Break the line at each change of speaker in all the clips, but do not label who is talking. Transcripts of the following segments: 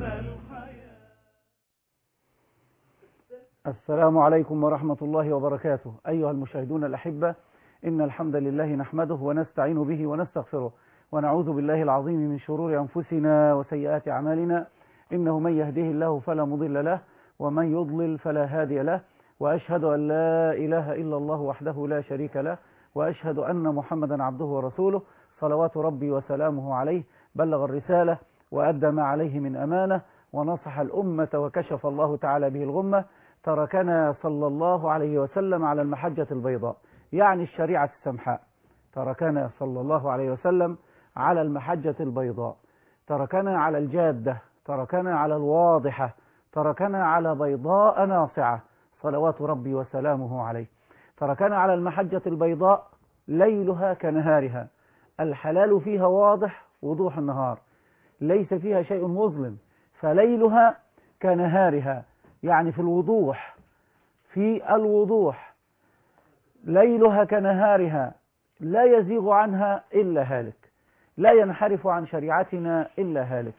السلام عليكم ورحمة الله وبركاته أيها المشاهدون الأحبة إن الحمد لله نحمده ونستعين به ونستغفره ونعوذ بالله العظيم من شرور أنفسنا وسيئات أعمالنا إنه من يهده الله فلا مضل له ومن يضلل فلا هادي له وأشهد أن لا إله إلا الله وحده لا شريك له وأشهد أن محمدا عبده ورسوله صلوات ربي وسلامه عليه بلغ الرسالة وأدى ما عليه من أمانة ونصح الأمة وكشف الله تعالى به الغمة تركنا صلى الله عليه وسلم على المحجة البيضاء يعني الشريعة السمحاء تركنا صلى الله عليه وسلم على المحجة البيضاء تركنا على الجادة تركنا على الواضحة تركنا على بيضاء ناصعة صلوات ربي وسلامه عليه تركنا على المحجة البيضاء ليلها كنهارها الحلال فيها واضح وضوح النهار ليس فيها شيء مظلم فليلها كنهارها يعني في الوضوح في الوضوح ليلها كنهارها لا يزيغ عنها إلا هالك لا ينحرف عن شريعتنا إلا هالك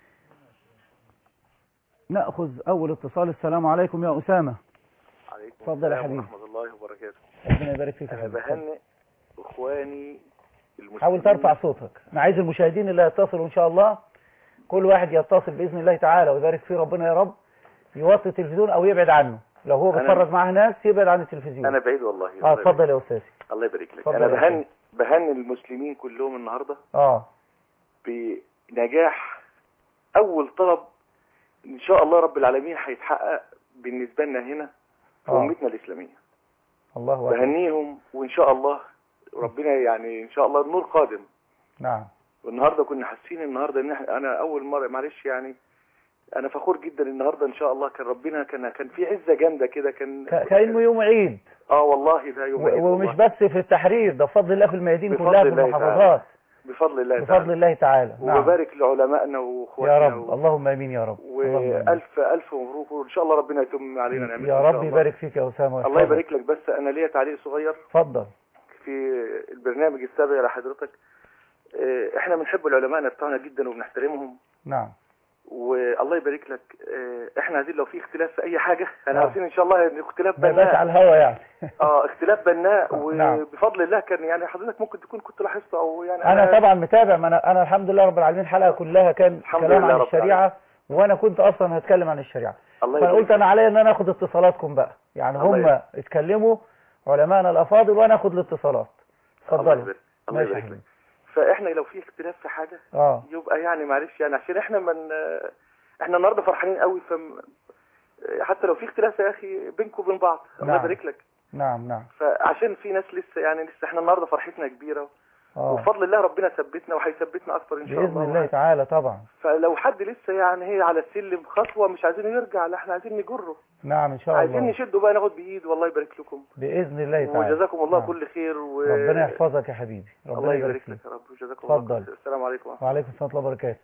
نأخذ أول اتصال السلام عليكم يا أسامة
عليكم
اتفضل يا
السلام
حبيبي.
ورحمة الله وبركاته
ربنا يبارك فيك يا
أنا
حبيبي
بهنئ إخواني المسلمين
حاول ترفع صوتك أنا عايز المشاهدين اللي يتصلوا إن شاء الله كل واحد يتصل بإذن الله تعالى ويبارك فيه ربنا يا رب يوطي التلفزيون أو يبعد عنه لو هو
أنا-
بيتفرج معاه ناس يبعد عن التلفزيون
أنا بعيد والله
اه
الله
اتفضل يا أستاذي
يبارك- الله يبارك لك
اتفضل
أنا
يا
بهنئ بهنئ المسلمين كلهم النهاردة
اه
بنجاح أول طلب إن شاء الله رب العالمين هيتحقق بالنسبة لنا هنا في
آه.
أمتنا الإسلامية
الله أكبر
بهنيهم وإن شاء الله ربنا يعني إن شاء الله النور قادم
نعم
والنهارده كنا حاسين النهارده ان احنا انا اول مره معلش يعني انا فخور جدا النهارده ان شاء الله كان ربنا كان كان في عزه جامده كده كان
ك- كأنه يوم عيد
اه والله ده يوم عيد
و- ومش
والله.
بس في التحرير ده بفضل الله في الميادين
بفضل
كلها في
الله
المحافظات
بفضل الله
بفضل
تعالى
الله تعالى نعم
وببارك لعلمائنا واخواتنا
يا رب اللهم امين يا رب اللهم آمين.
والف الف مبروك وان شاء الله ربنا يتم علينا نعمته
يا
إن شاء
رب
الله.
يبارك فيك يا اسامه
الله
اتفضل.
يبارك لك بس انا ليا تعليق صغير
اتفضل
في البرنامج السابق لحضرتك آه، احنا بنحب العلماء بتوعنا جدا وبنحترمهم
نعم
والله يبارك لك آه، احنا عايزين لو في اختلاف في اي حاجه انا
آه.
عارفين ان شاء الله ان اختلاف
ما يبقاش
بناء
على الهوا يعني
اه اختلاف بناء
نعم.
وبفضل الله كان يعني حضرتك ممكن تكون كنت لاحظته او يعني
انا طبعا متابع ما انا انا الحمد لله رب العالمين الحلقه كلها كان
الحمد
كلام
لله
عن
رب
الشريعه وانا كنت اصلا هتكلم عن الشريعه
الله
فانا
يبارك
قلت انا عليا ان انا اخد اتصالاتكم بقى يعني
الله
هم
يبارك.
اتكلموا علماءنا الافاضل وانا اخد الاتصالات
الله
اتفضلي
يبارك الله
ماشي يا
يبارك لك
حبيبي
فاحنا لو في اختلاف في حاجه
اه
يبقى يعني معلش يعني عشان احنا من احنا النهارده فرحانين قوي فم حتى لو في اختلاف يا اخي بينكم وبين بعض الله
نعم.
يبارك لك
نعم نعم
فعشان في ناس لسه يعني لسه احنا النهارده فرحتنا كبيره
اه
وبفضل الله ربنا ثبتنا وهيثبتنا اكتر ان شاء
باذن
الله
الله تعالى طبعا
فلو حد لسه يعني هي على السلم خطوه مش عايزينه يرجع لا احنا عايزين نجره
نعم ان شاء
عايزين
الله
نشده بقى ناخد بايد والله يبارك لكم
باذن الله تعالى
وجزاكم الله
نعم.
كل خير و...
ربنا يحفظك يا حبيبي
الله
ربنا يبارك
يبارك
فيك
لك يا رب وجزاكم
اتفضل.
الله خير السلام عليكم
وعليكم السلام ورحمه الله وبركاته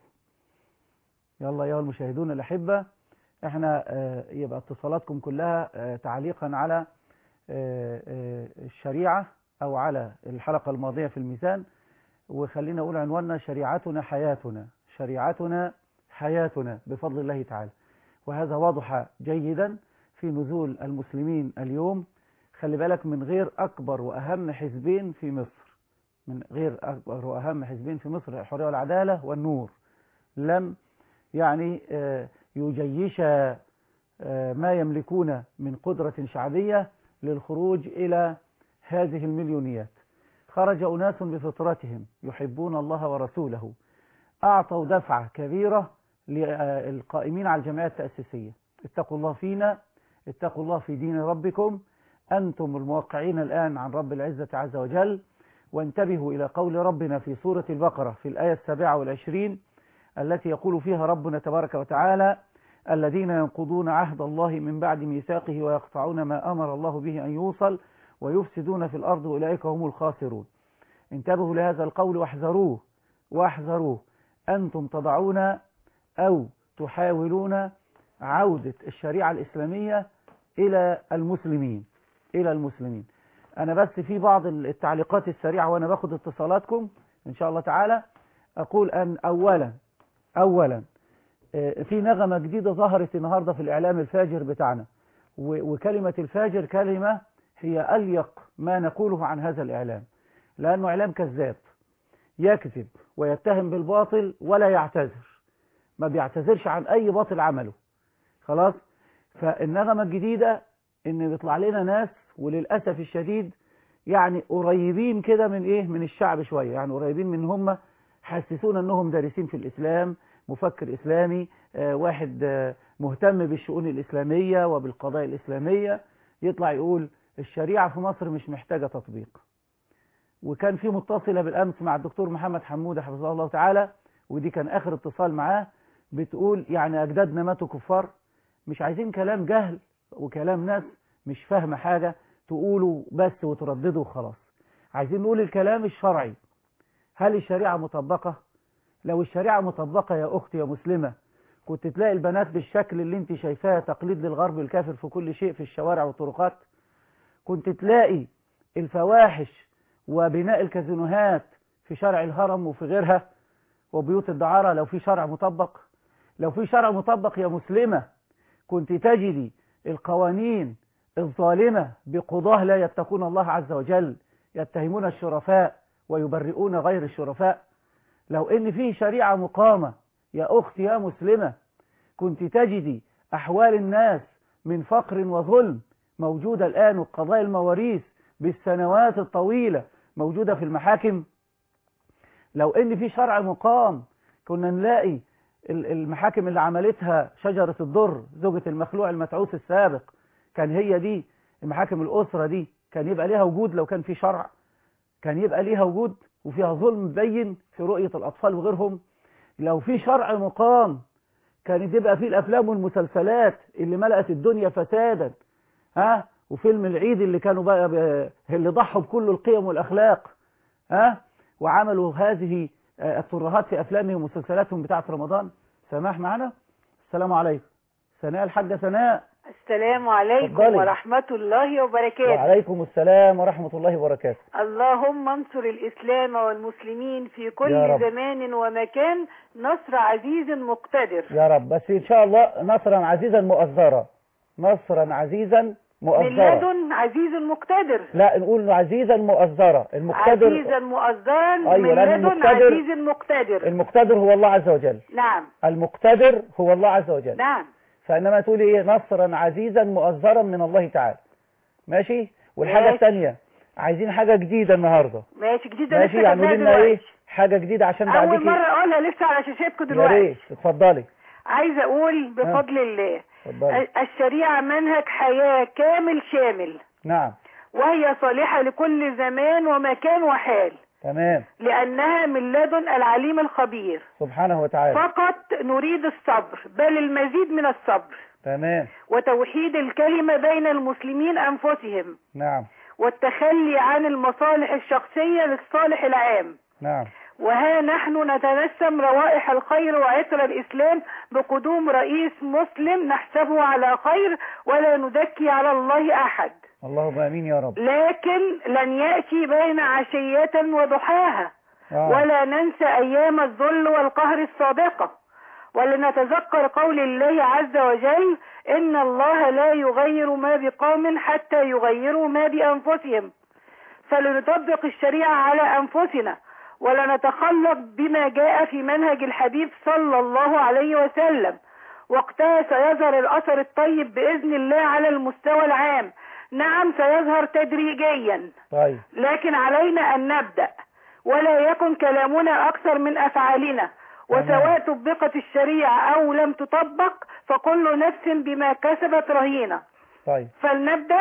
يلا ايها المشاهدون الاحبه احنا آه، يبقى اتصالاتكم كلها آه، تعليقا على آه، آه، الشريعه او على الحلقه الماضيه في الميزان وخلينا اقول عنواننا شريعتنا حياتنا شريعتنا حياتنا بفضل الله تعالى وهذا واضح جيدا في نزول المسلمين اليوم خلي بالك من غير اكبر واهم حزبين في مصر من غير أكبر وأهم حزبين في مصر الحرية والعدالة والنور لم يعني آه، يجيش آه، ما يملكون من قدرة شعبية للخروج إلى هذه المليونيات خرج أناس بفطرتهم يحبون الله ورسوله أعطوا دفعة كبيرة للقائمين على الجمعية التأسيسية اتقوا الله فينا اتقوا الله في دين ربكم أنتم الموقعين الآن عن رب العزة عز وجل وانتبهوا إلى قول ربنا في سورة البقرة في الآية السابعة والعشرين التي يقول فيها ربنا تبارك وتعالى الذين ينقضون عهد الله من بعد ميثاقه ويقطعون ما أمر الله به أن يوصل ويفسدون في الأرض أولئك هم الخاسرون انتبهوا لهذا القول واحذروه واحذروه أنتم تضعون أو تحاولون عودة الشريعة الإسلامية إلى المسلمين إلى المسلمين أنا بس في بعض التعليقات السريعة وأنا باخد اتصالاتكم إن شاء الله تعالى أقول أن أولا أولا آه، في نغمة جديدة ظهرت النهاردة في الإعلام الفاجر بتاعنا و- وكلمة الفاجر كلمة هي أليق ما نقوله عن هذا الإعلام لأنه إعلام كذاب يكذب ويتهم بالباطل ولا يعتذر ما بيعتذرش عن أي باطل عمله خلاص فالنغمة الجديدة إن بيطلع لنا ناس وللأسف الشديد يعني قريبين كده من إيه من الشعب شوية يعني قريبين من هم حسسونا أنهم دارسين في الإسلام مفكر إسلامي آه واحد آه مهتم بالشؤون الإسلامية وبالقضايا الإسلامية يطلع يقول الشريعة في مصر مش محتاجة تطبيق وكان في متصلة بالأمس مع الدكتور محمد حمودة حفظه الله تعالى ودي كان آخر اتصال معاه بتقول يعني أجدادنا ماتوا كفار مش عايزين كلام جهل وكلام ناس مش فاهمة حاجة تقولوا بس وترددوا وخلاص عايزين نقول الكلام الشرعي هل الشريعة مطبقة لو الشريعة مطبقة يا أختي يا مسلمة كنت تلاقي البنات بالشكل اللي انت شايفاه تقليد للغرب الكافر في كل شيء في الشوارع والطرقات كنت تلاقي الفواحش وبناء الكازينوهات في شارع الهرم وفي غيرها وبيوت الدعارة لو في شرع مطبق لو في شرع مطبق يا مسلمة كنت تجدي القوانين الظالمة بقضاه لا يتقون الله عز وجل يتهمون الشرفاء ويبرئون غير الشرفاء لو ان في شريعة مقامة يا اختي يا مسلمة كنت تجدي احوال الناس من فقر وظلم موجودة الان وقضايا المواريث بالسنوات الطويلة موجودة في المحاكم لو ان في شرع مقام كنا نلاقي المحاكم اللي عملتها شجرة الضر زوجة المخلوع المتعوس السابق كان هي دي المحاكم الأسرة دي كان يبقى ليها وجود لو كان في شرع كان يبقى ليها وجود وفيها ظلم بين في رؤية الأطفال وغيرهم لو في شرع مقام كانت يبقى فيه الأفلام والمسلسلات اللي ملأت الدنيا فسادا ها وفيلم العيد اللي كانوا بقى ب... اللي ضحوا بكل القيم والأخلاق ها وعملوا هذه الترهات في أفلامهم ومسلسلاتهم بتاعة رمضان سماح معنا السلام عليكم سناء الحاجة سناء
السلام عليكم
اتفضلي.
ورحمة الله وبركاته
وعليكم السلام ورحمة الله وبركاته
اللهم انصر الإسلام والمسلمين في
يا
كل
رب.
زمان ومكان نصر عزيز مقتدر
يا رب بس إن شاء الله نصرا عزيزا مؤزرا نصرا عزيزا
من
مؤزرا
لدن عزيز مقتدر
لا نقول عزيزا مؤزرا المقتدر
عزيزا مؤزرا
أيوة،
من
لأن
لدن
المقتدر-
عزيز مقتدر
المقتدر هو الله عز وجل
نعم
المقتدر هو الله عز وجل
نعم
فإنما تقولي إيه نصرا عزيزا مؤزرا من الله تعالى ماشي والحاجة
ماشي.
الثانية عايزين حاجة جديدة النهاردة
ماشي جديدة
ماشي
لسه
يعني
خدناها
قولي لنا ايه
دلوقتي
حاجة جديدة عشان بعديك
أول مرة أقولها لسه على شاشتكم
يا
دلوقتي
ريت اتفضلي
عايزة أقول بفضل الله
اتفضلي
الشريعة منهج حياة كامل شامل
نعم
وهي صالحة لكل زمان ومكان وحال
تمام
لأنها من لدن العليم الخبير
سبحانه وتعالى
فقط نريد الصبر بل المزيد من الصبر
تمام
وتوحيد الكلمة بين المسلمين أنفسهم
نعم
والتخلي عن المصالح الشخصية للصالح العام
نعم
وها نحن نتنسم روائح الخير وعطر الإسلام بقدوم رئيس مسلم نحسبه على خير ولا نزكي على الله أحد
اللهم امين يا رب
لكن لن يأتي بين عشية وضحاها
آه.
ولا ننسى أيام الذل والقهر السابقة ولنتذكر قول الله عز وجل إن الله لا يغير ما بقوم حتى يغيروا ما بأنفسهم فلنطبق الشريعة على أنفسنا ولنتخلق بما جاء في منهج الحبيب صلى الله عليه وسلم وقتها سيظهر الأثر الطيب بإذن الله على المستوى العام نعم سيظهر تدريجيا
طيب
لكن علينا أن نبدأ ولا يكن كلامنا أكثر من أفعالنا وسواء طبقت الشريعة أو لم تطبق فكل نفس بما كسبت رهينة
طيب
فلنبدأ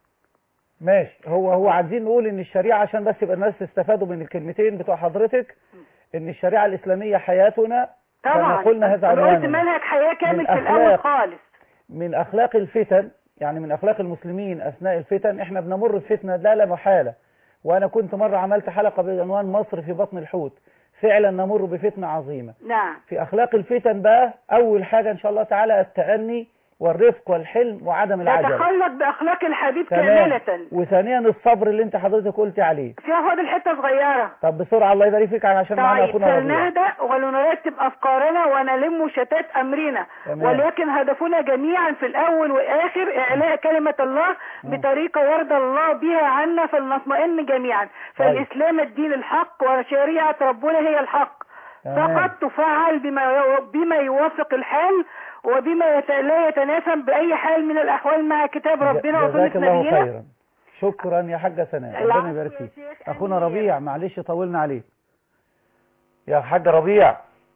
ماشي هو هو عايزين نقول ان الشريعة عشان بس يبقى الناس استفادوا من الكلمتين بتوع حضرتك ان الشريعة الاسلامية حياتنا
طبعا
كما قلنا هذا
أنا قلت
عنواننا
منهج حياة كامل
من
في الأول
أخلاق.
خالص
من اخلاق الفتن يعني من اخلاق المسلمين اثناء الفتن احنا بنمر بفتنه لا لا محاله وانا كنت مره عملت حلقه بعنوان مصر في بطن الحوت فعلا نمر بفتنه عظيمه
نعم
في اخلاق الفتن بقى اول حاجه ان شاء الله تعالى التأني والرفق والحلم وعدم العجله
يتخلق باخلاق الحبيب
تمام
كامله
وثانيا الصبر اللي انت حضرتك قلت عليه
فيها فاضل حته صغيره
طب بسرعه الله يبارك فيك عشان معانا
طيب
اخونا ربيع
فلنهدأ ولنرتب أفكارنا ونلم شتات أمرنا
تمام.
ولكن هدفنا جميعا في الأول والآخر إعلاء كلمة الله بطريقة يرضى الله بها عنا فلنطمئن جميعا فالإسلام الدين الحق وشريعة ربنا هي الحق
تمام.
فقط تفعل بما بما يوافق الحال وبما يت- لا يتناسب بأي حال من الأحوال مع كتاب ربنا وسنة
جزاك الله
نبينا
خيرا شكرا يا حاجة سناء
العفو
ربنا يبارك
يا
فيك
شيخ.
اخونا ربيع معلش طولنا عليك يا حاج ربيع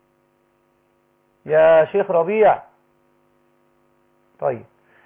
يا شيخ ربيع طيب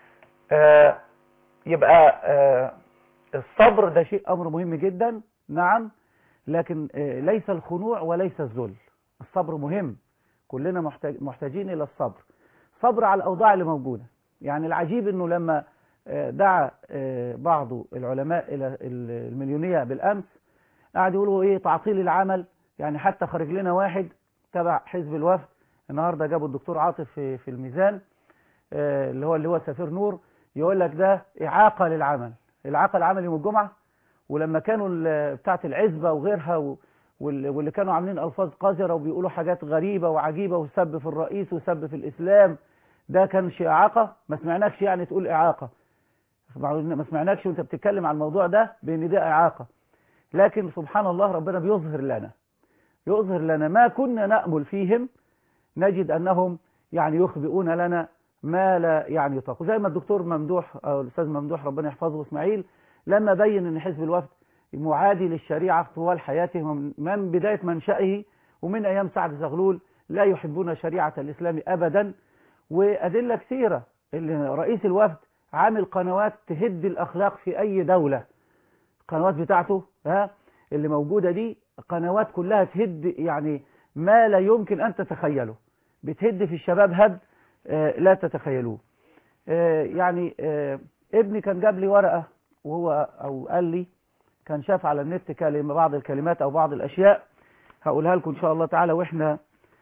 آه يبقى آه الصبر ده شيء امر مهم جدا نعم لكن آه ليس الخنوع وليس الذل الصبر مهم كلنا محتاج محتاجين الى الصبر صبر على الاوضاع اللي موجوده يعني العجيب انه لما آه، دعا آه، بعض العلماء الى ال- المليونيه بالامس قعد يقولوا ايه تعطيل العمل يعني حتى خرج لنا واحد تبع حزب الوفد النهارده جابوا الدكتور عاطف في في الميزان آه، اللي هو اللي هو سفير نور يقول لك ده اعاقه للعمل الاعاقه العمل يوم الجمعه ولما كانوا ال- بتاعه العزبه وغيرها و- وال- واللي كانوا عاملين الفاظ قذره وبيقولوا حاجات غريبه وعجيبه وسب في الرئيس وسب في الاسلام ده كان شيء اعاقه ما سمعناكش يعني تقول اعاقه ما سمعناكش وانت بتتكلم عن الموضوع ده بان ده اعاقه لكن سبحان الله ربنا بيظهر لنا يظهر لنا ما كنا نأمل فيهم نجد أنهم يعني يخبئون لنا ما لا يعني يطاق زي ما الدكتور ممدوح أو الأستاذ ممدوح ربنا يحفظه إسماعيل لما بين أن حزب الوفد معادي للشريعة طوال حياته من- من بداية منشأه ومن أيام سعد زغلول لا يحبون شريعة الإسلام أبدا وأدلة كثيرة اللي رئيس الوفد عامل قنوات تهد الأخلاق في أي دولة القنوات بتاعته ها اللي موجودة دي قنوات كلها تهد يعني ما لا يمكن أن تتخيله بتهد في الشباب هد آه، لا تتخيلوه آه، يعني آه، ابني كان جاب لي ورقة وهو أو قال لي كان شاف على النت كلمة بعض الكلمات أو بعض الأشياء هقولها لكم إن شاء الله تعالى وإحنا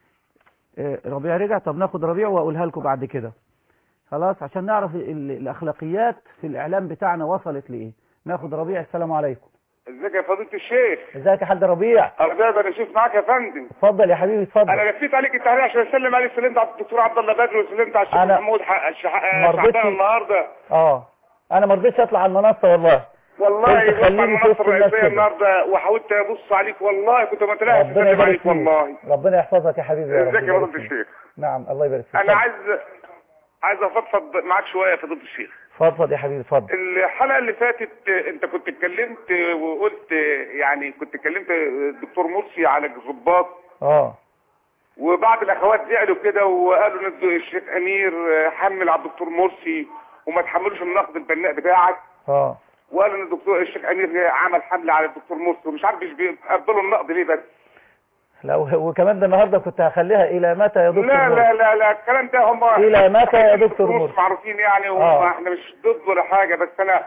آه، ربيع رجع طب ناخد ربيع وأقولها لكم بعد كده خلاص عشان نعرف ال- الأخلاقيات في الإعلام بتاعنا وصلت لإيه ناخد ربيع السلام عليكم
ازيك يا فضيلة الشيخ
ازيك يا حاج ربيع
ارجع انا اشوف معاك يا فندم
اتفضل يا حبيبي اتفضل
انا لفيت عليك التحرير عشان اسلم عليك سلمت على الدكتور عبد الله بدر وسلمت على الشيخ
أنا
محمود ح- الشح-
ما رضيتش-
شعبان النهارده
اه انا ما رضيتش اطلع على المنصه والله
والله
قلت
بص على
خليني في
المنصه
وسط الناس
الرئيسيه
كده.
النهارده وحاولت ابص عليك والله كنت متلاقي
ربنا
اسلم
يبارك
عليك
فيك
والله
ربنا يحفظك يا حبيبي يا رب
ازيك يا
يبارك
فضيلة
فيك.
الشيخ
نعم الله يبارك فيك
انا
اتفضل.
عايز عايز افضفض معاك شويه يا فضيله الشيخ
اتفضل يا حبيبي اتفضل
الحلقه اللي فاتت انت كنت اتكلمت وقلت يعني كنت اتكلمت الدكتور مرسي على الضباط
اه
وبعض الاخوات زعلوا كده وقالوا ان الشيخ امير حمل على الدكتور مرسي وما تحملوش النقد البناء بتاعك
اه
وقالوا ان الدكتور الشيخ امير عمل حمله على الدكتور مرسي ومش عارف مش بيقبلوا النقد ليه بس
لا و- وكمان ده النهارده كنت هخليها الى متى يا دكتور
لا
مرسي؟
لا لا لا الكلام ده هم
إلى متى يا دكتور مرسي؟
معروفين يعني
آه.
واحنا مش ضد ولا حاجه بس انا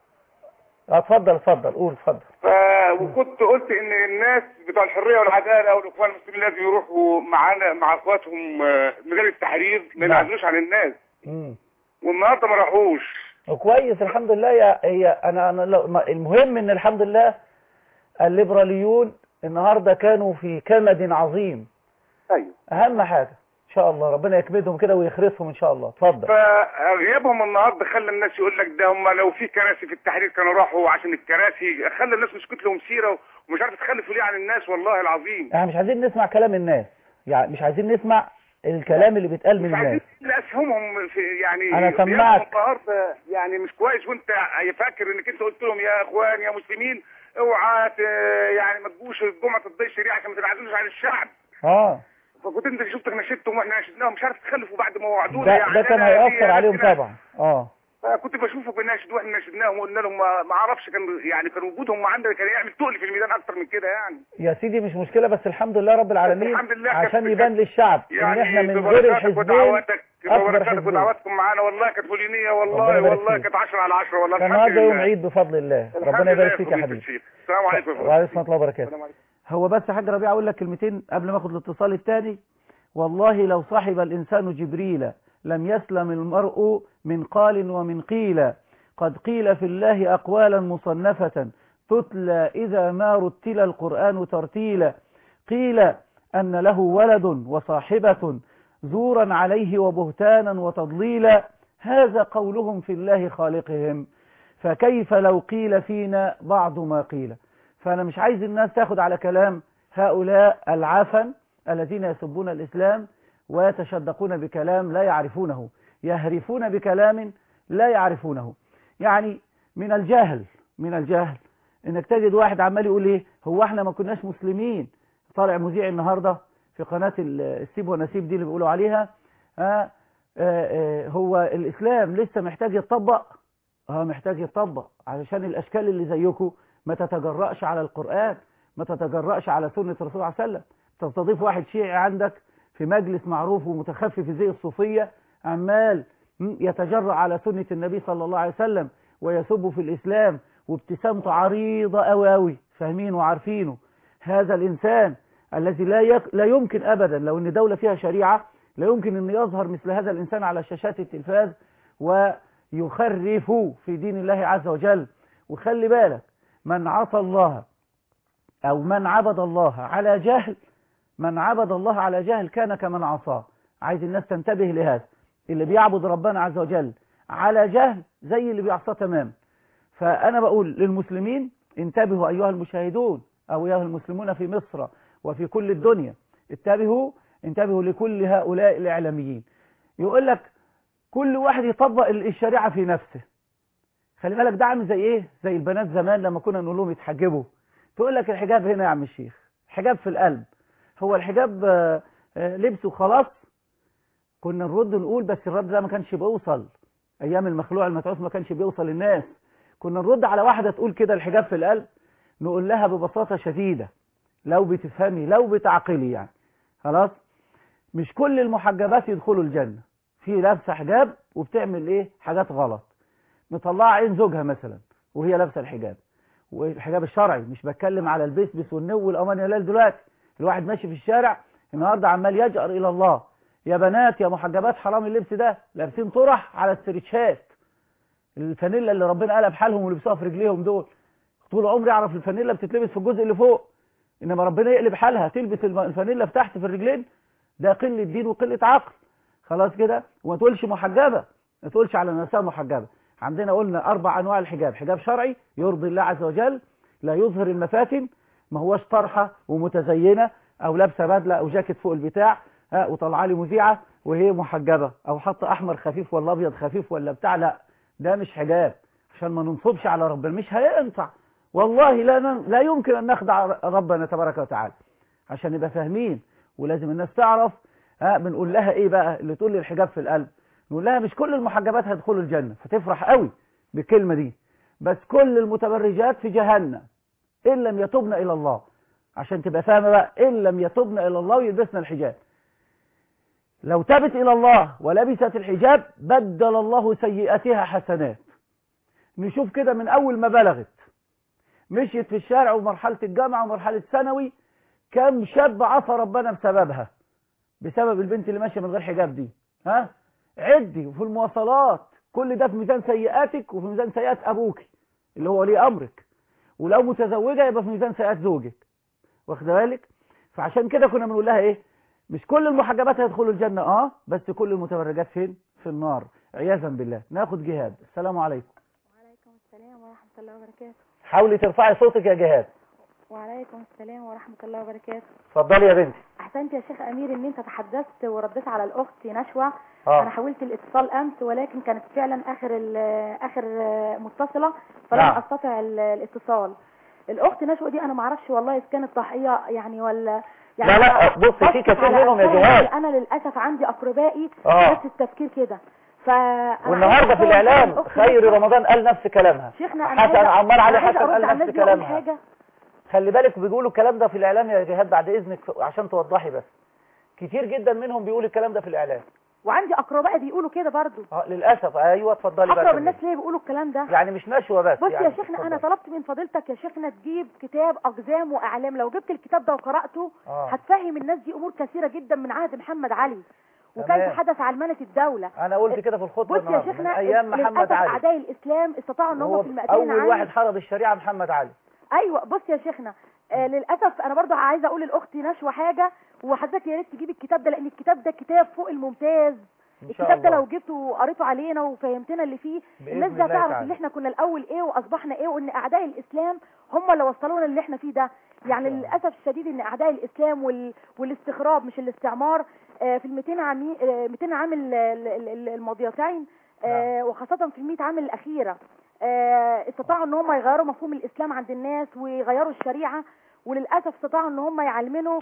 اه اتفضل اتفضل قول اتفضل
ف... وكنت قلت ان الناس بتوع الحريه والعداله والاخوان المسلمين لازم يروحوا معانا مع اخواتهم آه، ميدان التحرير ما
نعم.
ينعزلوش عن الناس
امم
والنهارده ما راحوش
وكويس الحمد لله يا هي انا انا لو- ما- المهم ان الحمد لله الليبراليون النهارده كانوا في كمد عظيم
ايوه
اهم حاجه ان شاء الله ربنا يكبدهم كده ويخرسهم ان شاء الله اتفضل
فغيابهم النهارده خلى الناس يقول لك ده هم لو في كراسي في التحرير كانوا راحوا عشان الكراسي خلى الناس مسكت لهم سيره ومش عارف تخلفوا ليه عن الناس والله العظيم
احنا مش عايزين نسمع كلام الناس يعني مش عايزين نسمع الكلام اللي بيتقال من
مش عايزين
الناس
اسهمهم في يعني
أنا سمعك.
غيابهم النهارده يعني مش كويس وانت فاكر انك انت قلت لهم يا اخوان يا مسلمين اوعى ت- يعني ما تجوش الجمعه تضيع الشريعه عشان ما تنعزلوش عن الشعب
اه
فكنت انت شفتك نشدتهم واحنا نشدناهم مش عارف تخلفوا بعد ما وعدونا
ده,
يعني
ده كان
أنا
هيأثر
دي-
عليهم
أنا-
طبعا اه
فكنت بشوفك بناشد واحنا ناشدناهم وقلنا لهم ما ما اعرفش كان يعني كان وجودهم معانا كان يعمل تقل في الميدان اكتر من كده يعني
يا سيدي مش مشكلة بس الحمد لله رب العالمين
الحمد لله كانت-
عشان يبان للشعب ان
يعني
احنا من غير
ببركاتك
الحزبين
ودعواتك
اكبر
ببركاتك
حزبين
ودعواتكم معانا والله كانت فولينيه
ربنا
والله
يبارك
والله
فيك.
كانت 10 على 10 والله
كان
الحمد
هذا يوم
لله.
عيد بفضل الله
الحمد
ربنا
لله
يبارك فيك يا
فضيلة
حبيبي
الشيخ. السلام عليكم يا فندم.
وعليكم السلام ورحمة الله وبركاته
السلام عليكم.
هو بس يا حاج ربيع اقول لك كلمتين قبل ما اخد الاتصال الثاني والله لو صاحب الانسان جبريل لم يسلم المرء من قال ومن قيل قد قيل في الله أقوالا مصنفة تتلى إذا ما رتل القرآن ترتيلا قيل أن له ولد وصاحبة زورا عليه وبهتانا وتضليلا هذا قولهم في الله خالقهم فكيف لو قيل فينا بعض ما قيل فأنا مش عايز الناس تاخد على كلام هؤلاء العفن الذين يسبون الإسلام ويتشدقون بكلام لا يعرفونه يهرفون بكلام لا يعرفونه يعني من الجهل من الجهل انك تجد واحد عمال يقول ايه هو احنا ما كناش مسلمين طالع مذيع النهارده في قناه السيب ونسيب دي اللي بيقولوا عليها آه آه هو الاسلام لسه محتاج يتطبق اه محتاج يتطبق علشان الاشكال اللي زيكم ما تتجرأش على القرآن ما تتجرأش على سنة الرسول صلى الله عليه وسلم تستضيف واحد شيعي عندك في مجلس معروف ومتخفي في زي الصوفية عمال يتجرأ على سنة النبي صلى الله عليه وسلم ويسب في الإسلام وابتسامته عريضة أوي أوي فاهمين وعارفينه هذا الإنسان الذي لا يك... لا يمكن أبدا لو أن دولة فيها شريعة لا يمكن أن يظهر مثل هذا الإنسان على شاشات التلفاز ويخرف في دين الله عز وجل وخلي بالك من عصى الله أو من عبد الله على جهل من عبد الله على جهل كان كمن عصاه عايز الناس تنتبه لهذا اللي بيعبد ربنا عز وجل على جهل زي اللي بيعصاه تمام فأنا بقول للمسلمين انتبهوا أيها المشاهدون أو أيها المسلمون في مصر وفي كل الدنيا انتبهوا انتبهوا لكل هؤلاء الإعلاميين يقول لك كل واحد يطبق الشريعة في نفسه خلي بالك ده عامل زي ايه زي البنات زمان لما كنا نقول لهم يتحجبوا تقول لك الحجاب هنا يا عم الشيخ حجاب في القلب هو الحجاب لبس وخلاص كنا نرد نقول بس الرد ده ما كانش بيوصل ايام المخلوع المتعوس ما كانش بيوصل للناس كنا نرد على واحده تقول كده الحجاب في القلب نقول لها ببساطه شديده لو بتفهمي لو بتعقلي يعني خلاص مش كل المحجبات يدخلوا الجنه في لابسه حجاب وبتعمل ايه حاجات غلط مطلعه عين زوجها مثلا وهي لابسه الحجاب والحجاب الشرعي مش بتكلم على البسبس والنو والامان يا ليل دلوقتي الواحد ماشي في الشارع النهارده عمال يجأر الى الله يا بنات يا محجبات حرام اللبس ده لابسين طرح على السريتشات الفانيلا اللي ربنا قلب حالهم ولبسوها في رجليهم دول طول عمري اعرف الفانيلا بتتلبس في الجزء اللي فوق انما ربنا يقلب حالها تلبس الفانيلا في تحت في الرجلين ده قله دين وقله عقل خلاص كده وما تقولش محجبه ما تقولش على نفسها محجبه عندنا قلنا أربع أنواع الحجاب حجاب شرعي يرضي الله عز وجل لا يظهر المفاتن ما هوش طرحة ومتزينة أو لابسة بدلة أو جاكيت فوق البتاع ها وطلع لي مذيعة وهي محجبة أو حاطة أحمر خفيف ولا أبيض خفيف ولا بتاع لا ده مش حجاب عشان ما ننصبش على ربنا مش هينفع والله لا لا يمكن أن نخدع ربنا تبارك وتعالى عشان نبقى فاهمين ولازم الناس تعرف ها بنقول لها إيه بقى اللي تقول لي الحجاب في القلب نقول لها مش كل المحجبات هيدخلوا الجنة فتفرح قوي بالكلمة دي بس كل المتبرجات في جهنم إن لم يتوبن إلى الله عشان تبقى فاهمة بقى إن لم يتوبن إلى الله ويلبسن الحجاب لو تبت إلى الله ولبست الحجاب بدل الله سيئاتها حسنات نشوف كده من أول ما بلغت مشيت في الشارع ومرحلة الجامعة ومرحلة ثانوي كم شاب عصى ربنا بسببها بسبب البنت اللي ماشية من غير حجاب دي ها عدي وفي المواصلات كل ده في ميزان سيئاتك وفي ميزان سيئات أبوك اللي هو ولي أمرك ولو متزوجة يبقى في ميزان سيئات زوجك واخد بالك فعشان كده كنا بنقول لها ايه مش كل المحجبات هيدخلوا الجنة اه بس كل المتبرجات فين في النار عياذا بالله ناخد جهاد السلام عليكم
وعليكم السلام ورحمة الله وبركاته
حاولي ترفعي صوتك يا جهاد
وعليكم السلام ورحمة الله وبركاته
اتفضلي يا بنتي
أحسنت يا شيخ أمير إن أنت تحدثت ورديت على الأخت نشوى
آه.
أنا حاولت الاتصال أمس ولكن كانت فعلا آخر ال- آخر متصلة فلم
نعم.
أستطع ال- الاتصال الأخت نشوى دي أنا ما اعرفش والله إذا كانت ضحية يعني ولا يعني
لا، لا،
أنا
بص، في
بص
كثير
على
منهم يا
أسباب
جهاد.
أنا للأسف عندي أقربائي
آه.
نفس التفكير كده فأنا
والنهارده
عايزة
في
أقول
الاعلام
الأخت
خير
نشوى-
رمضان قال نفس كلامها
شيخنا أنا
حسن
عايزة-
عمار علي
أنا عايزة
حسن
أرد
قال
على
نفس
الناس دي وأقول
كلامها
حاجة
خلي بالك بيقولوا الكلام ده في الاعلام يا جهاد بعد اذنك عشان توضحي بس كتير جدا منهم بيقول الكلام ده في الاعلام
وعندي أقربائي بيقولوا كده برضو
اه للاسف ايوه اتفضلي بقى
أقرب
كملي.
الناس ليه بيقولوا الكلام ده
يعني مش نشوه بس
بص
يعني
يا شيخنا انا
اتفضلي.
طلبت من فضيلتك يا شيخنا تجيب كتاب اقزام واعلام لو جبت الكتاب ده وقراته
آه.
هتفهم الناس دي امور كثيره جدا من عهد محمد علي وكيف
تمام.
حدث علمنه الدوله
انا قلت كده في الخطبه
بص يا
النهارده من
شيخنا
ايام محمد
للاسف
علي
اعداء الاسلام استطاعوا ان هم
هو
في المئتين
اول
عام
واحد حرض الشريعه محمد علي
ايوه بص يا شيخنا آه للاسف انا برضو عايزه اقول لاختي نشوى حاجه وحضرتك يا ريت تجيب الكتاب ده لان الكتاب ده كتاب فوق الممتاز
ان شاء
الكتاب ده لو
الله
جبته وقريته علينا وفهمتنا اللي فيه
بإذن
الناس دي
الله
هتعرف
تعالى.
ان احنا كنا الاول ايه واصبحنا ايه وان اعداء الاسلام هم اللي وصلونا اللي احنا فيه ده يعني
شاء الله.
للاسف الشديد ان اعداء الاسلام وال... والاستخراب مش الاستعمار آه، في ال 200 عام آه، 200 عام ال- ال- ال- الماضيتين آه، وخاصه في ال 100 عام الاخيره آه، استطاعوا ان هم يغيروا مفهوم الاسلام عند الناس ويغيروا الشريعه وللاسف استطاعوا ان هم يعلمنوا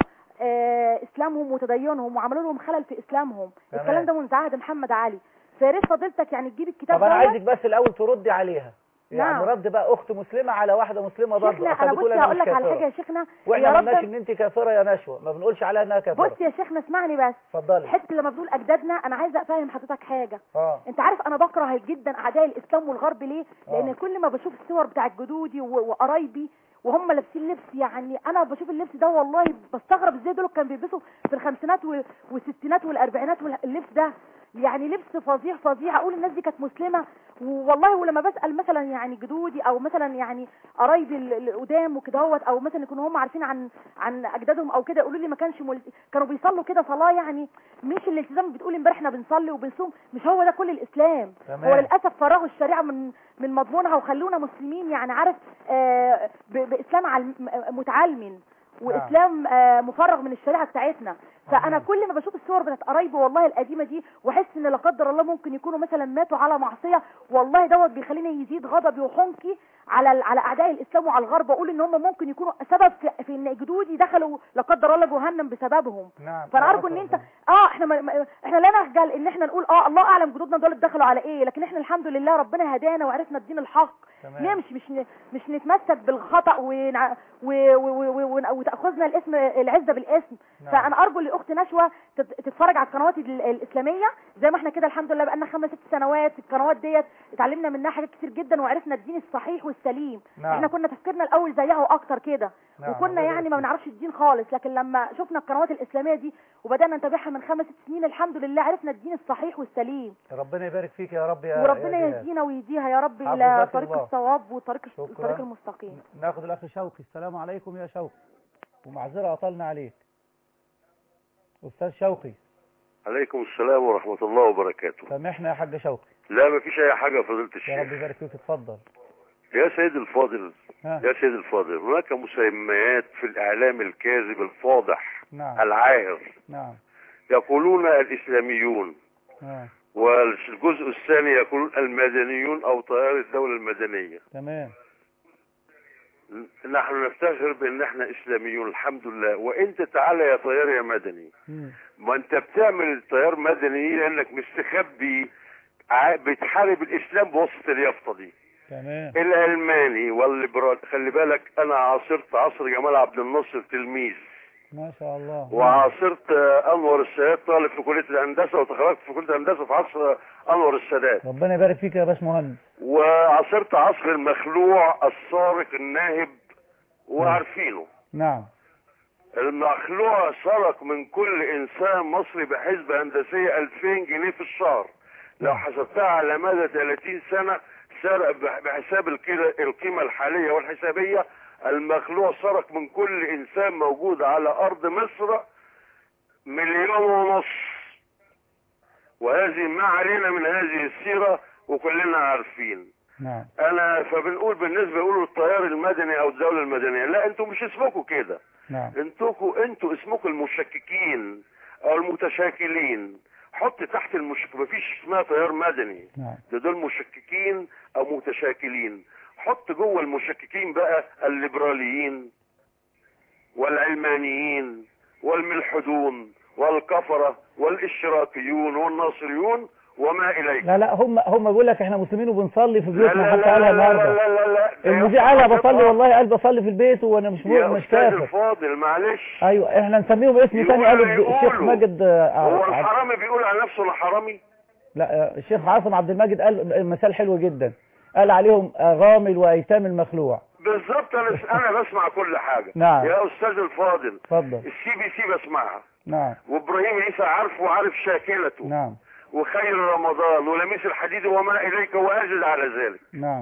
آه، اسلامهم وتدينهم وعملوا لهم خلل في اسلامهم
تمام.
الكلام ده منذ عهد محمد علي فيا ريت فضيلتك يعني تجيب الكتاب
طب انا
دوت.
عايزك بس الاول تردي عليها يعني
نعم.
رد بقى اخت مسلمه على واحده مسلمه برضه
شيخنا
أصل
انا
بتقول
بصي
أنا
هقول
مش
لك على
كافرة.
حاجه يا شيخنا
واحنا
يا
ما
رب
قلناش ان انت كافره يا نشوى ما بنقولش عليها انها كافره
بص يا شيخنا اسمعني بس
اتفضلي
حته لما بنقول اجدادنا انا عايزه افهم حضرتك حاجه
اه
انت عارف انا بكره جدا اعداء الاسلام والغرب ليه لان
آه.
كل ما بشوف الصور بتاعت جدودي و- وقرايبي وهم لابسين لبس يعني انا بشوف اللبس ده والله بستغرب ازاي دول كانوا بيلبسوا في الخمسينات وال- والستينات والاربعينات واللبس ده يعني لبس فظيع فظيع اقول الناس دي كانت مسلمه والله ولما بسال مثلا يعني جدودي او مثلا يعني قرايبي ال- القدام وكده هوت او مثلا يكونوا هم عارفين عن عن اجدادهم او كده يقولوا لي ما كانش مل... كانوا بيصلوا كده صلاه يعني مش الالتزام اللي بتقول امبارح احنا بنصلي وبنصوم مش هو ده كل الاسلام
تمام.
هو للاسف فرغوا الشريعه من من مضمونها وخلونا مسلمين يعني عارف آه ب- باسلام عل- م- متعلم واسلام آه مفرغ من الشريعه بتاعتنا فانا
نعم.
كل ما بشوف الصور بتاعت قرايبي والله القديمه دي واحس ان لا قدر الله ممكن يكونوا مثلا ماتوا على معصيه والله دوت بيخليني يزيد غضبي وحنكي على ال- على اعداء الاسلام وعلى الغرب واقول ان هم ممكن يكونوا سبب في, في ان جدودي دخلوا لا قدر الله جهنم بسببهم
نعم
فانا ارجو ان انت اه احنا ما ما- احنا لا نخجل ان احنا نقول اه الله اعلم جدودنا دول دخلوا على ايه لكن احنا الحمد لله ربنا هدانا وعرفنا الدين الحق
تمام.
نمشي مش ن- مش نتمسك بالخطا ونع... و... و... و... و... وتاخذنا الاسم العزه بالاسم
نعم.
فانا ارجو لاختي نشوى تت- تتفرج على القنوات ال- الاسلاميه زي ما احنا كده الحمد لله بقالنا خمس ست سنوات القنوات ديت اتعلمنا منها حاجات كتير جدا وعرفنا الدين الصحيح والسليم
نعم.
احنا كنا تفكيرنا الاول زيها واكتر كده
نعم،
وكنا
الله
يعني
يبارك
ما
فيك.
بنعرفش الدين خالص لكن لما شفنا القنوات الاسلاميه دي وبدانا نتابعها من خمس ست سنين الحمد لله عرفنا الدين الصحيح والسليم
ربنا يبارك فيك يا رب يا
وربنا
يا جهاد.
يهدينا ويهديها يا رب الى
حفظك
طريق
الله.
الصواب وطريق
شكراً.
الطريق المستقيم
ناخد الاخ شوقي السلام عليكم يا شوقي ومعذره اطلنا عليك استاذ شوقي
عليكم السلام ورحمة الله وبركاته
سامحنا يا حاج شوقي
لا ما فيش أي حاجة يا فضيلة
يا رب
الشيخ
يبارك فيك اتفضل
يا سيد الفاضل
ها
يا سيد الفاضل هناك مسميات في الإعلام الكاذب الفاضح
نعم
العاهر
نعم
يقولون الإسلاميون
ها
والجزء الثاني يقولون المدنيون أو تيار الدولة المدنية
تمام
نحن نفتخر بأن احنا إسلاميون الحمد لله وأنت تعالى يا طيار يا مدني
مم.
ما أنت بتعمل تيار مدني لأنك مستخبي ع- بتحارب الإسلام بواسطة اليافطة دي
تمام
العلماني والليبرال خلي بالك انا عاصرت عصر جمال عبد الناصر تلميذ
ما شاء الله
وعاصرت آه، انور السادات طالب في كليه الهندسه وتخرجت في كليه الهندسه في عصر انور السادات
ربنا يبارك فيك يا باش مهندس
وعاصرت عصر المخلوع السارق الناهب وعارفينه
نعم
المخلوع سرق من كل انسان مصري بحسبة هندسية 2000 جنيه في الشهر لو حسبتها على مدى 30 سنة سرق بح- بحساب الكيلة- القيمة الحالية والحسابية المخلوع سرق من كل انسان موجود على ارض مصر مليون ونص وهذه ما علينا من هذه السيرة وكلنا عارفين
نعم
انا فبنقول بالنسبة يقولوا التيار المدني او الدولة المدنية لا انتوا مش اسمكم كده
نعم
انتوا انتوا اسمكم المشككين او المتشاكلين حط تحت المشك مفيش اسمها تيار مدني
نعم
ده دول مشككين او متشاكلين حط جوه المشككين بقى الليبراليين والعلمانيين والملحدون والكفرة والاشتراكيون والناصريون وما اليك
لا لا هم هم بيقول لك احنا مسلمين وبنصلي في
لا
بيوتنا
لا
حتى
لا
قالها
لا لا
النهارده
لا لا لا ده
المذيع
يا
قالها
أستاذ
بصلي والله قال بصلي في البيت وانا مش
يا
مش
استاذ
كافر
الفاضل معلش
ايوه احنا نسميهم باسم ثاني
يقولوا
قالوا الشيخ
يقولوا.
ماجد آه،
هو
عبد-
الحرامي بيقول على نفسه انا حرامي
لا آه، الشيخ عاصم عبد الماجد قال مثال حلو جدا قال عليهم اغامل وايتام المخلوع
بالظبط انا انا بسمع كل حاجه
نعم.
يا استاذ الفاضل
اتفضل
السي بي سي بسمعها
نعم
وابراهيم عيسى عارفه وعارف شاكلته
نعم
وخير رمضان ولميس الحديد وما اليك واجد على ذلك
نعم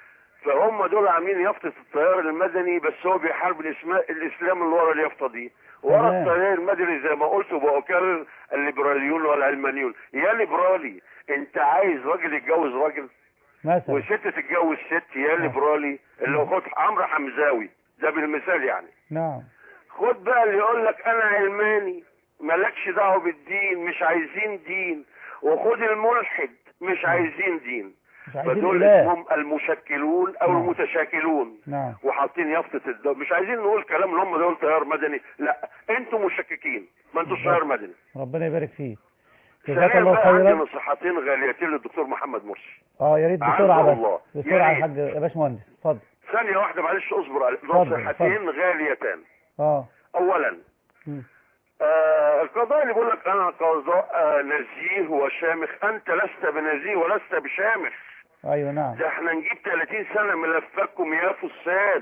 فهم دول عاملين يافطة التيار المدني بس هو بيحارب الإسما- الاسلام اللي ورا اليافطة دي ورا
تمام.
التيار المدني زي ما قلت وبكرر الليبراليون والعلمانيون يا ليبرالي انت عايز راجل يتجوز راجل
مثلا
وست تتجوز ست يا ليبرالي اللي هو خد عمرو حمزاوي ده بالمثال يعني
نعم
خد بقى اللي يقول لك انا علماني مالكش دعوه بالدين مش عايزين دين وخد الملحد مش عايزين دين
مش عايزين
فدول
إله
اسمهم المشكلون او
نعم.
المتشاكلون
نعم
وحاطين يافطة الدولة مش عايزين نقول كلام اللي هم دول تيار مدني لا انتوا مشككين ما انتوش تيار مدني
ربنا يبارك فيك جزاك
ثانيا
الله
بقى عندي
خيرا
نصيحتين غاليتين للدكتور محمد مرسي
اه يا ريت
عز
بسرعه
الله.
بس بسرعه
يا
يا
ريت.
حاج يا باشمهندس اتفضل
ثانية واحدة معلش اصبر على
اتفضل،
نصيحتين غاليتان
اه
اولا
مم.
آه القضاء اللي بيقول لك انا قضاء آه نزيه وشامخ انت لست بنزيه ولست بشامخ
ايوه نعم
ده احنا نجيب 30 سنة ملفكم يا فساد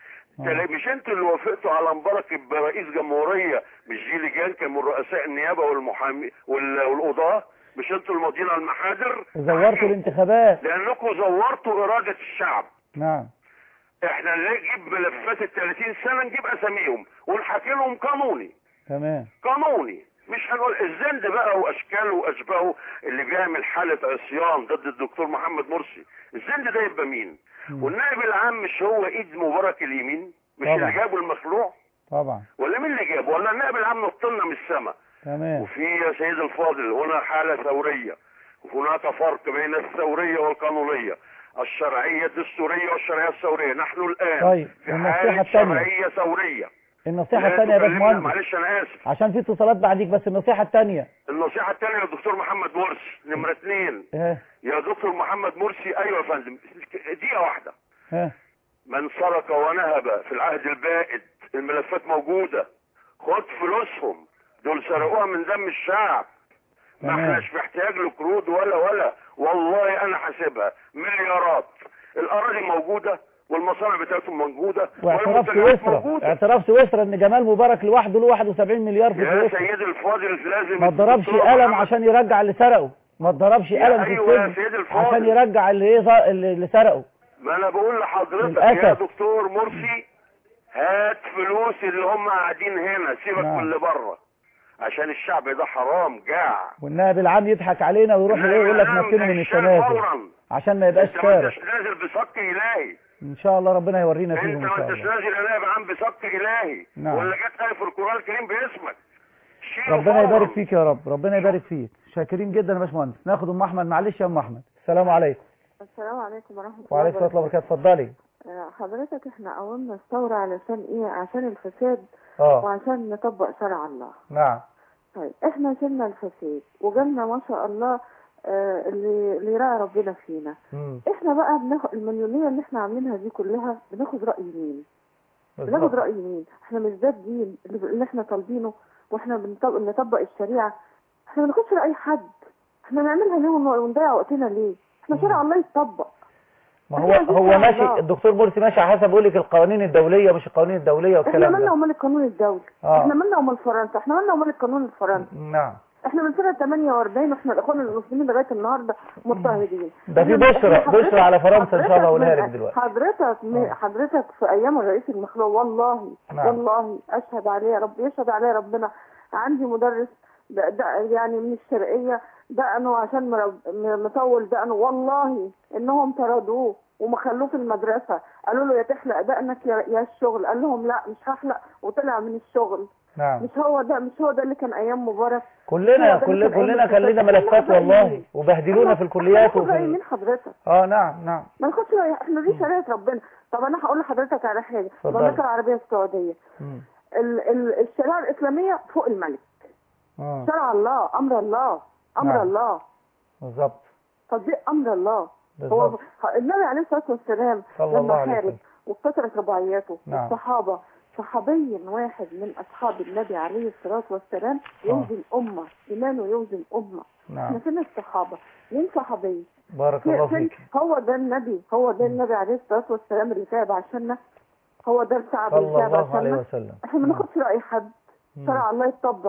تلا- مش انتوا اللي وافقتوا على مبارك يبقى رئيس جمهورية مش جي لجان كان من رؤساء النيابة والمحامي وال- والقضاة مش انتوا الماضيين على المحاضر
وزورتوا الانتخابات
لانكم زورتوا ارادة الشعب
نعم
احنا اللي نجيب ملفات ال 30 سنة نجيب اساميهم ونحكي لهم قانوني
تمام
قانوني مش هنقول الزند بقى واشكاله واشباهه اللي بيعمل حالة عصيان ضد الدكتور محمد مرسي الزند ده يبقى مين
مم.
والنائب العام مش هو ايد مبارك اليمين مش
طبعا.
اللي جابه المخلوع
طبعا
ولا مين اللي جابه ولا النائب العام نطلنا من السماء
تمام
وفي يا سيد الفاضل هنا حالة ثورية وهناك فرق بين الثورية والقانونية الشرعية الدستورية والشرعية الثورية نحن الآن
طيب،
في
والنصيحة
حالة
التانية.
شرعية ثورية
النصيحه
لا
الثانيه يا
تكلمنا-
باشمهندس
معلش أنا آسف
عشان في اتصالات بعديك بس النصيحه الثانيه
النصيحة الثانية للدكتور محمد مرسي نمرة اثنين
ها
يا دكتور محمد مرسي أيوة يا فندم دقيقة واحدة
ها
من سرق ونهب في العهد البائد الملفات موجودة خد فلوسهم دول سرقوها من دم الشعب ما
تمام.
احناش محتاج لقروض ولا ولا والله انا حاسبها مليارات الاراضي موجودة والمصانع بتاعتهم موجودة
واعتراف
والمنتجات
سويسرا
موجودة
اعتراف سويسرا ان جمال مبارك لوحده له 71 مليار في
يا
سويسرا
سيدي الفاضل لازم
ما اتضربش
الدكتور
قلم
محمد-
عشان يرجع اللي سرقه ما اتضربش
يا
قلم في
أيوة يا
السجن
سيدي الفاضل.
عشان يرجع اللي ايه اللي اللي سرقه
ما انا بقول لحضرتك
للأسف.
يا دكتور مرسي هات فلوس اللي هم قاعدين هنا سيبك
نعم.
من اللي بره عشان الشعب ده حرام جاع
والنائب العام يضحك علينا ويروح ايه يقول لك
نعم،
نفسنا من
الشارع
التنازل
فورا
عشان ما يبقاش
انت ما انتش
سارق
نازل بصك الهي
ان شاء الله ربنا يورينا
انت
فيهم ان
ما
شاء
انتش
الله
نازل يا نائب عام بصك الهي
نعم.
ولا جت ايه في القران الكريم باسمك شيله
ربنا
فورا.
يبارك فيك يا رب ربنا يبارك فيك شاكرين جدا يا باشمهندس ناخد ام احمد معلش يا ام احمد السلام عليكم
السلام عليكم ورحمة الله
وعليكم السلام
وبركاته
ورحمه الله وبركاته اتفضلي
آه، حضرتك احنا قومنا الثورة علشان ايه عشان الفساد
اه
وعشان نطبق شرع الله
نعم
طيب احنا شلنا الفساد وجالنا ما شاء الله آه، اللي اللي يراعي ربنا فينا
مم.
احنا بقى بناخد المليونية اللي احنا عاملينها دي كلها بناخد رأي مين بناخد
بالظبط.
رأي مين احنا مش ده الدين اللي, اللي احنا طالبينه واحنا بنطبق نطبق الشريعة احنا ما بناخدش رأي حد احنا نعملها ليه ون- ونضيع وقتنا ليه احنا شرع الله يتطبق
ما هو
احنا
هو
عايزين
ماشي
الله.
الدكتور مرسي ماشي على حسب بيقول لك القوانين الدوليه مش القوانين الدوليه
احنا
والكلام
مالنا
ده
ومال القانون الدولي
آه.
احنا مالنا ومال فرنسا احنا مالنا ومال القانون الفرنسي
نعم
احنا من سنه 48 واحنا الاخوان المسلمين لغايه النهارده مضطهدين
ده في
احنا-
بشرى
احنا
بشرى على فرنسا ان شاء الله
حضرتك
اقولها
من-
لك دلوقتي
حضرتك من-
آه.
حضرتك في ايام الرئيس المخلوع والله
نعم.
والله اشهد عليه رب يشهد عليه ربنا عندي مدرس ده, ده يعني من الشرقيه دقنه عشان مرب- م- مطول دقنه والله انهم طردوه وما خلوه في المدرسه قالوا له يا تحلق دقنك يا, يا الشغل قال لهم لا مش هحلق وطلع من الشغل
نعم
مش هو ده مش هو ده اللي كان ايام مبارك
كلنا
هو ده
كل
اللي كان
كلنا
أيام
كان لنا
الفساد.
ملفات
إحنا
والله
رأيين.
وبهدلونا في الكليات
احنا
وفي
رأي
ال-
مين حضرتك
اه نعم نعم
ما ناخدش رأي احنا دي شريعة ربنا طب انا هقول لحضرتك على حاجه
اتفضلي.
المملكه العربيه السعوديه
مم.
ال ال الشريعه الاسلاميه فوق الملك
اه
شرع الله امر الله امر
نعم.
الله
بالظبط
تطبيق امر الله هو
بالظبط
النبي عليه الصلاه والسلام
صلى الله
لما
عليه
حارب
وسلم
وكثرت رباعياته
نعم.
الصحابه صحابي واحد من اصحاب النبي عليه الصلاه والسلام يوزن امه ايمانه يوزن امه احنا
نعم
فين الصحابه مين صحابي
بارك الله
فين
فيك
هو ده النبي هو ده النبي عليه الصلاه والسلام اللي تعب عشاننا هو ده الشعب اللي
صلى
تعب
الله عليه
عشاننا
وسلم
احنا ما
نعم.
ناخدش راي حد
مم.
شرع الله يتطبق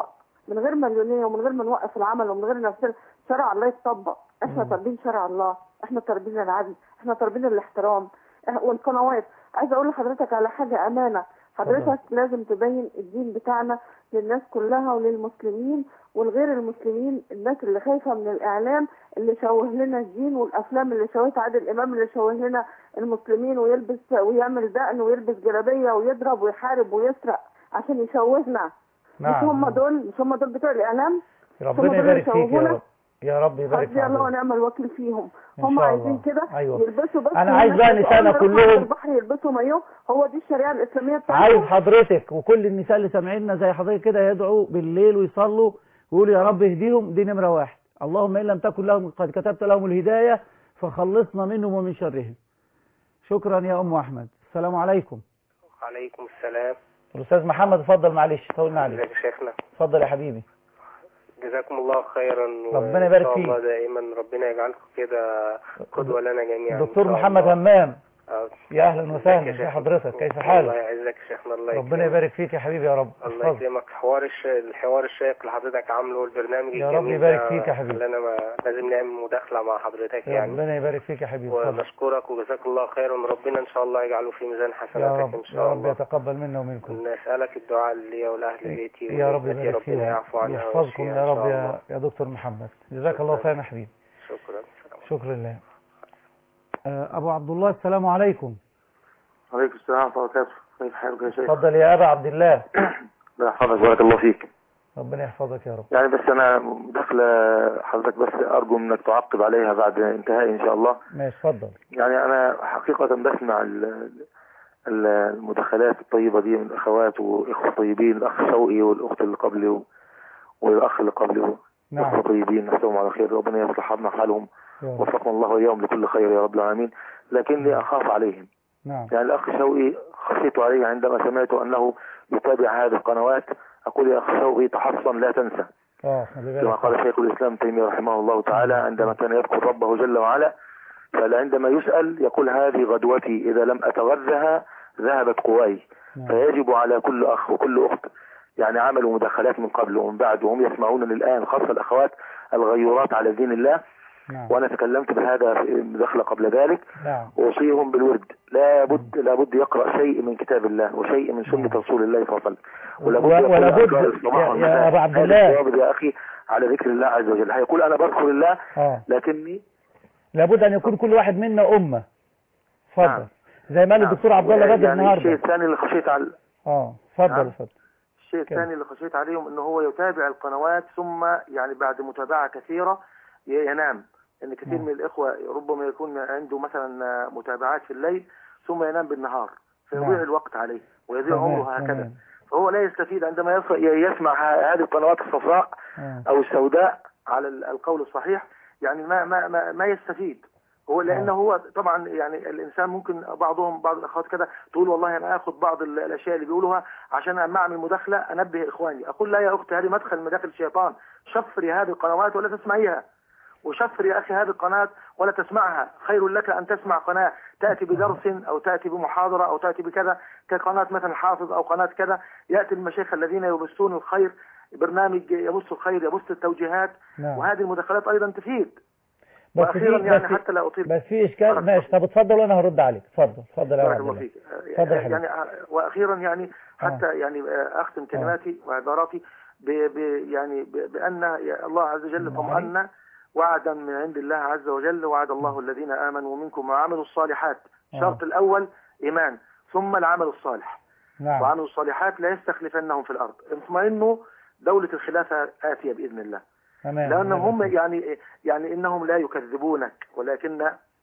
من غير مليونيه ومن غير ما نوقف العمل ومن غير نفسنا شرع الله يتطبق احنا
مم.
طالبين شرع الله احنا طالبين العدل احنا طالبين الاحترام إح- والقنوات عايزه اقول لحضرتك على حاجه امانه حضرتك لازم تبين الدين بتاعنا للناس كلها وللمسلمين والغير المسلمين الناس اللي خايفه من الاعلام اللي شوه لنا الدين والافلام اللي شوهت عادل امام اللي شوه لنا المسلمين ويلبس ويعمل دقن ويلبس جلابيه ويضرب ويحارب ويسرق عشان يشوهنا مش هم دول مش هم دول بتوع الاعلام
ربنا
هم دول
يبارك فيك يا
يشوهونا.
رب يا رب يبارك
حسبي الله
فيك
ونعم الوكيل فيهم
إن
هم
شاء
عايزين
الله.
كده
أيوة.
يلبسوا بس
أنا عايز
والناس
بقى نساءنا
يقعدوا
كلهم-
على البحر يلبسوا مايو هو دي الشريعه الاسلاميه بتاعتهم
عايز حضرتك وكل النساء اللي سامعيننا زي حضرتك كده يدعوا بالليل ويصلوا ويقولوا يا رب اهديهم دي نمرة واحد اللهم إن لم تكن لهم قد كتبت لهم الهداية فخلصنا منهم ومن شرهم شكرا يا أم أحمد السلام عليكم
عليكم السلام
الأستاذ محمد اتفضل معلش طولنا عليك
ازيك يا شيخنا
اتفضل يا حبيبي
جزاكم الله خيرا
ربنا يبارك
وإن شاء الله
فيك.
دائما ربنا يجعلكم كده قدوة لنا جميعا
دكتور
إن شاء
محمد
الله.
همام
آه.
يا أهلا
ازيك
وسهلا
يا
ازي
شيخنا؟
حضرتك كيف
الله
حالك
يعزك يا شيخنا الله
ربنا
يكرمك.
يبارك فيك يا حبيبي يا رب
الله
اتفضل
يكرمك حوار الش... الحوار الشيق اللي حضرتك عامله والبرنامج
يا رب
الجميل
يبارك
ده
فيك يا حبيبي.
خلانا ما... لازم نعمل مداخلة مع حضرتك يعني
ربنا يبارك فيك يا حبيبي اتفضل
ونشكرك وجزاك الله خيرا ربنا ان شاء الله يجعله في ميزان
يا
حسناتك
رب
ان
يا
شاء
رب
الله
يتقبل منا ومنكم
نسألك الدعاء لي ولأهل بيتي
يا رب
وزوجتي،
يبارك
ربنا
فيهم
يعفو عنها
يحفظكم
ويشفيها
يا
إن
رب
شاء
يا
الله.
يا دكتور محمد جزاك الله خيرا يا حبيبي
شكرا
شكرا لله آه، ابو عبد الله السلام عليكم
عليكم السلام ورحمة الله وبركاته كيف حالك يا شيخ؟
اتفضل يا ابا عبد الله
الله يحفظك بارك الله فيك
ربنا يحفظك يا رب
يعني بس أنا داخلة حضرتك بس أرجو إنك تعقب عليها بعد انتهاء إن شاء الله
ماشي اتفضل
يعني أنا حقيقة بسمع ال- ال- المداخلات الطيبة دي من الأخوات وإخوة طيبين الأخ شوقي والأخت اللي قبلي و- والأخ اللي قبلي إخوة
نعم
طيبين نحسبهم على خير ربنا يصلح حالنا حالهم
يا رب
وفقنا الله وإياهم لكل خير يا رب العالمين لكني أخاف عليهم
نعم
يعني الأخ شوقي خشيت عليه عندما سمعت أنه يتابع هذه القنوات أقول يا أخ شوقي تحصن لا تنسى
اه خلي
كما
بالك
قال شيخ الإسلام تيمية رحمه الله تعالى عندما كان يذكر ربه جل وعلا فعندما يسأل يقول هذه غدوتي إذا لم أتغذها ذهبت قواي
نعم.
فيجب على كل أخ وكل أخت يعني عملوا مداخلات من قبل ومن بعد وهم يسمعونني الآن خاصة الأخوات الغيورات على دين الله
نعم
وأنا تكلمت بهذا في مداخلة قبل ذلك
نعم
أوصيهم بالورد لا بد لا بد يقرأ شيء من كتاب الله وشيء من سنة رسول الله صلى الله عليه وسلم ولا بد
و-
يقول
ولا بد
أذكار الصباح
يا- يا
والمساء.
أبا عبد
هذا
الله.
الثواب يا أخي على ذكر الله عز وجل هيقول أنا بذكر الله
اه
لكني
لابد ان يكون كل واحد منا امه اتفضل
نعم.
زي ما قال
نعم.
الدكتور عبد الله بدر
يعني الشيء
النهارده
الثاني اللي خشيت على
اه اتفضل
نعم.
اتفضل
الشيء
كمل.
الثاني اللي خشيت عليهم انه هو يتابع القنوات ثم يعني بعد متابعة كثيرة ي- ينام ان كثير
نعم.
من الاخوة ربما يكون عنده مثلا متابعات في الليل ثم ينام بالنهار فيضيع
نعم.
الوقت عليه ويضيع
تمام،
عمره هكذا
تمام.
فهو لا يستفيد عندما يص- ي- يسمع ه- هذه القنوات الصفراء
آه.
او السوداء على ال- القول الصحيح يعني ما ما ما, ما يستفيد هو لانه
آه.
هو طبعا يعني الانسان ممكن بعضهم بعض الاخوات كده تقول والله انا اخذ بعض ال- الاشياء اللي بيقولوها عشان اما اعمل مداخله انبه اخواني اقول لا يا اختي هذه مدخل مداخل الشيطان شفري هذه القنوات ولا تسمعيها وشفر يا أخي هذه القناة ولا تسمعها خير لك أن تسمع قناة تأتي بدرس أو تأتي بمحاضرة أو تأتي بكذا كقناة مثلا حافظ أو قناة كذا يأتي المشايخ الذين يبثون الخير برنامج يبث الخير يبث التوجيهات
نعم
وهذه المداخلات أيضا تفيد
بس
وأخيرا
في
يعني
بس
حتى لا أطيل
بس في اشكال ماشي طب اتفضل وانا هرد عليك اتفضل اتفضل يا
بارك
عبد
الله
الله
فيك
اتفضل يا حبيبي.
يعني واخيرا يعني حتى يعني اختم كلماتي وعباراتي ب ب يعني ب بان يا الله عز وجل
نعم.
طمأن وعدا من عند الله عز وجل وعد الله الذين امنوا منكم وعملوا الصالحات
آه.
الشرط الاول ايمان ثم العمل الصالح
نعم
وعملوا الصالحات لا يستخلفنهم في الارض اطمئنوا دولة الخلافة آتية بإذن الله
تمام
لأنهم هم
تمام.
يعني يعني إنهم لا يكذبونك ولكن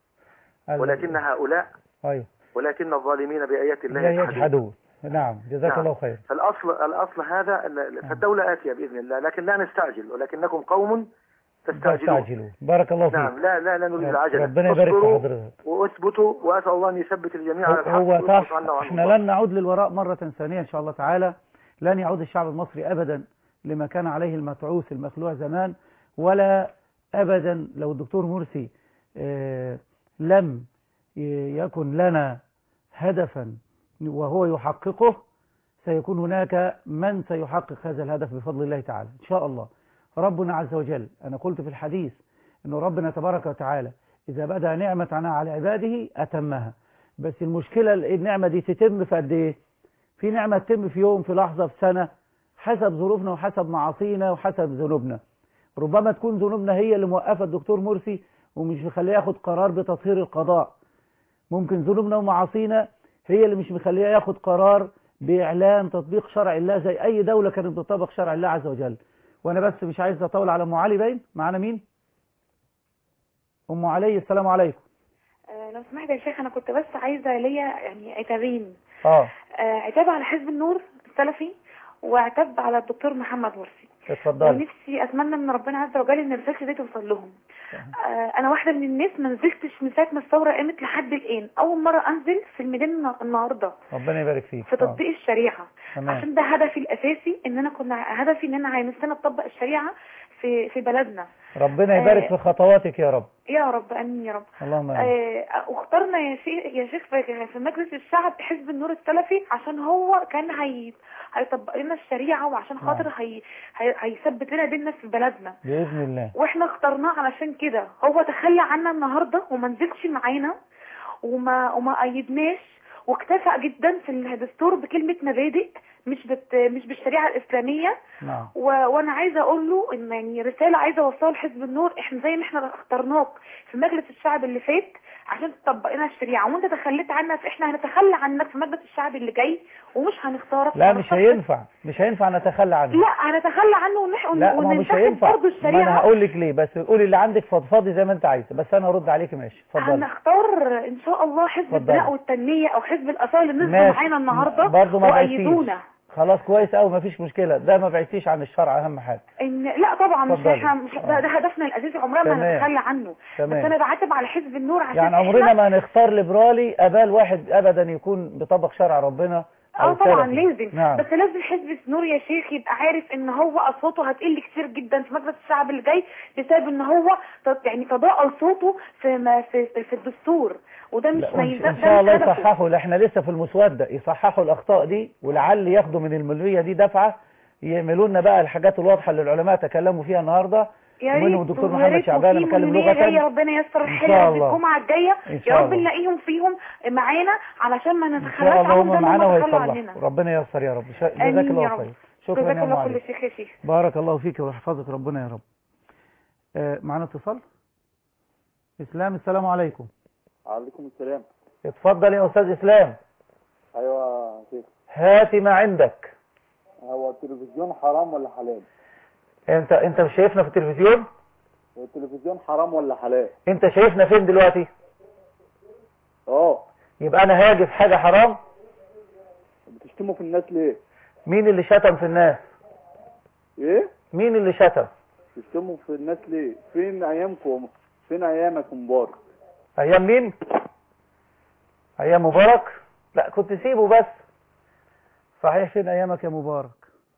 ال-
ولكن هؤلاء
ايوه
ولكن الظالمين بآيات الله
لا
يجحدون
يجحدون نعم جزاك
نعم.
الله خير
فالأصل الأصل هذا ال- فالدولة آتية بإذن الله لكن لا نستعجل ولكنكم قوم تستعجلون
تستعجلوا بارك الله فيك
نعم لا لا لا نريد
رب-
العجلة
ربنا يبارك في
اصبروا
حضرتك
واثبتوا وأسأل الله أن يثبت الجميع على الحق
هو
ويثبت
صح
عنا وعنهم
احنا
الله.
لن نعود للوراء مرة ثانية ان شاء الله تعالى لن يعود الشعب المصري ابدا لما كان عليه المتعوس المخلوع زمان ولا ابدا لو الدكتور مرسي آه، لم ي- يكن لنا هدفا وهو يحققه سيكون هناك من سيحقق هذا الهدف بفضل الله تعالى إن شاء الله ربنا عز وجل أنا قلت في الحديث أن ربنا تبارك وتعالى إذا بدأ نعمة على عباده أتمها بس المشكلة النعمة دي تتم في قد إيه في نعمة تتم في يوم في لحظة في سنة حسب ظروفنا وحسب معاصينا وحسب ذنوبنا ربما تكون ذنوبنا هي اللي موقفة الدكتور مرسي ومش مخليه ياخد قرار بتطهير القضاء ممكن ذنوبنا ومعاصينا هي اللي مش مخليه ياخد قرار بإعلان تطبيق شرع الله زي أي دولة كانت بتطبق شرع الله عز وجل وأنا بس مش عايز أطول على أم علي باين معانا مين أم علي السلام عليكم
آه، لو سمحت يا شيخ انا كنت بس عايزه ليا يعني عتابين
اه
آه، عتاب على حزب النور السلفي وعتاب على الدكتور محمد مرسي
اتفضلي
ونفسي اتمنى من ربنا عز وجل ان الرساله دي توصل لهم آه، انا واحده من الناس ما نزلتش من ساعه ما الثوره قامت لحد الان اول مره انزل في الميدان النا- النهارده
ربنا يبارك فيك
في
آه.
تطبيق الشريعه
تمام
عشان ده هدفي الاساسي ان انا كنا هدفي ان انا عايزين نطبق الشريعه في في بلدنا
ربنا يبارك
آه.
في خطواتك يا رب
يا رب امين يا رب
اللهم آمين
آه، واخترنا يا شيخ يا شيخ في في مجلس الشعب حزب النور السلفي عشان هو كان هي هيطبق لنا الشريعه وعشان خاطر هي هي- هيثبت لنا ديننا في بلدنا
بإذن الله
واحنا اخترناه علشان كده هو تخلى عنا النهارده وما نزلش معانا وما وما ايدناش واكتفى جدا في الدستور بكلمه مبادئ مش بت مش بالشريعه الاسلاميه
نعم
و... وانا عايزه اقول له ان يعني رساله عايزه اوصلها لحزب النور احنا زي ما احنا اخترناك في مجلس الشعب اللي فات عشان تطبق لنا الشريعه وانت تخليت عنا فاحنا هنتخلى عنك في مجلس الشعب اللي جاي ومش هنختارك
لا مش هينفع مش هينفع نتخلى عنه
لا هنتخلى عنه ونح...
لا ما هو مش
وننتخب
هينفع
برضه
ما انا
الشريعه
هقول لك ليه بس قولي اللي عندك فضفاضي زي ما انت عايزه بس انا ارد عليك ماشي اتفضلي
هنختار ان شاء الله حزب
اتفضلي.
البناء والتنميه او حزب الاثار اللي نزلوا
ماشي.
معانا النهارده
برضه ما
وايدونا
بعتيش خلاص كويس قوي ما فيش مشكله ده ما بعتيش عن الشرع اهم حاجه
ان لا طبعا مش
اتفضلي.
احنا مش ده, ده هدفنا الاساسي عمرنا ما
تمام.
هنتخلى عنه
تمام.
بس انا بعاتب على حزب النور عشان
يعني
إحنا-
عمرنا ما هنختار ليبرالي ابال واحد ابدا يكون بيطبق شرع ربنا
اه
او
طبعا
سلفي.
لازم
نعم
بس لازم حزب النور يا شيخ يبقى عارف ان هو اصواته هتقل كتير جدا في مجلس الشعب اللي جاي بسبب ان هو ت- يعني تضاءل صوته في ما في, في الدستور وده مش
لا،
ما
وإن-
يلزم-
ان
ده
شاء
مش
الله
هدفه.
يصححوا لا احنا لسه في المسوده يصححوا الاخطاء دي ولعل ياخدوا من الملويه دي دفعه يعملوا لنا بقى الحاجات الواضحه اللي العلماء تكلموا فيها النهارده
يا
ومنهم
ريت
الدكتور
ويا
محمد
ريت
شعبان
وفي
مكلم
منية جاية
لغه
ربنا ييسر
إن
الحلقة
شاء
في
الله.
الجمعة الجاية
إن
يا
شاء
رب
الله.
نلاقيهم فيهم معانا علشان ما
ان
نتخلاش
شاء الله
عنهم زي
هم
ما
معانا
هم تخلوا عننا
وهيصلحوا ربنا ييسر يا رب شا-
آمين
جزاك
يا
الله
رب.
خير شكرا
جزاك
يا ام
الله
علي
كل شيخ يا شيخ
بارك الله فيك ويحفظك ربنا يا رب آه، معنا اتصال اسلام السلام عليكم
عليكم السلام
اتفضل يا استاذ اسلام
ايوه يا شيخ
هات ما عندك
هو التلفزيون حرام ولا حلال
انت انت مش شايفنا في التلفزيون
هو التلفزيون حرام ولا حلال
انت شايفنا فين دلوقتي
اه
يبقى انا هاجي في حاجه حرام
بتشتموا في الناس ليه
مين اللي شتم في الناس
ايه
مين اللي شتم
بتشتموا في الناس ليه فين ايامكم فين ايامك مبارك
ايام مين ايام مبارك لا كنت سيبه بس صحيح فين ايامك يا مبارك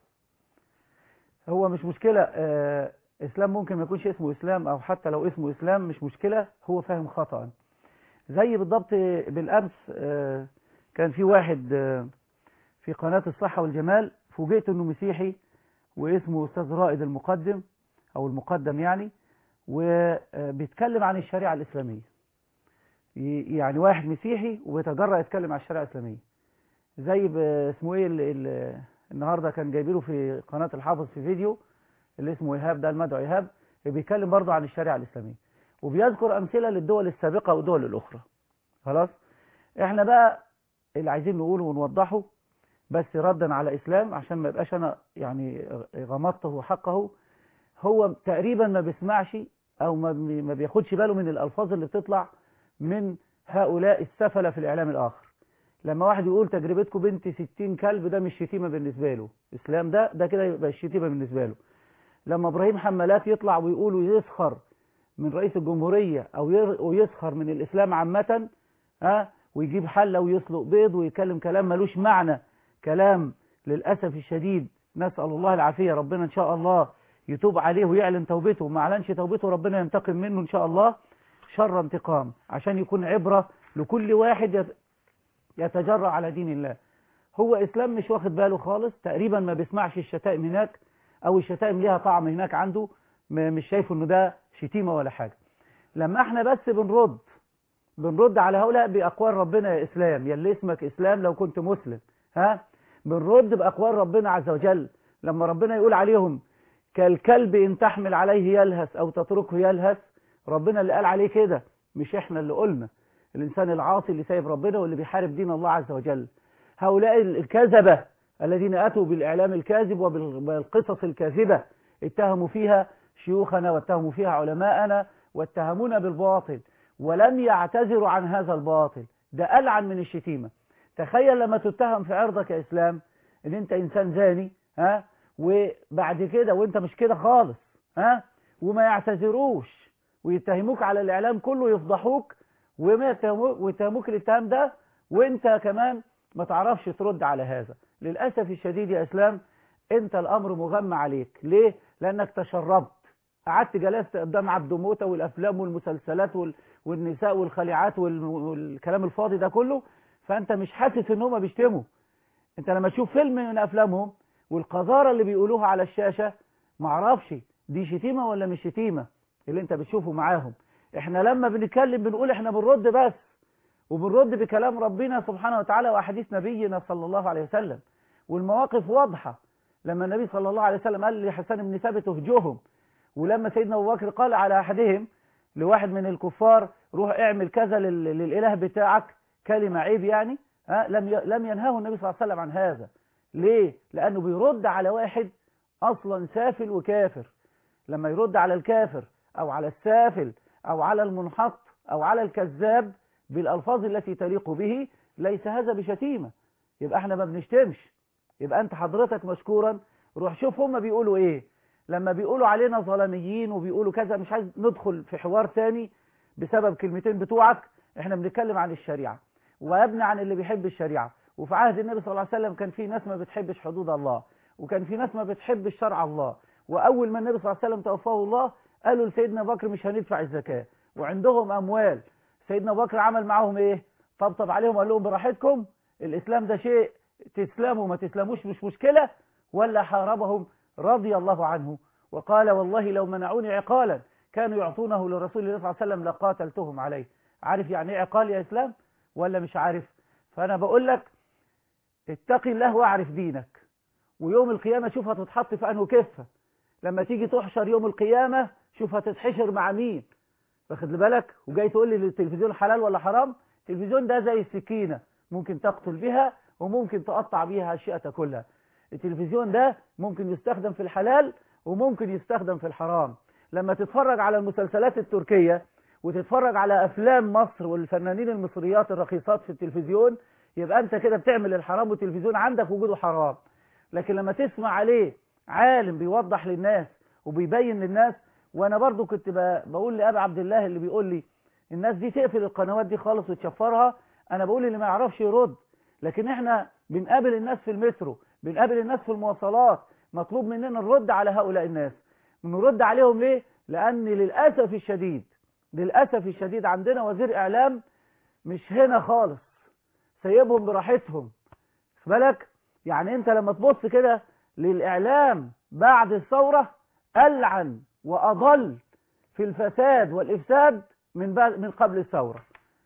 هو مش مشكلة آه اسلام ممكن ما يكونش اسمه اسلام او حتى لو اسمه اسلام مش مشكلة هو فاهم خطأ زي بالضبط بالامس آه كان في واحد آه في قناة الصحة والجمال فوجئت انه مسيحي واسمه استاذ رائد المقدم او المقدم يعني وبيتكلم عن الشريعة الاسلامية ي- يعني واحد مسيحي وبيتجرأ يتكلم عن الشريعة الاسلامية زي ب- اسمه ايه ال- ال- النهارده كان جايبينه في قناة الحافظ في فيديو اللي اسمه ايهاب ده المدعو ايهاب بيتكلم برضه عن الشريعة الاسلامية وبيذكر امثلة للدول السابقة والدول الاخرى خلاص احنا بقى اللي عايزين نقوله ونوضحه بس ردا على اسلام عشان ما يبقاش انا يعني غمضته حقه هو تقريبا ما بيسمعش او ما بي- ما بياخدش باله من الالفاظ اللي بتطلع من هؤلاء السفلة في الاعلام الاخر لما واحد يقول تجربتكم بنت 60 كلب ده مش شتيمة بالنسبة له اسلام ده ده كده يبقى الشتيمة بالنسبة له لما ابراهيم حمالات يطلع ويقول ويسخر من رئيس الجمهورية او ير- ويسخر من الاسلام عامة ها ويجيب حلة ويسلق بيض ويتكلم كلام ملوش معنى كلام للأسف الشديد نسأل الله العافية ربنا إن شاء الله يتوب عليه ويعلن توبته وما أعلنش توبته ربنا ينتقم منه إن شاء الله شر انتقام عشان يكون عبرة لكل واحد يت- يتجرأ على دين الله هو اسلام مش واخد باله خالص تقريبا ما بيسمعش الشتائم هناك او الشتائم ليها طعم هناك عنده م- مش شايف انه ده شتيمه ولا حاجه لما احنا بس بنرد بنرد على هؤلاء باقوال ربنا يا اسلام يا اللي اسمك اسلام لو كنت مسلم ها بنرد باقوال ربنا عز وجل لما ربنا يقول عليهم كالكلب ان تحمل عليه يلهث او تتركه يلهث ربنا اللي قال عليه كده مش احنا اللي قلنا الانسان العاصي اللي سايب ربنا واللي بيحارب دين الله عز وجل هؤلاء الكذبة الذين أتوا بالإعلام الكاذب وبالقصص الكاذبة اتهموا فيها شيوخنا واتهموا فيها علماءنا واتهمونا بالباطل ولم يعتذروا عن هذا الباطل ده ألعن من الشتيمة تخيل لما تتهم في عرضك يا إسلام ان انت انسان زاني ها وبعد كده وانت مش كده خالص ها وما يعتذروش ويتهموك على الإعلام كله يفضحوك وما يتهموك ويتهموك الاتهام ده وانت كمان ما تعرفش ترد على هذا للأسف الشديد يا إسلام أنت الأمر مغمى عليك ليه؟ لأنك تشربت قعدت جلست قدام عبد موتة والأفلام والمسلسلات وال... والنساء والخليعات وال... والكلام الفاضي ده كله فأنت مش حاسس إن هما بيشتموا أنت لما تشوف فيلم من أفلامهم والقذارة اللي بيقولوها على الشاشة معرفش دي شتيمة ولا مش شتيمة اللي أنت بتشوفه معاهم إحنا لما بنتكلم بنقول إحنا بنرد بس وبنرد بكلام ربنا سبحانه وتعالى وأحاديث نبينا صلى الله عليه وسلم والمواقف واضحة لما النبي صلى الله عليه وسلم قال لحسن بن ثابت اهجهم ولما سيدنا أبو بكر قال على أحدهم لواحد من الكفار روح اعمل كذا لل... للإله بتاعك كلمة عيب يعني ها لم ي... لم ينهاه النبي صلى الله عليه وسلم عن هذا ليه؟ لأنه بيرد على واحد أصلا سافل وكافر لما يرد على الكافر أو على السافل أو على المنحط أو على الكذاب بالألفاظ التي تليق به ليس هذا بشتيمة يبقى احنا ما بنشتمش يبقى انت حضرتك مشكورا روح شوف هم بيقولوا ايه لما بيقولوا علينا ظلميين وبيقولوا كذا مش عايز ندخل في حوار تاني بسبب كلمتين بتوعك احنا بنتكلم عن الشريعة وابني عن اللي بيحب الشريعة وفي عهد النبي صلى الله عليه وسلم كان في ناس ما بتحبش حدود الله وكان في ناس ما بتحبش شرع الله واول ما النبي صلى الله عليه وسلم توفاه الله قالوا لسيدنا بكر مش هندفع الزكاة وعندهم اموال سيدنا بكر عمل معاهم ايه طبطب عليهم وقال لهم براحتكم الاسلام ده شيء تسلموا ما تسلموش مش مشكلة ولا حاربهم رضي الله عنه وقال والله لو منعوني عقالا كانوا يعطونه لرسول الله صلى الله عليه وسلم لقاتلتهم عليه عارف يعني ايه عقال يا اسلام ولا مش عارف فانا بقول لك اتقي الله واعرف دينك ويوم القيامة شوف هتتحط في انه كفة لما تيجي تحشر يوم القيامة شوف هتتحشر مع مين واخد بالك وجاي تقول لي التلفزيون حلال ولا حرام التلفزيون ده زي السكينة ممكن تقتل بها وممكن تقطع بيها أشياء تاكلها التلفزيون ده ممكن يستخدم في الحلال وممكن يستخدم في الحرام لما تتفرج على المسلسلات التركية وتتفرج على أفلام مصر والفنانين المصريات الرخيصات في التلفزيون يبقى أنت كده بتعمل الحرام والتلفزيون عندك وجوده حرام لكن لما تسمع عليه عالم بيوضح للناس وبيبين للناس وانا برضو كنت بقول لأبي عبد الله اللي بيقول لي الناس دي تقفل القنوات دي خالص وتشفرها انا بقول اللي ما يعرفش يرد لكن احنا بنقابل الناس في المترو بنقابل الناس في المواصلات مطلوب مننا نرد على هؤلاء الناس نرد عليهم ليه لان للأسف الشديد للأسف الشديد عندنا وزير اعلام مش هنا خالص سيبهم براحتهم بالك يعني انت لما تبص كده للاعلام بعد الثورة ألعن وأضل في الفساد والإفساد من بعد من قبل الثورة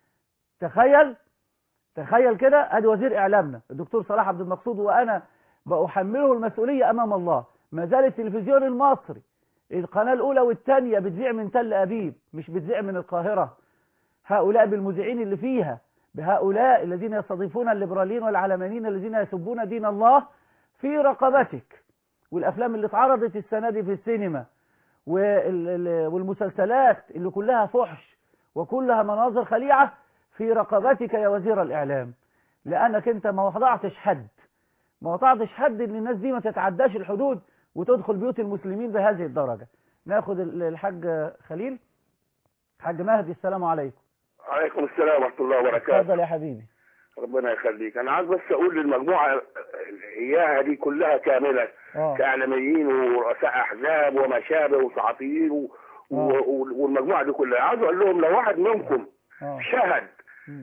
تخيل تخيل كده ادي وزير اعلامنا الدكتور صلاح عبد المقصود وانا بأحمله المسؤولية امام الله ما زال التلفزيون المصري القناة الاولى والثانية بتذيع من تل ابيب مش بتذيع من القاهرة هؤلاء بالمذيعين اللي فيها بهؤلاء الذين يستضيفون الليبراليين والعلمانيين الذين يسبون دين الله في رقبتك والافلام اللي اتعرضت السنة دي في السينما والمسلسلات اللي كلها فحش وكلها مناظر خليعة في رقبتك يا وزير الإعلام لأنك أنت ما وضعتش حد ما وضعتش حد إن الناس دي ما تتعداش الحدود وتدخل بيوت المسلمين بهذه الدرجة ناخد الحاج خليل حاج مهدي السلام عليكم
عليكم السلام ورحمة الله وبركاته
اتفضل يا حبيبي
ربنا يخليك أنا عايز بس أقول للمجموعة إياها دي كلها كاملة
آه.
كإعلاميين ورؤساء أحزاب وما شابه وصحفيين و... و... والمجموعة دي كلها عايز أقول لهم لو واحد منكم
آه.
شهد
مم.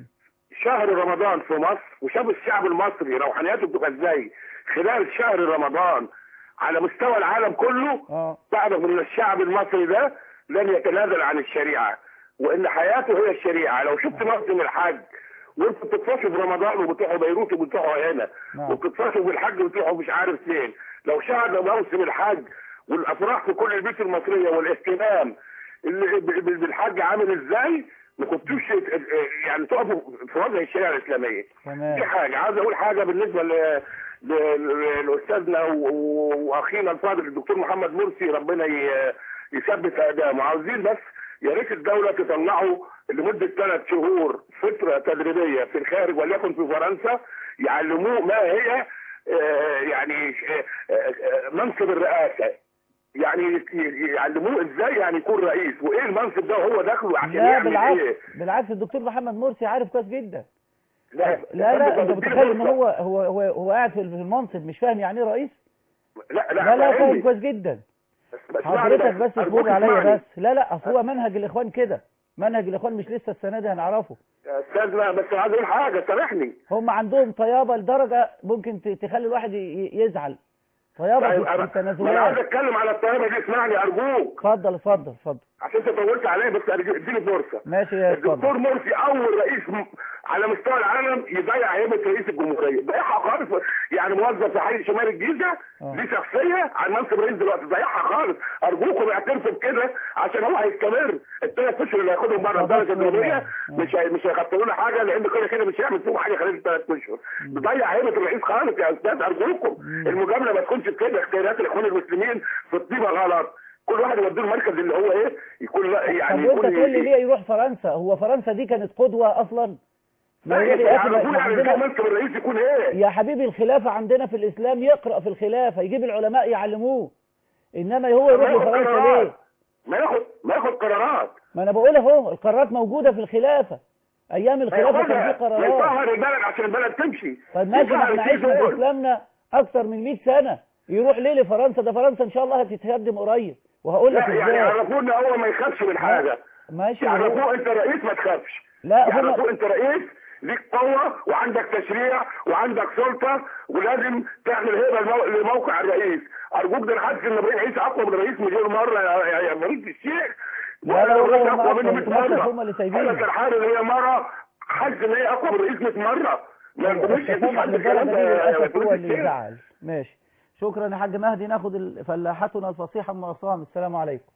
شهر رمضان في مصر وشاف الشعب المصري روحانياته بتبقى ازاي خلال شهر رمضان على مستوى العالم كله
اه
تعرف ان الشعب المصري ده لن يتنازل عن الشريعه وان حياته هي الشريعه لو شفت موسم الحج وانتوا بتتصلوا في رمضان وبتروحوا بيروت وبتروحوا هنا
نعم.
وبتتصلوا بالحج وبتروحوا مش عارف فين لو شاهد موسم الحج والافراح في كل البيوت المصريه والاهتمام اللي ب- ب- بالحج عامل ازاي ما كنتوش يعني تقفوا في وضع الشريعه الاسلاميه دي
تمام
حاجه عايز اقول حاجه بالنسبه ل ل- ل- لاستاذنا و- و- واخينا الفاضل الدكتور محمد مرسي ربنا ي- يثبت اقدامه عاوزين بس يا ريت الدوله تطلعه لمده ثلاث شهور فتره تدريبيه في الخارج وليكن في فرنسا يعلموه ما هي آه، يعني آه، آه، منصب الرئاسه يعني ي- ي- يعلموه ازاي يعني يكون رئيس وايه المنصب ده وهو داخله عشان
لا
يعمل
بالعكس
ايه
بالعكس الدكتور محمد مرسي عارف كويس جدا
لا
لا لا انت
طب
متخيل ان
فرصة.
هو هو هو, هو قاعد في المنصب مش فاهم يعني ايه رئيس
لا لا
لا لا فاهم
فاهمني.
كويس جدا
بس
حضرتك بس
أرجوك
تفوت عليا
اسمعني.
بس لا لا اصل هو منهج الاخوان كده منهج الاخوان مش لسه السنه دي هنعرفه
يا استاذ لا بس عايز اقول حاجه سامحني
هم عندهم طيابه لدرجه ممكن ت- تخلي الواحد ي- ي- يزعل طيابه
طيب
في- في
أنا- ما انا عايز
التنازلات
اتكلم على الطياره دي اسمعني ارجوك
اتفضل اتفضل اتفضل
عشان انت طولت عليا بس أرجو- اديني فرصه
ماشي يا
الدكتور
اتفضل
مرسي اول رئيس م- على مستوى العالم يضيع هيبه رئيس الجمهوريه ضيعها خالص يعني موظف في حي شمال الجيزه
آه.
ليه شخصيه على منصب رئيس دلوقتي ضيعها خالص ارجوكم اعترفوا بكده عشان هو هيستمر الثلاث اشهر اللي هياخدهم بره
صدقت
الدرجه الجمهوريه
والله. آه.
مش هي- مش هيخططوا له حاجه لان كده كده مش هيعمل فيهم حاجه خلال الثلاث اشهر بيضيع هيبه الرئيس خالص يا استاذ ارجوكم المجامله ما تكونش كده اختيارات الاخوان المسلمين في الطيبه غلط كل واحد يوديه المركز اللي هو ايه يكون لا يعني
طب وانت
يكون
تقول لي ليه يروح فرنسا هو فرنسا دي كانت قدوه اصلا
لا
ما يروح يقاتل-
يعرفون يعني
عندنا-
ازاي منصب الرئيس يكون ايه
يا حبيبي الخلافة عندنا في الإسلام يقرأ في الخلافة يجيب العلماء يعلموه إنما هو يروح
ما ياخد
لفرنسا
قرارات.
ليه
ما ياخد ما ياخد قرارات
ما أنا بقول أهو القرارات موجودة في الخلافة أيام الخلافة كان
ياخدها.
في قرارات
يطهر البلد عشان البلد تمشي
طيب ماشي ما
يطهر
احنا
الشيء
عشنا في
دول.
إسلامنا أكثر من 100 سنة يروح ليه لفرنسا ده فرنسا إن شاء الله هتتهدم قريب وهقول لك
لا يعني
إزاي
يعرفونا هو ما يخافش من حاجه
ماشي هو-
يعرفوه انت رئيس ما تخافش
لا هم
يعرفوه انت رئيس ليك قوة وعندك تشريع وعندك سلطة ولازم تعمل هيبة لمو- لموقع الرئيس أرجوك ده الحدث إن إبراهيم عيسى أقوى من الرئيس مليون مرة يا يا, يا مريض الشيخ
لا لا والله هم
أقوى منه
أقوى.
100
للأسف
مرة
هم اللي سايبينه.
هذا الحال اللي هي مرة حاسس إن هي أقوى من الرئيس 100 مرة ما يقولوش
التسامح
عند الكلام
للدرجة
ده
دي
يا
للأسف هو
مريض
اللي
الشيخ.
يزعل ماشي شكرا يا حاج مهدي ناخد ال- فلاحتنا الفصيحة أم عصام السلام عليكم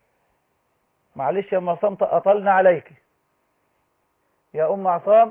معلش يا أم عصام أطلنا عليك يا أم عصام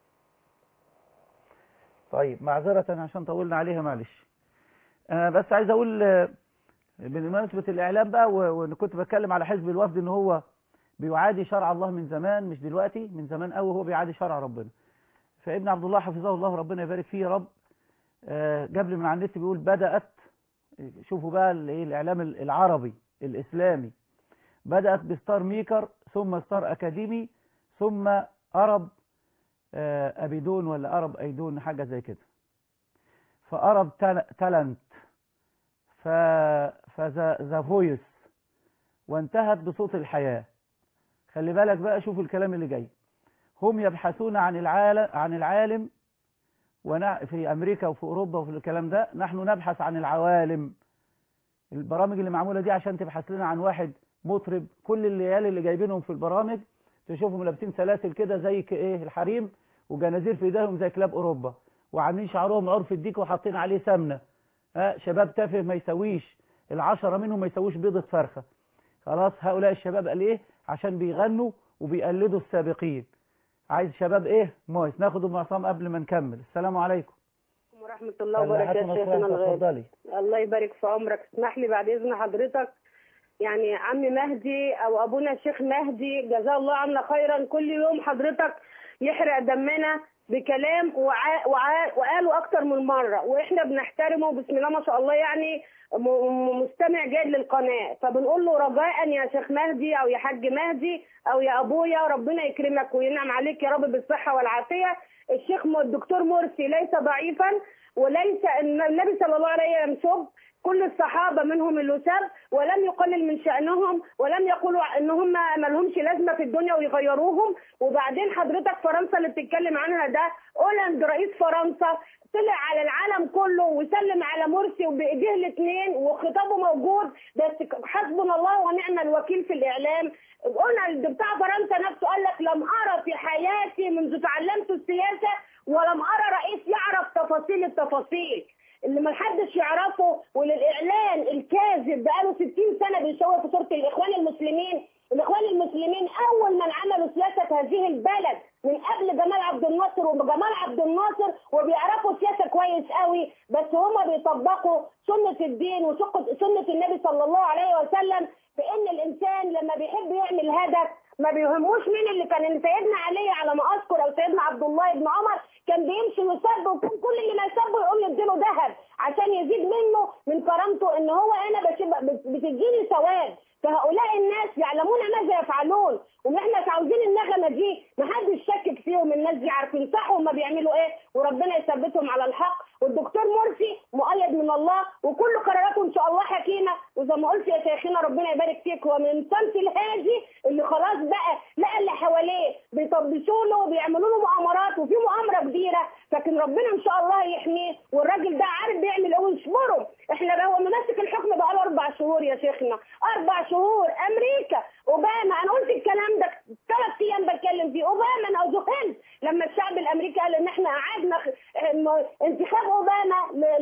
طيب معذرة عشان طولنا عليها معلش أنا بس عايز أقول آه، بمناسبة الإعلام بقى و- وأنا كنت بتكلم على حزب الوفد إن هو بيعادي شرع الله من زمان مش دلوقتي من زمان قوي هو بيعادي شرع ربنا فابن عبد الله حفظه الله ربنا يبارك فيه يا رب آه، جاب لي من على النت بيقول بدأت شوفوا بقى ال- إيه الإعلام العربي الإسلامي بدأت بستار ميكر ثم ستار أكاديمي ثم أرب آه، أبيدون ولا أرب أيدون حاجة زي كده فأرب تال- تالنت ف فذا ذا فويس وانتهت بصوت الحياة خلي بالك بقى شوف الكلام اللي جاي هم يبحثون عن العالم عن العالم ونع... في أمريكا وفي أوروبا وفي الكلام ده نحن نبحث عن العوالم البرامج اللي معمولة دي عشان تبحث لنا عن واحد مطرب كل الليالي اللي جايبينهم في البرامج تشوفهم لابسين سلاسل كده زي ك- ايه الحريم وجنازير في ايديهم زي كلاب اوروبا وعاملين شعرهم عرف الديك وحاطين عليه سمنه ها شباب تافه ما يسويش العشرة منهم ما يسويش بيضة فرخة خلاص هؤلاء الشباب قال ايه عشان بيغنوا وبيقلدوا السابقين عايز شباب ايه مويس ناخد ام عصام قبل ما نكمل السلام عليكم
ورحمة الله وبركاته
فلاحتنا
شيخنا
الصغيرة،
الغالي
اتفضلي
الله يبارك في عمرك اسمح لي بعد إذن حضرتك يعني عمي مهدي أو أبونا الشيخ مهدي جزاه الله عنا خيرا كل يوم حضرتك يحرق دمنا بكلام وع... وع... وقالوا أكتر من مرة وإحنا بنحترمه بسم الله ما شاء الله يعني م... م- مستمع جيد للقناة فبنقول له رجاء يا شيخ مهدي أو يا حاج مهدي أو يا أبويا ربنا يكرمك وينعم عليك يا رب بالصحة والعافية الشيخ م- الدكتور مرسي ليس ضعيفا وليس إن النبي صلى الله عليه وسلم سب كل الصحابة منهم اللي سب ولم يقلل من شأنهم ولم يقولوا ان هم ما لهمش لازمة في الدنيا ويغيروهم وبعدين حضرتك فرنسا اللي بتتكلم عنها ده اولاند رئيس فرنسا طلع على العالم كله وسلم على مرسي وبايديه الاثنين وخطابه موجود بس حسبنا الله ونعم الوكيل في الاعلام قلنا بتاع فرنسا نفسه قال لك لم ارى في حياتي منذ تعلمت السياسه ولم ارى رئيس يعرف تفاصيل التفاصيل اللي ما حدش يعرفه وللاعلان الكاذب بقاله 60 سنه بيشوه في صوره الاخوان المسلمين الاخوان المسلمين اول من عملوا سياسه هذه البلد من قبل جمال عبد الناصر وجمال عبد الناصر وبيعرفوا سياسه كويس قوي بس هما بيطبقوا سنه الدين وسنه النبي صلى الله عليه وسلم في ان الانسان لما بيحب يعمل هدف ما بيهموش مين اللي كان إن سيدنا علي على ما اذكر او سيدنا عبد الله بن عمر كان بيمشي يسب وكان كل اللي ما يسبه يقوم يديله ذهب عشان يزيد منه من كرامته ان هو انا بتديني ثواب فهؤلاء الناس يعلمون ماذا يفعلون واحنا مش عاوزين النغمه دي محدش شكك فيهم الناس دي عارفين صح هما بيعملوا ايه وربنا يثبتهم على الحق والدكتور مرسي مؤيد من الله وكل قراراته ان شاء الله حكيمه وزي ما قلت يا شيخنا ربنا يبارك فيك هو من صمت الهادي اللي خلاص بقى لقى اللي حواليه بيطبشوا له وبيعملوا له مؤامرات وفي مؤامره كبيره لكن ربنا ان شاء الله يحميه والراجل ده عارف بيعمل ايه ويصبره احنا بقى هو ماسك الحكم بقى له اربع شهور يا شيخنا اربع شهور امريكا اوباما انا قلت الكلام ده ثلاث ايام بتكلم فيه اوباما انا ذهلت لما الشعب الامريكي قال ان احنا قعدنا انتخاب اوباما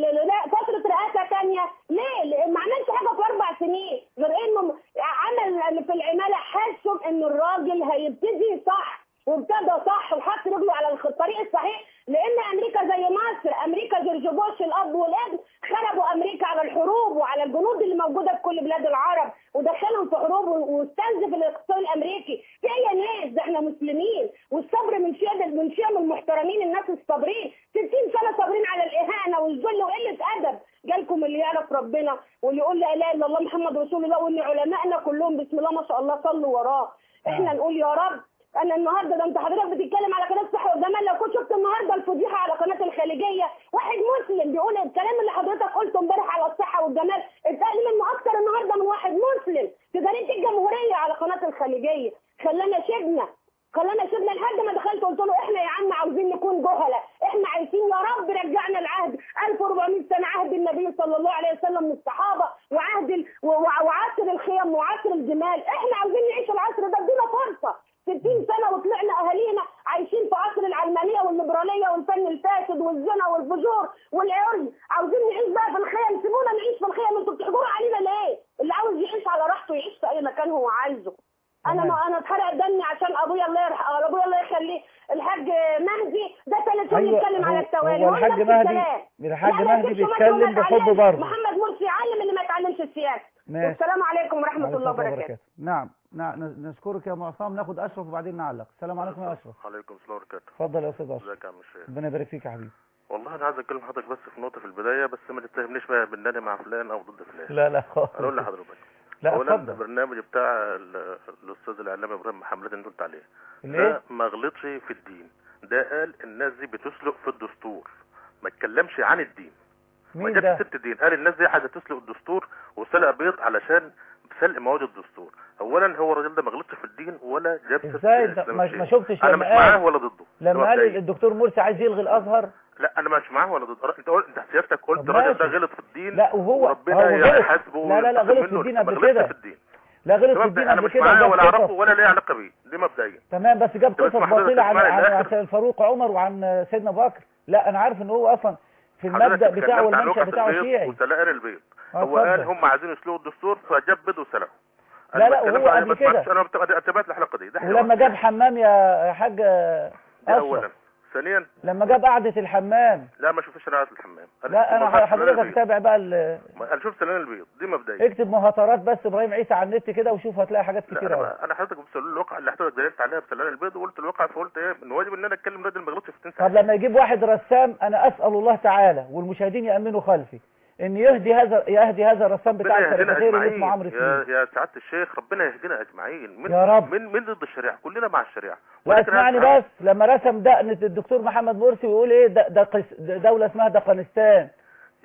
فتره رئاسه ثانيه ليه؟ ما عملش حاجه في اربع سنين غير انه عمل في العماله حسوا ان الراجل هيبتدي صح وابتدى صح وحط رجله على الطريق الصحيح لان امريكا زي مصر امريكا جورج بوش الاب والابن خربوا امريكا على الحروب وعلى الجنود اللي موجوده في كل بلاد العرب ودخلهم في حروب واستنزف الاقتصاد الامريكي في اي ناس ده احنا مسلمين والصبر من شيم من شيم المحترمين الناس الصابرين 60 سنه صابرين على الاهانه والذل وقله ادب جالكم اللي يعرف ربنا واللي يقول لا اله الا الله محمد رسول الله واللي علمائنا كلهم بسم الله ما شاء الله صلوا وراه احنا نقول يا رب انا النهارده ده انت حضرتك بتتكلم على قناه صحه والجمال لو كنت شفت النهارده الفضيحه على قناه الخليجيه واحد مسلم بيقول الكلام اللي حضرتك قلته امبارح على الصحه والجمال اتقال منه اكتر النهارده من واحد مسلم في جريده الجمهوريه على قناه الخليجيه خلانا شبنا خلانا شبنا لحد ما دخلت قلت له احنا يا عم عاوزين نكون جهله احنا عايزين يا رب رجعنا العهد 1400 سنه عهد النبي صلى الله عليه وسلم من الصحابه وعهد ال... وعصر الخيم وعصر الجمال احنا عاوزين نعيش العصر ده ادينا فرصه 60 سنة وطلعنا أهالينا عايشين في عصر العلمانية والليبرالية والفن الفاسد والزنا والفجور والعري عاوزين نعيش بقى في الخيم سيبونا نعيش في الخيم انتوا بتحجروا علينا ليه؟ اللي عاوز يعيش على راحته يعيش في أي مكان هو عايزه انا ما انا اتحرق دمي عشان ابويا الله يرح... ابويا الله يخليه الحاج مهدي ده ثالث يوم
أيوة،
يتكلم على
هو-
التوالي
هو
وهو
الحاج
نفس
مهدي-
الكلام.
الحاج
لا، لا،
مهدي
تجيبش
بيتكلم
معلومات
بحب
عليه.
برضه.
محمد مرسي يعلم اللي ما يتعلمش السياسه
ماشي.
والسلام عليكم ورحمه
عليكم
الله
السلام
وبركاته
نعم نعم نشكرك يا معصم ناخد اشرف وبعدين نعلق السلام عليكم يا اشرف
عليكم السلام وبركاته
اتفضل يا استاذ اشرف
ازيك يا عم الشيخ
ربنا يبارك فيك يا حبيبي
والله انا عايز اتكلم حضرتك بس في نقطه في البدايه بس ما تتهمنيش بقى بان انا مع فلان او ضد فلان
لا لا خالص
انا اقول لحضرتك
لا
اولا
اتفضل
البرنامج بتاع ال- الاستاذ الاعلامي ابراهيم محمد اللي انت قلت عليه
الايه
ده ما غلطش في الدين ده قال الناس دي بتسلق في الدستور ما اتكلمش عن الدين ما
مين
جابش
ده
ست الدين قال الناس دي عايزه تسلق الدستور وسلق بيض علشان سلق مواد الدستور اولا هو الراجل ده ما غلطش في الدين ولا جاب سيرة
ازاي انت
الإسلام
ما
الشيعي.
ما شفتش
انا
لما
مش معاه
قال
ولا ضده
لما
ده
قال
مبدئيا.
الدكتور مرسي عايز يلغي الازهر
لا انا مش معاه ولا ضد انت قلت انت سيادتك قلت
طب
الراجل ده
ماشي.
غلط في الدين
لا وهو
وربنا
هو غلط
يحاسبه
لا لا لا
وينتقم
غلط في
منه.
الدين
ما
قبل
غلطش
كده
في الدين
لا غلط
ده
في
مبدئيا
الدين
انا
قبل
مش
كده
معاه
جاب
ولا
قصص
اعرفه ولا ليه علاقه بيه دي مبدئيا
تمام بس جاب
طب
قصص
اسمع حضرتك،
باطله عن
اسمعني
عن
للآخر.
عن الفاروق عمر وعن سيدنا ابو بكر لا انا عارف ان هو اصلا في المبدا
حضرتك
بتاعه
اتكلمت عن
والمنشا
وقت
بتاعه
البيض
شيعي
وسلائر البيض
اه،
هو قال
اتفضل.
هم عايزين يسلقوا الدستور فجاب بيض وسلقه
لا،
أنا
لا،
بتكلم
وهو
عليه
قبل
بس معلش
كده.
انا بت- اتبعت الحلقه دي ده حلوة.
ولما جاب حمام يا حاج
دي اولا
اشرف
ثانيا
لما جاب قعده الحمام
لا ما شفتش انا قاعد في الحمام
لا انا
شفت
حضرتك
سلالة
تتابع بقى ال-
البيض. انا شفت سلالة البيض دي مبدئيا
اكتب مهاترات بس ابراهيم عيسى على النت كده وشوف هتلاقي حاجات
لا
كتير
انا
قوي
ما- انا حضرتك بسأل الواقع اللي حضرتك دللت عليها بسلالة البيض وقلت الواقع فقلت ايه من واجب ان انا اتكلم راجل ما غلطش في 60
طب لما يجيب واحد رسام انا اسال الله تعالى والمشاهدين يامنوا خلفي ان يهدي هذا يهدي هذا الرسام بتاع
ربنا يهدينا
الكاريكاتير اللي
اجمعين
اسمه عمرو
يا
سليم
يا سعاده الشيخ ربنا يهدينا اجمعين من
يا رب.
من من ضد الشريعه كلنا مع الشريعه
لا
ولكن
اسمعني
أنا-
بس لما رسم دقنة الدكتور محمد مرسي ويقول ايه ده ده قس- ده دولة اسمها دقنستان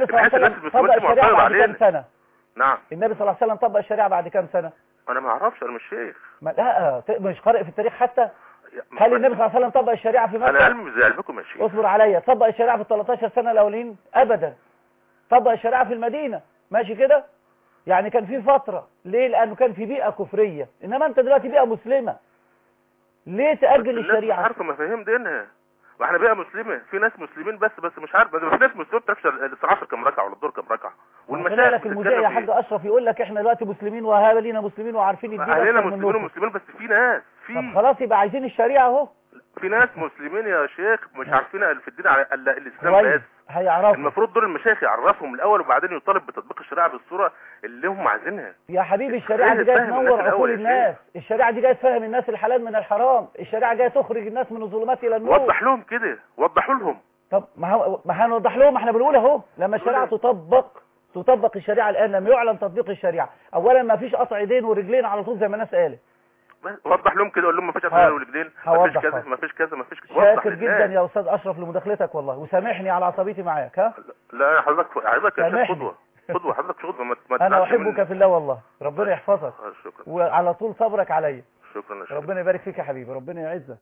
النبي صلى الله
بحيث
عليه
الناس
وسلم
المسلمين
طبق
دي
الشريعة
معترضة
بعد كام
علينا.
سنة
نعم
النبي صلى الله عليه وسلم طبق الشريعة بعد كام سنة
انا ما اعرفش انا مش شيخ
ما لا ت- مش قارئ في التاريخ حتى هل النبي صلى الله عليه وسلم طبق الشريعة في
انا
مكة
علمي مش زي علمكم يا شيخ
اصبر عليا طبق الشريعة في ال 13 سنة الأولين أبدا طبق الشريعة في المدينة ماشي كده يعني كان في فترة ليه لأنه كان في بيئة كفرية إنما أنت دلوقتي بيئة مسلمة ليه تأجل
الناس مش
الشريعة
عارفه مفاهيم دينها واحنا بقى مسلمه في ناس مسلمين بس بس مش عارف بس في ناس مسلمين ما بتعرفش العصر كم ركعه ولا الدور كم ركعه
طلع
والمشايخ
لك المذيع يا
بتتكلم
حاج
فيه.
اشرف يقول لك احنا دلوقتي مسلمين وهذا لينا مسلمين وعارفين الدين
اهلنا
أكتر
مسلمين
منكم.
ومسلمين بس في ناس
طب
في
خلاص يبقى عايزين الشريعة اهو
في ناس مسلمين يا شيخ مش عارفين في الدين على الا الاسلام
كويس
بس
هيعرفوا
المفروض دول المشايخ يعرفهم الاول وبعدين يطالب بتطبيق الشريعه بالصوره اللي هم عايزينها
يا حبيبي الشريعة دي جاية
فهم الناس
تنور
الأول
عقول
يا
الناس الشريعة دي جاية تفهم الناس الحلال من الحرام الشريعة جاية تخرج الناس من الظلمات إلى النور
وضح لهم كده وضحوا لهم
طب ما هو- ما هنوضح لهم احنا بنقول اهو لما الشريعة تطبق تطبق الشريعة الآن لما يعلن تطبيق الشريعة أولا ما فيش قطع ايدين ورجلين على طول زي ما الناس قالت
بس وضح لهم كده قول لهم مفيش
حاضر.
اسئله والجدين مفيش
هوضح
كذا
حاضر.
مفيش كذا مفيش كذا وضح
شاكر
للناس.
جدا يا أستاذ أشرف لمداخلتك والله وسامحني على عصبيتي معاك ها
لا حضرتك حضرتك يا شيخ
سامحني.
قدوه قدوه حضرتك قدوه ما ما
أنا
تزعلش
أحبك
مني.
في الله والله ربنا يحفظك
آه، شكرا
وعلى طول صبرك عليا
شكرا يا شيخ
ربنا يبارك فيك يا حبيبي ربنا يعزك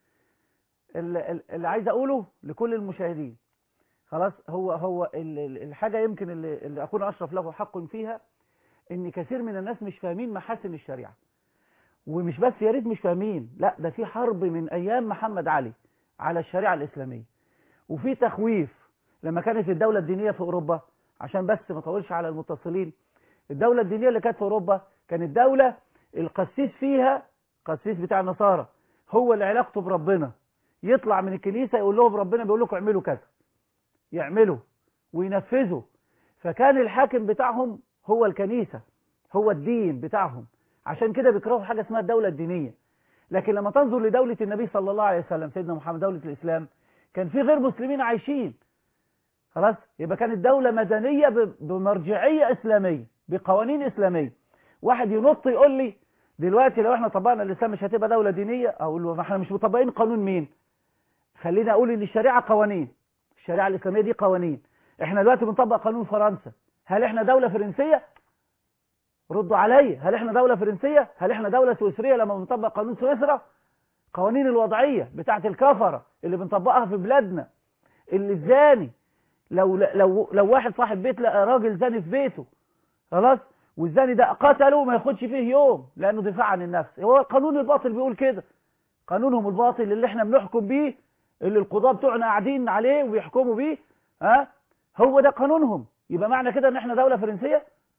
ال- ال- اللي عايز اقوله لكل المشاهدين خلاص هو هو ال- ال- الحاجه يمكن اللي, اللي اكون اشرف له حق فيها ان كثير من الناس مش فاهمين محاسن الشريعه ومش بس يا ريت مش فاهمين لا ده في حرب من ايام محمد علي على الشريعه الاسلاميه وفي تخويف لما كانت الدوله الدينيه في اوروبا عشان بس ما اطولش على المتصلين الدوله الدينيه اللي كانت في اوروبا كانت دوله القسيس فيها قسيس بتاع النصارى هو اللي علاقته بربنا يطلع من الكنيسه يقول لهم ربنا بيقول لكم اعملوا كذا يعملوا وينفذوا فكان الحاكم بتاعهم هو الكنيسه هو الدين بتاعهم عشان كده بيكرهوا حاجه اسمها الدوله الدينيه لكن لما تنظر لدوله النبي صلى الله عليه وسلم سيدنا محمد دوله الاسلام كان في غير مسلمين عايشين خلاص يبقى كانت دولة مدنية ب- بمرجعية إسلامية بقوانين إسلامية واحد ينط يقول لي دلوقتي لو احنا طبقنا الإسلام مش هتبقى دولة دينية أقول له ما احنا مش مطبقين قانون مين خليني أقول إن الشريعة قوانين الشريعة الإسلامية دي قوانين احنا دلوقتي بنطبق قانون فرنسا هل احنا دولة فرنسية ردوا عليا هل احنا دولة فرنسية هل احنا دولة سويسرية لما بنطبق قانون سويسرا قوانين الوضعية بتاعت الكفرة اللي بنطبقها في بلادنا اللي الزاني لو لو لو واحد صاحب بيت لقى راجل زاني في بيته خلاص والزاني ده قتله ما ياخدش فيه يوم لانه دفاع عن النفس هو القانون الباطل بيقول كده قانونهم الباطل اللي احنا بنحكم بيه اللي القضاة بتوعنا قاعدين عليه وبيحكموا بيه ها هو ده قانونهم يبقى معنى كده ان احنا دولة فرنسية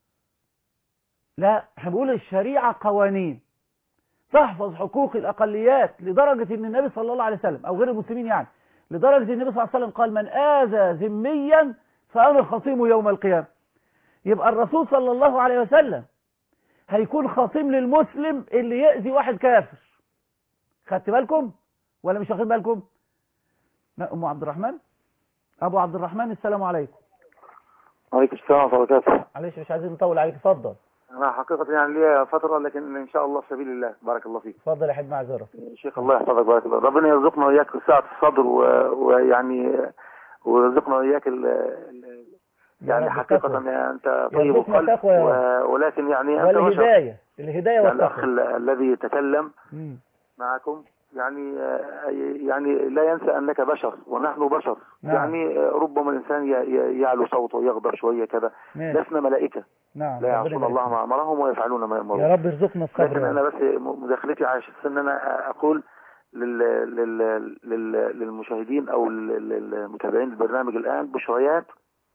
لا احنا بنقول الشريعة قوانين تحفظ حقوق الأقليات لدرجة أن النبي صلى الله عليه وسلم أو غير المسلمين يعني لدرجة النبي صلى الله عليه وسلم قال من آذى ذميا فأنا خصيمه يوم القيامة يبقى الرسول صلى الله عليه وسلم هيكون خصيم للمسلم اللي يأذي واحد كافر خدت بالكم ولا مش واخد بالكم لا أم عبد الرحمن أبو عبد الرحمن السلام عليكم
عليكم السلام ورحمة الله وبركاته
معلش مش عايزين نطول عليك اتفضل
أنا حقيقة يعني لي فترة لكن إن شاء الله في سبيل الله بارك الله فيك
اتفضل يا حبيبي معذرة
شيخ الله يحفظك بارك الله ربنا يرزقنا وإياك سعة الصدر و- ويعني ويرزقنا وإياك ال- ال- يعني
رب
حقيقة
التقوى.
يعني أنت طيب
يرزقنا
القلب
التقوى يا رب.
و- ولكن يعني أنت بشر
والهداية الهداية
يعني الأخ
والتقوى
ال- الذي تكلم
مم.
معكم يعني آه، يعني لا ينسى أنك بشر ونحن بشر
نعم.
يعني آه، ربما الإنسان ي- ي- يعلو صوته ويغضب شوية كذا
ماشي.
لسنا ملائكة
نعم
لا
ربنا
يعصون
يبارك
الله
فيك.
ما أمرهم ويفعلون ما يأمرون
يا رب ارزقنا الصبر
لكن
يا
انا
رب.
بس مداخلتي على اساس ان انا اقول لل... لل... لل... للمشاهدين او لل- للمتابعين البرنامج الان بشريات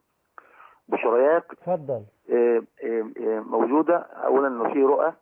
بشريات
اتفضل
آه، آه، آه، موجودة اولا انه في رؤى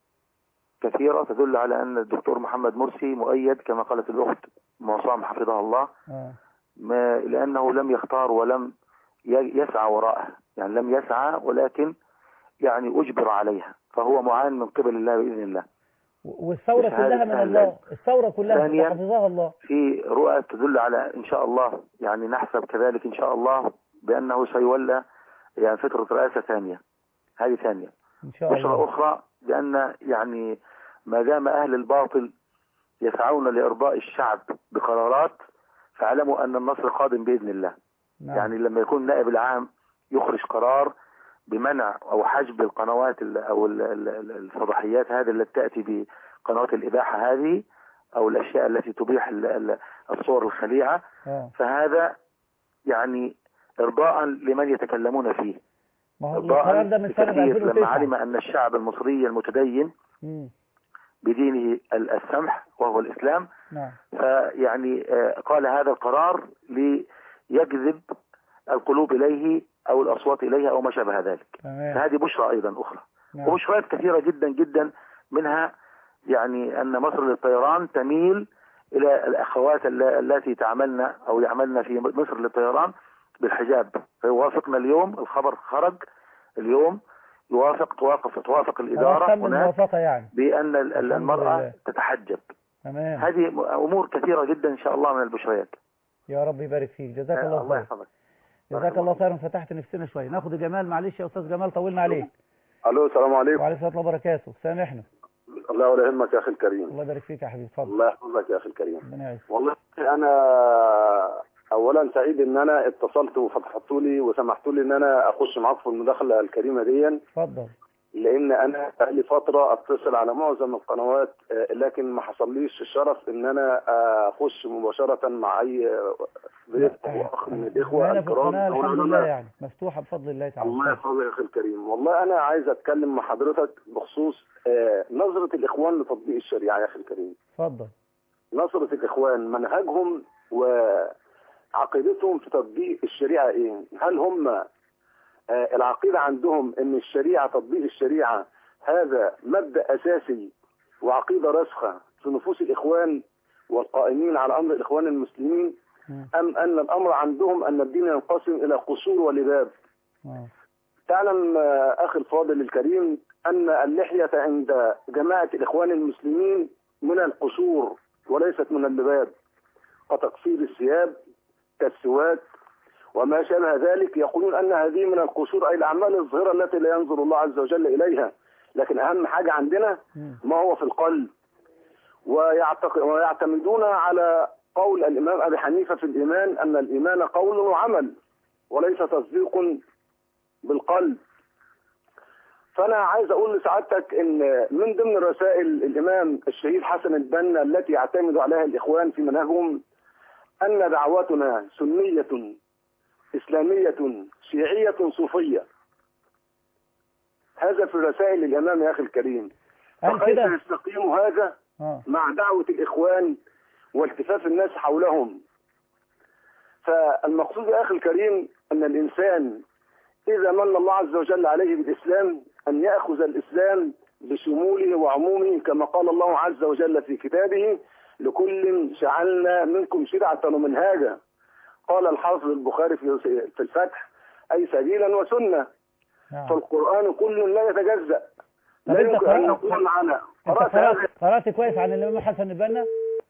كثيرة تدل على ان الدكتور محمد مرسي مؤيد كما قالت الاخت معصام حفظها الله
آه.
ما لانه لم يختار ولم ي- يسعى وراءها يعني لم يسعى ولكن يعني اجبر عليها فهو معان من قبل الله باذن الله
والثورة
بشهادة
كلها من
أهل
الله
العلم.
الثورة كلها
ثانياً،
حفظها الله
في رؤى تدل على إن شاء الله يعني نحسب كذلك إن شاء الله بأنه سيولى يعني فترة رئاسة ثانية هذه ثانية
إن شاء
بشرى
الله
أخرى بأن يعني ما دام أهل الباطل يسعون لإرضاء الشعب بقرارات فاعلموا أن النصر قادم بإذن الله
نعم.
يعني لما يكون النائب العام يخرج قرار بمنع أو حجب القنوات ال- أو ال- ال- ال- الفضحيات هذه التي تأتي بقنوات الإباحة هذه أو الأشياء التي تبيح ال- ال- الصور الخليعة
آه.
فهذا يعني إرضاء لمن يتكلمون فيه
ما هو
ضاء
القرار ده من سنة
بكثير لما
2009
علم أن الشعب المصري المتدين
مم.
بدينه ال- السمح وهو الإسلام
نعم
فيعني آه، قال هذا القرار ليجذب القلوب إليه أو الأصوات إليه أو ما شابه ذلك
تمام
فهذه بشرى أيضا أخرى
نعم.
وبشرات كثيرة جدا جدا منها يعني أن مصر للطيران تميل إلى الأخوات الل- التي تعملن أو يعملن في مصر للطيران بالحجاب فيوافقنا اليوم الخبر خرج اليوم يوافق توافق توافق
خلاص
الإدارة
تم
هناك
الموافقة يعني
بأن ال- ال-
الحمد
المرأة
لله.
تتحجب
تمام
هذه م- أمور كثيرة جدا إن شاء الله من البشريات
يا رب يبارك فيك جزاك
آه،
الله
الله
خير
يحفظك
جزاك الله خيرا فتحت نفسنا شوية ناخد جمال معلش يا أستاذ جمال طولنا عليك
الو السلام عليكم
وعليكم السلام وبركاته سامحنا
الله ولا يهمك يا اخي الكريم
الله يبارك فيك يا حبيبي اتفضل
الله يحفظك يا اخي الكريم
ربنا يعزك
والله انا اولا سعيد ان انا اتصلت وفتحتوا لي وسمحتوا لي ان انا اخش معاكم في المداخله الكريمه دي
اتفضل
لان انا بقالي فتره اتصل على معظم القنوات آه، لكن ما حصليش الشرف ان انا آه، اخش مباشره مع اي آه، ضيف او اخ من الاخوه
هنا في
الكرام
القناة
أو
الحمد
العلماء.
لله يعني مفتوحة بفضل الله تعالى
الله يحفظك يا اخي الكريم والله انا عايز اتكلم مع حضرتك بخصوص آه، نظره الاخوان لتطبيق الشريعه يا اخي الكريم
اتفضل
نظره الاخوان منهجهم وعقيدتهم في تطبيق الشريعه ايه هل هم آه، العقيده عندهم ان الشريعه تطبيق الشريعه هذا مبدا اساسي وعقيده راسخه في نفوس الاخوان والقائمين على امر الاخوان المسلمين ام ان الامر عندهم ان الدين ينقسم الى قصور ولباب
آه.
تعلم آه، أخي الفاضل الكريم أن اللحية عند جماعة الإخوان المسلمين من القصور وليست من اللباب كتقصير الثياب كالسواك وما شابه ذلك يقولون أن هذه من القصور أي الأعمال الظاهرة التي لا ينظر الله عز وجل إليها لكن أهم حاجة عندنا ما هو في القلب ويعتق- ويعتمدون على قول الإمام أبي حنيفة في الإيمان أن الإيمان قول وعمل وليس تصديق بالقلب فانا عايز اقول لسعادتك ان من ضمن رسائل الامام الشهيد حسن البنا التي يعتمد عليها الاخوان في منهجهم ان دعوتنا سنيه اسلاميه شيعيه صوفيه هذا في رسائل الامام يا اخي الكريم
هل
فكيف
كده؟
يستقيم هذا
آه.
مع دعوه الاخوان والتفاف الناس حولهم فالمقصود يا اخي الكريم ان الانسان إذا من الله عز وجل عليه بالإسلام أن يأخذ الإسلام بشموله وعمومه كما قال الله عز وجل في كتابه لكل جعلنا منكم شرعة ومنهاجا قال الحافظ البخاري في في الفتح أي سبيلا وسنة
نعم.
فالقرآن كل لا يتجزأ
طب
لا
أنت
يمكن أن
قرأت-
نقول على
انت
قرأت هذا
قرأت, قرأت كويس عن الإمام حسن البنا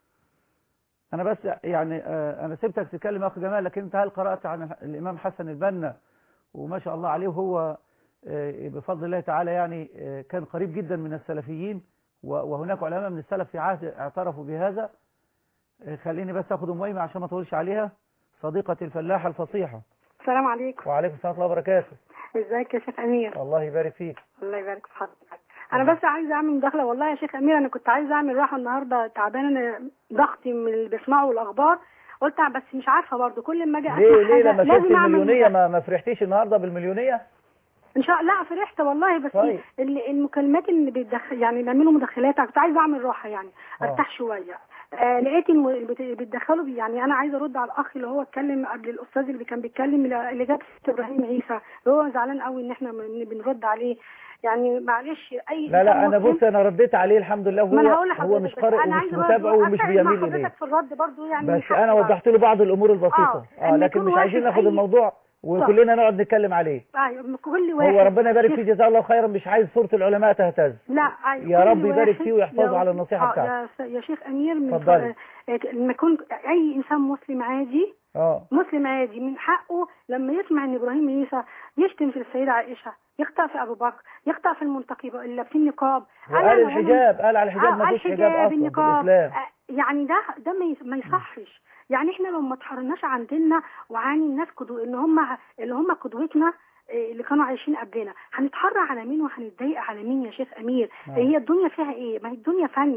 أنا بس يعني آه، أنا سبتك تتكلم يا أخي جمال لكن أنت هل قرأت عن الإمام حسن البنة وما شاء الله عليه وهو آه، بفضل الله تعالى يعني آه، كان قريب جدا من السلفيين و- وهناك علماء من السلف في عهد اعترفوا بهذا آه، خليني بس أخذ أم أيمن عشان ما أطولش عليها صديقة الفلاحة الفصيحة
السلام عليكم
وعليكم السلام ورحمة الله وبركاته
ازيك يا شيخ امير
الله يبارك فيك
الله يبارك في حضرتك انا بس عايزه اعمل مداخله والله يا شيخ امير انا كنت عايزه اعمل راحه النهارده تعبانه انا ضغطي من اللي بسمعه الاخبار قلت بس مش عارفه برضه كل ما اجي اسمع
ليه ليه
حاجه
لما شفت
لازم اعمل
المليونية
مداخلة.
ما, ما فرحتيش النهاردة بالمليونية
ان شاء الله لا فرحت والله بس
طيب.
ال- المكالمات اللي بيتدخل يعني بيعملوا مداخلات أنا كنت عايزه اعمل راحه يعني
آه.
ارتاح شويه آه لقيت الم- اللي بت- بيتدخلوا بي يعني انا عايزه ارد على الاخ اللي هو اتكلم قبل الاستاذ اللي كان بيتكلم اللي اللي جاب سيرة ابراهيم عيسى اللي هو زعلان قوي ان احنا من- بنرد عليه يعني معلش اي
لا لا
إنسان
انا
مسلم-
بص انا رديت عليه الحمد لله
ما انا هقول
وهو
لحضرتك
هو مش
بس
قارئ
انا
ومش
عايزه برضه
متابعه ومش
أتفق
بيميل
مع
اليه
حضرتك في الرد برضه يعني
بس
من حقي
انا
برضه.
وضحت له بعض الامور البسيطه
آه،
اه
إن
لكن
يكون
مش عايزين
واحد
ناخد
أي-
الموضوع وكلنا نقعد نتكلم عليه
ايوه كل واحد
هو ربنا يبارك
شيخ-
فيه جزاه الله خيرا مش عايز صوره العلماء تهتز
لا أيوة
يا
كل
رب يبارك
واحد-
فيه ويحفظه
يا
على
رب-
النصيحة
آه،
بتاعته.
يا س- يا شيخ امير من
اتفضلي.
آه، لما يكون اي انسان مسلم عادي
اه
مسلم عادي من حقه لما يسمع ان ابراهيم عيسى يشتم في السيده عائشه يخطأ في ابو بكر يخطأ في المنتقب اللي لابسين نقاب
وقال
أنا-
الحجاب قال على الحجاب
آه،
ما
قال
فيش حجاب اصلا في
النقاب
الاسلام
آه، يعني ده ده ما يس- ما يصحش يعني احنا لو ما اتحرناش عن ديننا وعن الناس قدو اللي هم اللي هم قدوتنا آه، اللي كانوا عايشين قبلنا هنتحرى على مين وهنتضايق على مين يا شيخ امير
نعم.
هي الدنيا فيها ايه ما هي الدنيا فانيه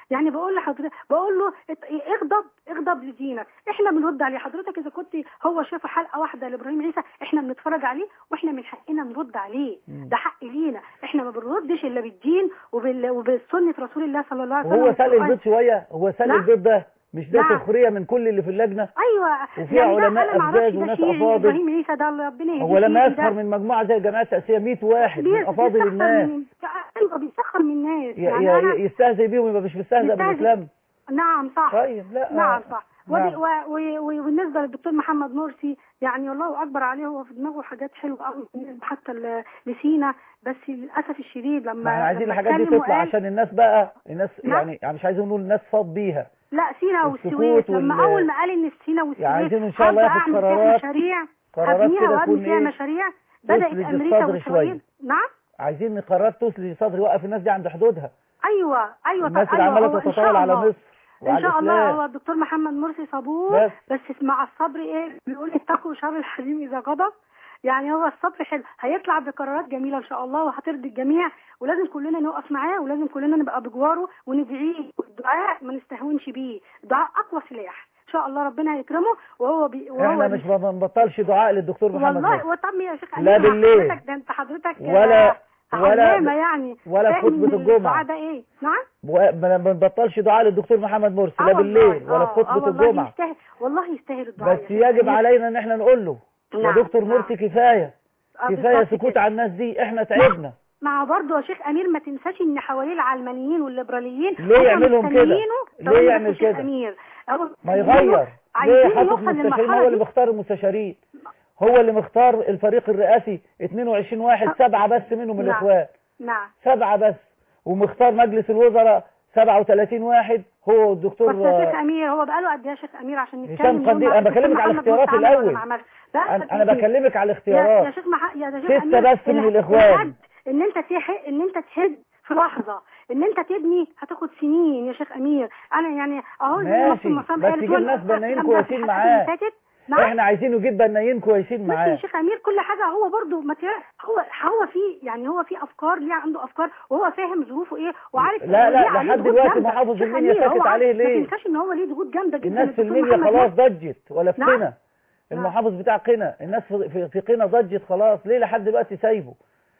يعني بقول لحضرتك بقول له ات- اغضب اغضب لدينك احنا بنرد عليه حضرتك اذا كنت هو شاف حلقه واحده لابراهيم عيسى احنا بنتفرج عليه واحنا من حقنا نرد عليه
مم.
ده حق لينا احنا ما بنردش الا بالدين وبال... وبالسنه رسول الله صلى الله عليه وسلم
وهو سال
والقرآن.
البيت شويه هو سال
نعم.
البيت ده مش ده
نعم.
سخريه من كل اللي في اللجنه
ايوه
وفيها
يعني ده
علماء
أنا معرفش
أفزاز
ده
وناس
شيعي،
أفاضل.
ابراهيم عيسى ده الله ربنا يهديه
هو لما
شيعي
يسخر
ده.
من مجموعه زي الجماعه التاسيسيه 100 واحد من
بيس-
افاضل
بيسخر
الناس
من ايوه بيسخر من الناس
ي-
يعني
ي-
أنا
يستهزئ بيهم يبقى مش مستهزئ
يستهزئ.
بالاسلام
نعم صح
طيب لا
نعم صح ودي-
نعم.
و- و- و- وبالنسبه للدكتور محمد مرسي يعني الله اكبر عليه هو في دماغه حاجات حلوه قوي بالنسبه حتى ل- لسينا بس للاسف الشديد لما
ما احنا عايزين
لما
الحاجات دي
اتكلم
تطلع
وقال-
عشان الناس بقى الناس
نعم.
يعني يعني مش عايزين نقول الناس فاض بيها
لا سينا
السكوت
والسويس لما
وال-
اول ما قال ان سينا والسويس
يعني عايزين إن شاء الله
هبدأ
ياخد
أعمل فيها
قرارات-
مشاريع
قرارات
هبنيها
كده
وابني
تكون
فيها
إيه؟
مشاريع بدات
تسلج
امريكا
الصدر
واسرائيل
شوية.
نعم
عايزين قرارات تسلي صدر يوقف الناس دي عند حدودها
ايوه ايوه
الناس
طب
اللي
أيوة
عماله
هو إن شاء
تتطاول على
الله.
مصر
ان
وعلى
شاء الله
الاسلام
هو الدكتور محمد مرسي صبور
بس.
بس مع الصبر ايه بيقول اتقوا شر الحليم اذا غضب يعني هو الصبر حلو هيطلع بقرارات جميله ان شاء الله وهترضي الجميع ولازم كلنا نقف معاه ولازم كلنا نبقى بجواره وندعيه والدعاء ما نستهونش بيه الدعاء اقوى سلاح ان شاء الله ربنا هيكرمه وهو بي وهو
احنا
بي-
مش ما بنبطلش دعاء للدكتور محمد
والله
مرسي
وطب يا شيخ
لا
أمير،
بالليل.
حضرتك ده انت حضرتك
ولا-
آه،
ولا-
علامة يعني
ولا
فاهم
خطبة
إن
الجمعة.
الدعاء ده ايه نعم
و- ما بنبطلش دعاء للدكتور محمد مرسي
آه
لا
والله،
بالليل ولا
آه،
في
آه
خطبه
والله
الجمعه
يستاهل والله يستاهل الدعاء
بس
يا شيخ
يجب
أمير.
علينا ان احنا نقول له يا
نعم،
دكتور
نعم.
مرسي كفايه
آه،
كفايه
بالظبط
سكوت
كده.
على الناس دي احنا تعبنا
مع برضه يا شيخ امير ما تنساش ان حواليه العلمانيين والليبراليين
ليه
هم
يعملهم كده؟
مستنيينه
ليه
ثواني بس
يعمل
يا شيخ
كده؟
امير أو-
ما يغير ليه
عايزين
حاطط
يوصل
مستشارين
للمرحله
هو اللي
دي
بيختار المستشارين هو اللي مختار الفريق الرئاسي 22 واحد سبعه بس منهم
نعم.
الاخوان
نعم
سبعه بس ومختار مجلس الوزراء 37 واحد هو الدكتور
بس يا شيخ
آه،
امير هو بقاله قد ايه يا شيخ امير عشان نتكلم
هشام
يوم
قنديل
مع
انا
الدكتور
بكلمك على
محمد
الاختيارات
مرسي عمل ولا
الاول
ما عملش.
انا
بس
أنا
كتير.
بكلمك على
يا,
الاختيارات
يا شيخ مح... يا شيخ
ستة
أمير،
بس من
الح-
الإخوان.
الحد ان انت تح... ان انت تهد في لحظه ان انت تبني هتاخد سنين يا شيخ امير انا يعني اهو زي ما
ماشي
المصاب
بس
قالت
يجيب ناس
وأنا-
بنايين
أنا
كويسين
الحلقات
معاه
اللي فاتت نعم
احنا عايزين نجيب بنايين كويسين
ماشي يا
معاه
شيخ امير كل حاجه هو برضو ما تع- هو هو في يعني هو في افكار ليه عنده افكار وهو فاهم ظروفه ايه وعارف
لا، لا،
ليه عليه
لحد
ضغوط
دلوقتي
جامدة.
محافظ
شيخ
المنيا
أمير، هو
ساكت
عارف-
عليه
ما
ليه؟
تنساش ان هو ليه ضغوط جامده جدا
الناس في
الدكتور
المنيا
محمد
خلاص
مرسي.
ضجت ولا في
نعم.
قنا المحافظ بتاع قنا الناس في- في في قنا ضجت خلاص ليه لحد دلوقتي سايبه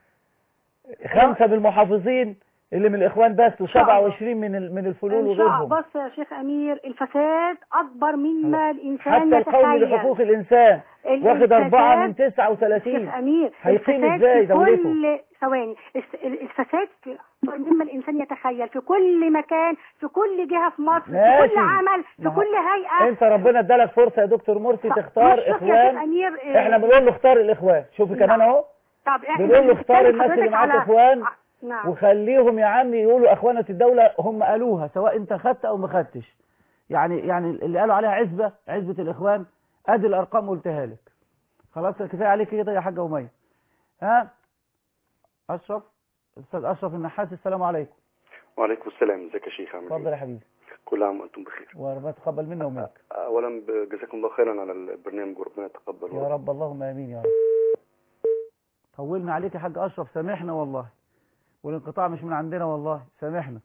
خمسة من المحافظين اللي من الاخوان بس و27 من ال- من الفلول
ان شاء
وغيرهم
بص يا شيخ امير الفساد اكبر مما الانسان
حتى القومي
يتخيل
لحقوق الانسان
ال-
واخد أربعة من
الفساد-
39
شيخ امير
هيقيم
الفساد
ازاي
في
دولته
كل ثواني الس- ال- الفساد في اكبر مما الانسان يتخيل في كل مكان في كل جهه في مصر في
ماشي.
كل عمل في
ما هو-
كل هيئه
انت ربنا ادالك فرصة يا دكتور مرسي تختار
بص يا شيخ
اخوان
امير آه،
احنا بنقول له اختار الاخوان شوفي كمان اهو
طب احنا
بنقول له اختار
بنتكلم
الناس اللي
حضرتك
معاك
على-
اخوان
نعم
وخليهم يا عم يقولوا اخوانة الدولة هم قالوها سواء انت خدت او ما خدتش يعني يعني اللي قالوا عليها عزبة عزبة الاخوان ادي الارقام قلتها لك خلاص كفايه عليك كده يا حاجة أمية ها اشرف استاذ اشرف النحاس السلام عليكم
وعليكم السلام ازيك يا شيخ عامل
اتفضل
ايه
يا حبيبي
كل عام وانتم بخير
وربنا يتقبل منا ومنك
اولا ب- جزاكم الله خيرا على البرنامج وربنا يتقبل
يا رب اللهم امين يا رب طولنا عليك يا حاج اشرف سامحنا والله والانقطاع مش من عندنا والله سامحنا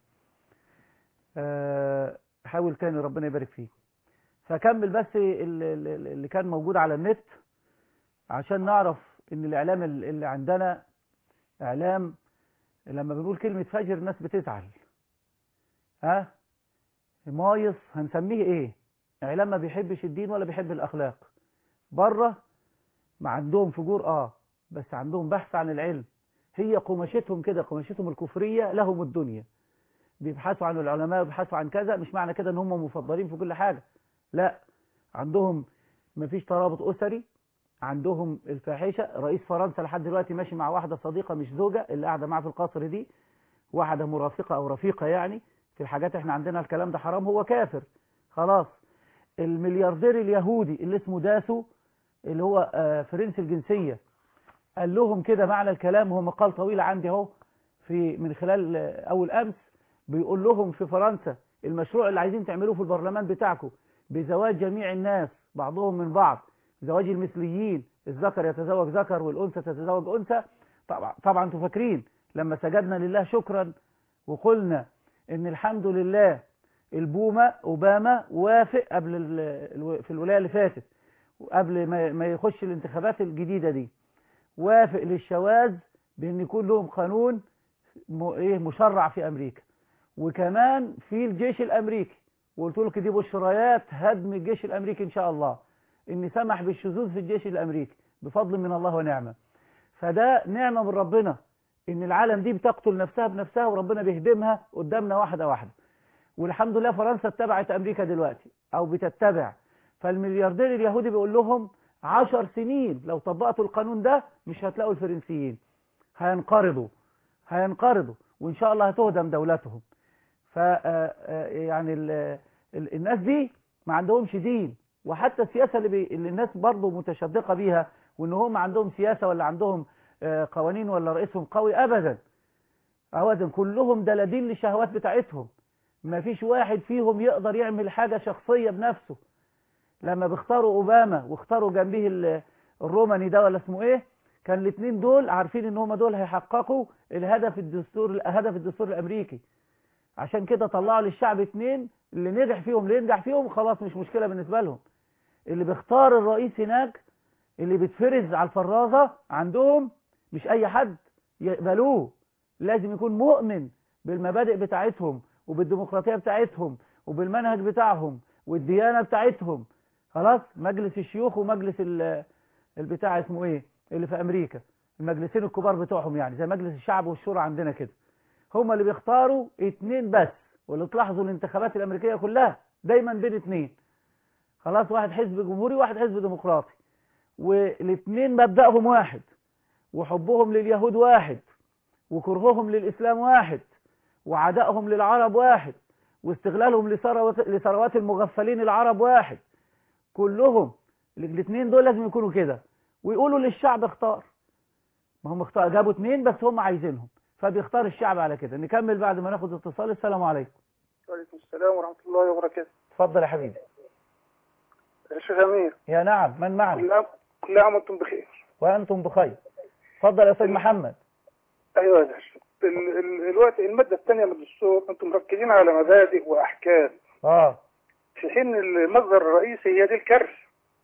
أه حاول تاني ربنا يبارك فيك فكمل بس ال- ال- اللي كان موجود على النت عشان نعرف ان الاعلام ال- اللي عندنا اعلام لما بنقول كلمة فجر الناس بتزعل ها مايص هنسميه ايه اعلام ما بيحبش الدين ولا بيحب الاخلاق بره ما عندهم فجور اه بس عندهم بحث عن العلم هي قماشتهم كده قماشتهم الكفرية لهم الدنيا بيبحثوا عن العلماء بيبحثوا عن كذا مش معنى كده ان هم مفضلين في كل حاجة لا عندهم مفيش ترابط أسري عندهم الفاحشة رئيس فرنسا لحد دلوقتي ماشي مع واحدة صديقة مش زوجة اللي قاعدة معاه في القصر دي واحدة مرافقة أو رفيقة يعني في الحاجات احنا عندنا الكلام ده حرام هو كافر خلاص الملياردير اليهودي اللي اسمه داسو اللي هو آه، فرنسي الجنسية قال لهم كده معنى الكلام هو مقال طويل عندي اهو في من خلال آه، أول أمس بيقول لهم في فرنسا المشروع اللي عايزين تعملوه في البرلمان بتاعكم بزواج جميع الناس بعضهم من بعض زواج المثليين الذكر يتزوج ذكر والأنثى تتزوج أنثى طبعا طبعا انتوا فاكرين لما سجدنا لله شكرا وقلنا ان الحمد لله البوما اوباما وافق قبل ال- الو- في الولايه اللي فاتت قبل ما ما يخش الانتخابات الجديده دي وافق للشواذ بان يكون لهم قانون م- ايه مشرع في امريكا وكمان في الجيش الامريكي وقلت لك دي بشريات هدم الجيش الامريكي ان شاء الله ان سمح بالشذوذ في الجيش الامريكي بفضل من الله ونعمه فده نعمه من ربنا ان العالم دي بتقتل نفسها بنفسها وربنا بيهدمها قدامنا واحده واحده والحمد لله فرنسا اتبعت امريكا دلوقتي او بتتبع فالملياردير اليهودي بيقول لهم عشر سنين لو طبقتوا القانون ده مش هتلاقوا الفرنسيين هينقرضوا هينقرضوا وان شاء الله هتهدم دولتهم ف آه، آه، يعني ال- ال- الناس دي ما عندهمش دين وحتى السياسه اللي, بي... اللي الناس برضه متشدقه بيها وان هم عندهم سياسه ولا عندهم آه، قوانين ولا رئيسهم قوي ابدا ابدا كلهم دلادين للشهوات بتاعتهم ما فيش واحد فيهم يقدر يعمل حاجه شخصيه بنفسه لما بيختاروا اوباما واختاروا جنبيه ال- الروماني ده ولا اسمه ايه كان الاثنين دول عارفين ان هم دول هيحققوا الهدف الدستور هدف الدستور الامريكي عشان كده طلعوا للشعب اثنين اللي نجح فيهم اللي ينجح فيهم خلاص مش مشكله بالنسبه لهم اللي بيختار الرئيس هناك اللي بيتفرز على الفرازه عندهم مش اي حد يقبلوه لازم يكون مؤمن بالمبادئ بتاعتهم وبالديمقراطيه بتاعتهم وبالمنهج بتاعهم والديانه بتاعتهم خلاص مجلس الشيوخ ومجلس ال- البتاع اسمه ايه اللي في امريكا المجلسين الكبار بتوعهم يعني زي مجلس الشعب والشورى عندنا كده هم اللي بيختاروا اتنين بس واللي تلاحظوا الانتخابات الامريكيه كلها دايما بين اتنين خلاص واحد حزب جمهوري واحد حزب ديمقراطي والاثنين مبدأهم واحد وحبهم لليهود واحد وكرههم للإسلام واحد وعدائهم للعرب واحد واستغلالهم لثروات لثروات المغفلين العرب واحد كلهم الاثنين دول لازم يكونوا كده ويقولوا للشعب اختار ما هم اختار جابوا اثنين بس هم عايزينهم فبيختار الشعب على كده نكمل بعد ما ناخد اتصال السلام عليكم
وعليكم السلام ورحمة الله وبركاته
اتفضل يا حبيبي
يا شيخ أمير
يا نعم من معنا
كل عام كل عام وأنتم بخير
وأنتم بخير اتفضل يا أستاذ محمد
أيوة يا باشا ال- ال- الوقت المادة الثانية من الدستور أنتم مركزين على مبادئ وأحكام
اه
في حين المصدر الرئيسي هي دي الكارثة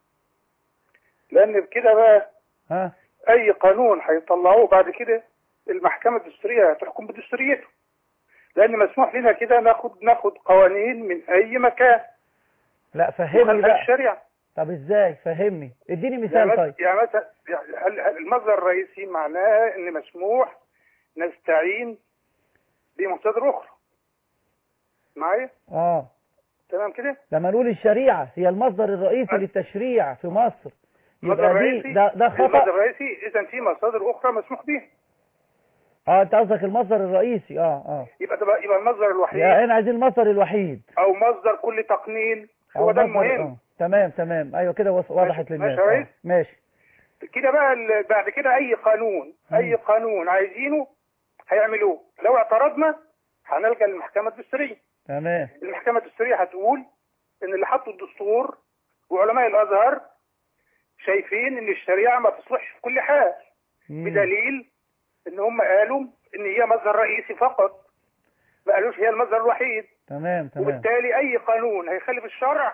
لأن بكده بقى
ها
أي قانون هيطلعوه بعد كده المحكمة الدستورية هتحكم بدستوريته لأن مسموح لنا كده ناخد ناخد قوانين من أي مكان
لا فهمني
وخلفها
بقى
الشريعة
طب ازاي فهمني اديني
يعني
مثال
مثلا
طيب
يعني مثلا يعني هل- هل المصدر الرئيسي معناه ان مسموح نستعين بمصادر اخرى معايا
اه
تمام كده
لما نقول الشريعة هي المصدر الرئيسي للتشريع في مصر
المصدر
يبقى دي
الرئيسي
ده ده
المصدر
خطأ
الرئيسي اذا في مصادر اخرى مسموح بها
اه انت قصدك المصدر الرئيسي اه اه
يبقى تبقى يبقى المصدر الوحيد
يا انا عايزين المصدر الوحيد
او مصدر كل تقنين
أو
هو ده
مصدر-
المهم
آه. تمام تمام ايوه كده وص- وضحت للناس
ماشي يا ريس؟
آه. ماشي
كده بقى ال- بعد كده اي قانون اي قانون عايزينه هيعملوه لو اعترضنا هنلجا للمحكمه الدستوريه
تمام
المحكمة الدستورية هتقول إن اللي حطوا الدستور وعلماء الأزهر شايفين إن الشريعة ما تصلحش في كل حال بدليل إن هم قالوا إن هي مصدر رئيسي فقط ما قالوش هي المصدر الوحيد
تمام تمام
وبالتالي أي قانون هيخالف الشرع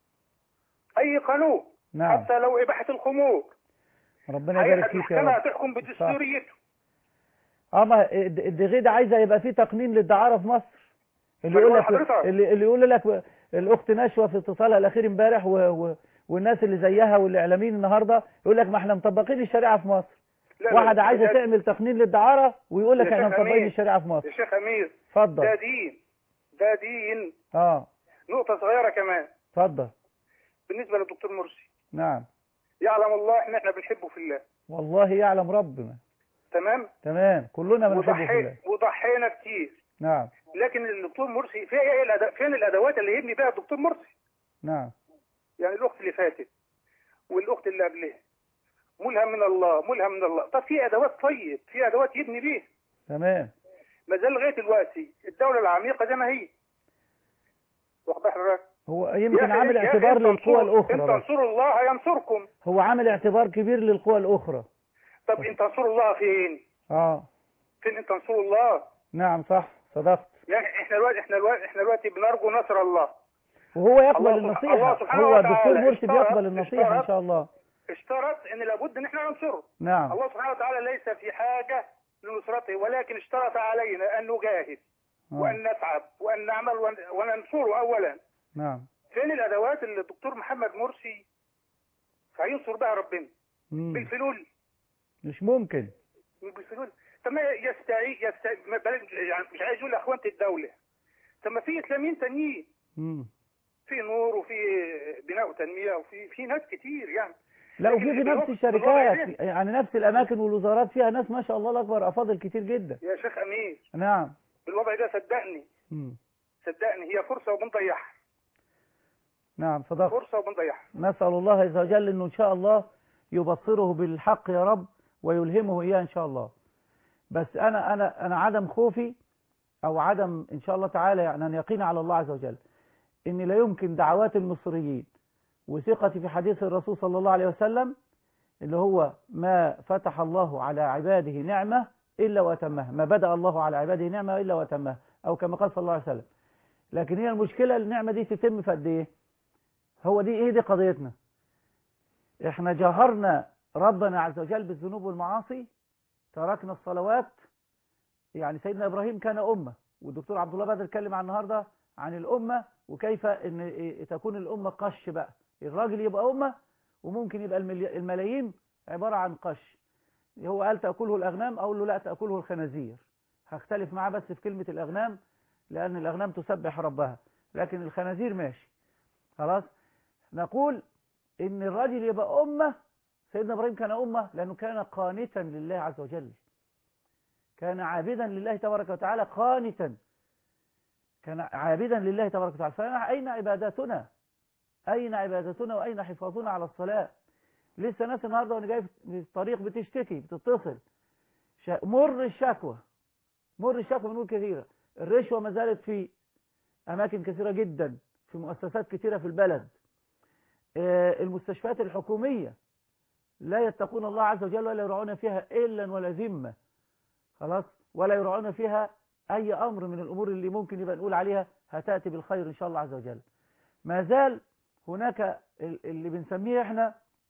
أي قانون
نعم
حتى لو إباحة الخمور
ربنا
هي
يبارك فيك يا
المحكمة
رب
هتحكم بدستوريته
اه ما الد- الدغيدة عايزة يبقى في تقنين للدعارة في مصر اللي
ما
يقول
يقول
لك
حضرتك.
اللي, اللي يقول لك الاخت نشوى في اتصالها الاخير امبارح و... و... والناس اللي زيها والاعلاميين النهارده يقول لك ما احنا مطبقين الشريعه في مصر
لا، لا،
واحده عايزه
ده-
تعمل تقنين للدعاره ويقول لك
يا
احنا
شيخ
مطبقين
أمير.
الشريعه في مصر
يا شيخ أمير
اتفضل
ده دين ده دين
اه
نقطة صغيرة كمان
اتفضل
بالنسبة للدكتور مرسي
نعم
يعلم الله ان احنا بنحبه في الله
والله يعلم ربنا
تمام
تمام كلنا بنحبه في
وضحي
الله
وضحينا كتير
نعم
لكن الدكتور مرسي في ايه الأد... فين الادوات اللي يبني بها الدكتور مرسي
نعم
يعني الاخت اللي فاتت والاخت اللي قبلها ملهم من الله ملهم من الله طب في ادوات طيب في ادوات يبني بيها
تمام
ما زال لغايه دلوقتي الدوله العميقه زي ما هي واخد بالك حضرتك؟
هو
يا
يمكن
أخي-
عامل
يا أخي
اعتبار
إن
للقوى
تنصروا-
الاخرى
ان
بس
تنصروا الله ينصركم
هو عامل اعتبار كبير للقوى الاخرى
طب ان تنصروا الله فين؟
اه
فين ان تنصروا الله؟
نعم صح صدقت
يعني احنا دلوقتي احنا دلوقتي احنا دلوقتي بنرجو نصر الله
وهو يقبل
الله سبحانه- الله
النصيحة
سبحانه
هو الدكتور
وتعالى
مرسي
اشترط-
بيقبل النصيحة إن
اشترط-
شاء الله
اشترط ان لابد ان احنا ننصره
نعم
الله سبحانه وتعالى ليس في حاجة لنصرته ولكن اشترط علينا ان نجاهد
آه.
وان نتعب وان نعمل ون- وننصره اولا
نعم
فين الادوات اللي الدكتور محمد مرسي هينصر بها ربنا
مم.
بالفلول
مش ممكن
بالفلول طب ما يستعيد يستعيد ما بلاش- يعني مش عايز اقول اخوانة الدولة طب ما في اسلاميين تانيين
مم.
في نور وفي بناء وتنمية وفي في ناس كتير يعني
لا وفي
لكن
في نفس
بالوقت-
الشركات
بالوضع ده-
يعني نفس الأماكن والوزارات فيها ناس ما شاء الله الأكبر أفاضل كتير جدا
يا شيخ امير
نعم
بالوضع ده صدقني
مم.
صدقني هي فرصة وبنضيعها
نعم صدق
فرصة وبنضيعها
نسأل الله عز وجل أنه إن شاء الله يبصره بالحق يا رب ويلهمه إياه إن شاء الله بس أنا أنا أنا عدم خوفي أو عدم إن شاء الله تعالى يعني أن يقين على الله عز وجل إن لا يمكن دعوات المصريين وثقتي في حديث الرسول صلى الله عليه وسلم اللي هو ما فتح الله على عباده نعمة إلا وأتمها ما بدأ الله على عباده نعمة إلا وأتمها أو كما قال صلى الله عليه وسلم لكن هي المشكلة النعمة دي تتم في قد إيه هو دي إيه دي قضيتنا إحنا جاهرنا ربنا عز وجل بالذنوب والمعاصي تركنا الصلوات يعني سيدنا إبراهيم كان أمة والدكتور عبد الله بدر اتكلم عن النهاردة عن الأمة وكيف إن إيه تكون الأمة قش بقى الراجل يبقى أمة وممكن يبقى الملي- الملايين عبارة عن قش هو قال تأكله الأغنام أقول له لا تأكله الخنازير هختلف معاه بس في كلمة الأغنام لأن الأغنام تسبح ربها لكن الخنازير ماشي خلاص نقول إن الراجل يبقى أمة سيدنا إبراهيم كان أمة لأنه كان قانتا لله عز وجل كان عابدا لله تبارك وتعالى قانتا كان عابدا لله تبارك وتعالى فأين عباداتنا أين عبادتنا وأين حفاظنا على الصلاة لسه ناس النهاردة وأنا جاي في الطريق بتشتكي بتتصل شا- مر الشكوى مر الشكوى بنقول كثيرة الرشوة ما زالت في أماكن كثيرة جدا في مؤسسات كثيرة في البلد آه، المستشفيات الحكومية لا يتقون الله عز وجل ولا يرعون فيها إلا ولا ذمة خلاص ولا يرعون فيها أي أمر من الأمور اللي ممكن يبقى نقول عليها هتأتي بالخير إن شاء الله عز وجل ما زال هناك ال- اللي بنسميه احنا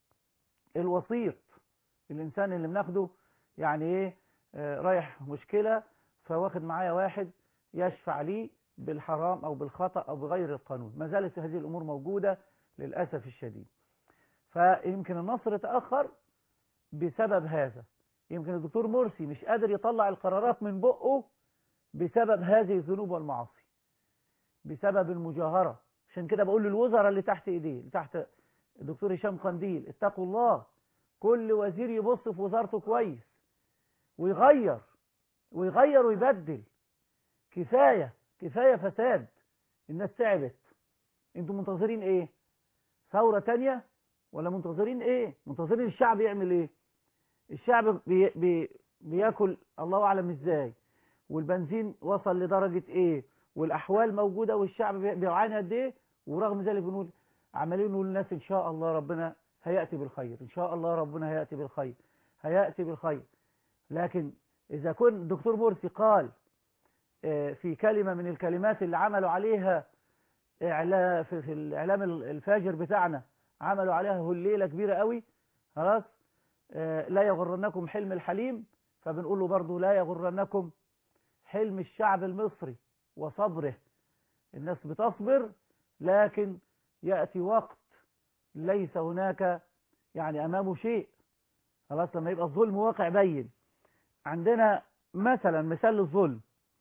الوسيط الإنسان اللي بناخده يعني إيه آه، رايح مشكلة فواخد معايا واحد يشفع لي بالحرام أو بالخطأ أو بغير القانون ما زالت هذه الأمور موجودة للأسف الشديد فيمكن النصر تأخر بسبب هذا يمكن الدكتور مرسي مش قادر يطلع القرارات من بقه بسبب هذه الذنوب والمعاصي بسبب المجاهرة عشان كده بقول للوزراء اللي تحت ايديه اللي تحت الدكتور هشام قنديل اتقوا الله كل وزير يبص في وزارته كويس ويغير ويغير ويبدل كفاية كفاية فساد الناس تعبت انتوا منتظرين ايه ثورة تانية ولا منتظرين ايه منتظرين الشعب يعمل ايه الشعب بي بي بياكل الله اعلم ازاي والبنزين وصل لدرجة ايه والاحوال موجودة والشعب بي- بيعاني قد ايه ورغم ذلك بنقول عمالين نقول للناس ان شاء الله ربنا هيأتي بالخير ان شاء الله ربنا هيأتي بالخير هيأتي بالخير لكن اذا كن الدكتور مرسي قال آه، في كلمة من الكلمات اللي عملوا عليها إعلا في, في الإعلام الفاجر بتاعنا عملوا عليها هليلة كبيرة قوي خلاص آه، لا يغرنكم حلم الحليم فبنقول له برضو لا يغرنكم حلم الشعب المصري وصبره الناس بتصبر لكن يأتي وقت ليس هناك يعني أمامه شيء خلاص لما يبقى الظلم واقع بين عندنا مثلا مثال للظلم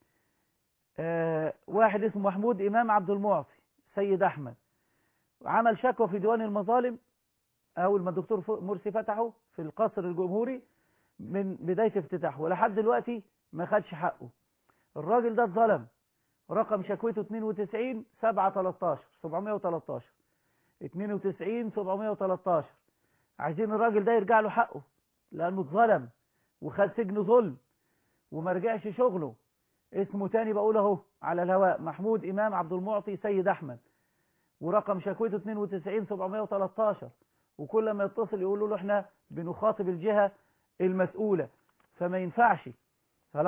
آه، واحد اسمه محمود إمام عبد المعطي سيد أحمد عمل شكوى في ديوان المظالم أول ما الدكتور ف- مرسي فتحه في القصر الجمهوري من بداية افتتاحه ولحد دلوقتي ما خدش حقه الراجل ده اتظلم رقم شكوته 92 7 13 713 92 713 عايزين الراجل ده يرجع له حقه لأنه اتظلم وخد سجن ظلم وما رجعش شغله اسمه تاني بقول اهو على الهواء محمود إمام عبد المعطي سيد أحمد ورقم شكوته 92 713 وكل ما يتصل يقولوا له احنا بنخاطب الجهة المسؤولة فما ينفعش خلاص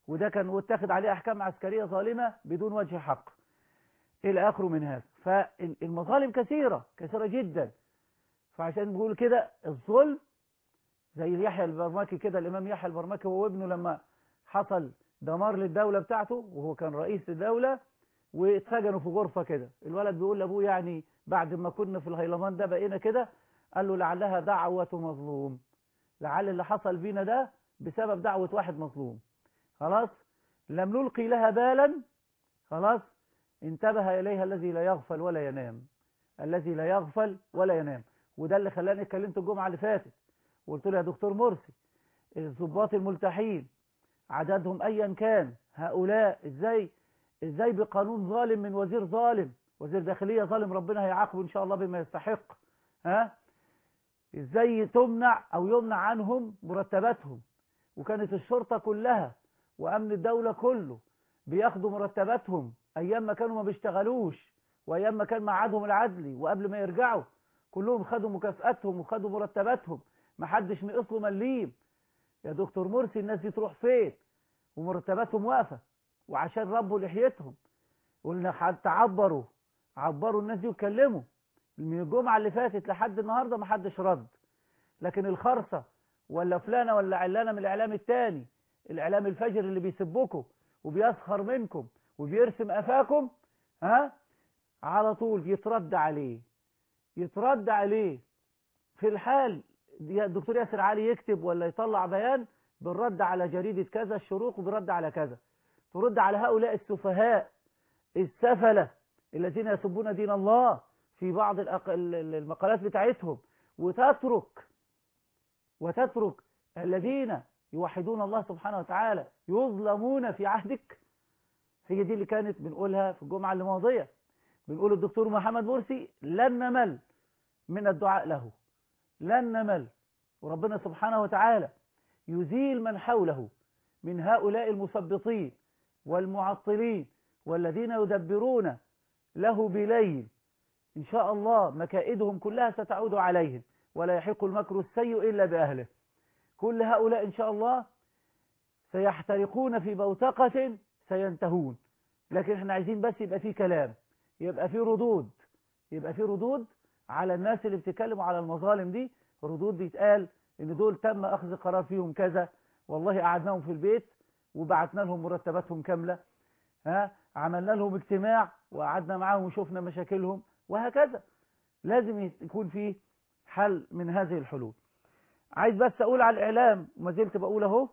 وده كان واتخذ عليه أحكام عسكرية ظالمة بدون وجه حق إلى آخره من هذا فالمظالم كثيرة كثيرة جدا فعشان نقول كده الظلم زي يحيى البرمكي كده الإمام يحيى البرمكي هو وابنه لما حصل دمار للدولة بتاعته وهو كان رئيس الدولة واتسجنوا في غرفة كده الولد بيقول لأبوه يعني بعد ما كنا في الهيلمان ده بقينا كده قال له لعلها دعوة مظلوم لعل اللي حصل بينا ده بسبب دعوة واحد مظلوم خلاص لم نلقي لها بالا خلاص انتبه إليها الذي لا يغفل ولا ينام الذي لا يغفل ولا ينام وده اللي خلاني اتكلمت الجمعة اللي فاتت وقلت له يا دكتور مرسي الضباط الملتحين عددهم ايا كان هؤلاء ازاي ازاي بقانون ظالم من وزير ظالم وزير داخلية ظالم ربنا هيعاقبه ان شاء الله بما يستحق ها ازاي تمنع او يمنع عنهم مرتباتهم وكانت الشرطة كلها وامن الدولة كله بياخدوا مرتباتهم ايام ما كانوا ما بيشتغلوش وايام ما كان معادهم العدلي وقبل ما يرجعوا كلهم خدوا مكافئاتهم وخدوا مرتباتهم ما حدش نقص له مليم يا دكتور مرسي الناس دي تروح فين ومرتباتهم واقفه وعشان ربوا لحيتهم قلنا حتى عبروا عبروا الناس دي وكلموا من الجمعه اللي فاتت لحد النهارده ما حدش رد لكن الخرصه ولا فلانه ولا علانه من الاعلام التاني الاعلام الفجر اللي بيسبكم وبيسخر منكم وبيرسم قفاكم ها على طول يترد عليه يترد عليه في الحال الدكتور ياسر علي يكتب ولا يطلع بيان بالرد على جريدة كذا الشروق وبالرد على كذا ترد على هؤلاء السفهاء السفلة الذين يسبون دين الله في بعض الأق... المقالات بتاعتهم وتترك وتترك الذين يوحدون الله سبحانه وتعالى يظلمون في عهدك هي دي اللي كانت بنقولها في الجمعة الماضية بنقول الدكتور محمد مرسي لن نمل من الدعاء له لن نمل وربنا سبحانه وتعالى يزيل من حوله من هؤلاء المثبطين والمعطلين والذين يدبرون له بليل إن شاء الله مكائدهم كلها ستعود عليهم ولا يحق المكر السيء إلا بأهله كل هؤلاء إن شاء الله سيحترقون في بوتقة سينتهون لكن احنا عايزين بس يبقى فيه كلام يبقى فيه ردود يبقى فيه ردود على الناس اللي بتتكلموا على المظالم دي ردود بيتقال ان دول تم اخذ قرار فيهم كذا والله قعدناهم في البيت وبعتنا لهم مرتباتهم كاملة ها عملنا لهم اجتماع وقعدنا معاهم وشفنا مشاكلهم وهكذا لازم يكون فيه حل من هذه الحلول عايز بس اقول على الاعلام وما زلت بقول اهو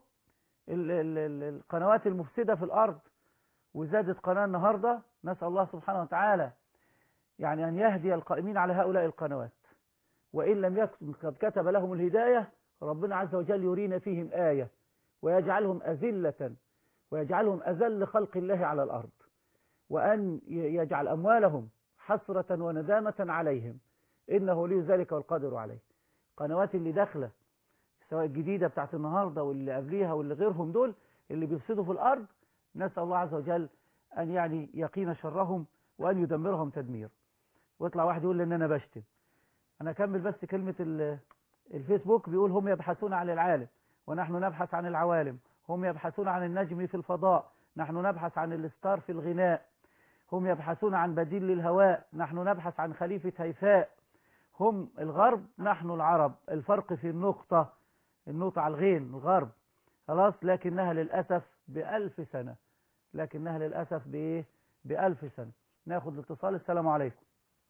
القنوات المفسدة في الارض وزادت قناة النهاردة نسأل الله سبحانه وتعالى يعني أن يهدي القائمين على هؤلاء القنوات وإن لم يكن قد كتب لهم الهداية ربنا عز وجل يرينا فيهم آية ويجعلهم أذلة ويجعلهم أذل خلق الله على الأرض وأن يجعل أموالهم حسرة وندامة عليهم إنه لي ذلك والقادر عليه قنوات اللي داخلة سواء الجديدة بتاعت النهاردة واللي قبليها واللي غيرهم دول اللي بيفسدوا في الأرض نسأل الله عز وجل أن يعني يقين شرهم وأن يدمرهم تدمير ويطلع واحد يقول لي ان انا بشتم انا اكمل بس كلمة الفيسبوك بيقول هم يبحثون عن العالم ونحن نبحث عن العوالم هم يبحثون عن النجم في الفضاء نحن نبحث عن الستار في الغناء هم يبحثون عن بديل للهواء نحن نبحث عن خليفة هيفاء هم الغرب نحن العرب الفرق في النقطة النقطة على الغين الغرب خلاص لكنها للأسف بألف سنة لكنها للأسف بإيه بألف سنة ناخد الاتصال السلام عليكم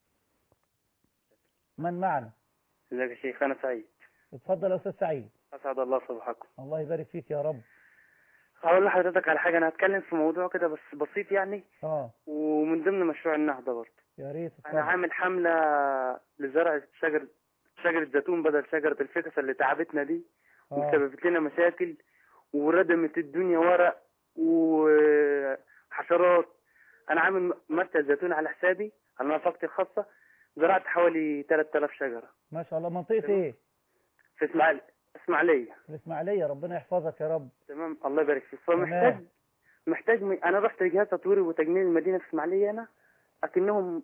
من معنا
ازيك يا شيخ انا سعيد
اتفضل يا استاذ سعيد
اسعد الله صباحكم
الله يبارك فيك يا رب
هقول لحضرتك على حاجه انا هتكلم في موضوع كده بس بسيط يعني
اه
ومن ضمن مشروع النهضه برضه
يا ريت
انا عامل حمله لزرع شجر شجره زيتون بدل شجره الفكسه اللي تعبتنا دي
آه.
وسببت لنا مشاكل وردمت الدنيا ورق وحشرات انا عامل مركز زيتون على حسابي على نفقتي الخاصه زرعت حوالي 3000 شجره
ما شاء الله منطقة ايه
في اسماعيليه اسماعيليه
في الاسماعيلية ربنا يحفظك يا رب
تمام الله يبارك فيك فمحتاج محتاج م... انا رحت جهاز تطوير وتجميل المدينه في اسماعيليه انا اكنهم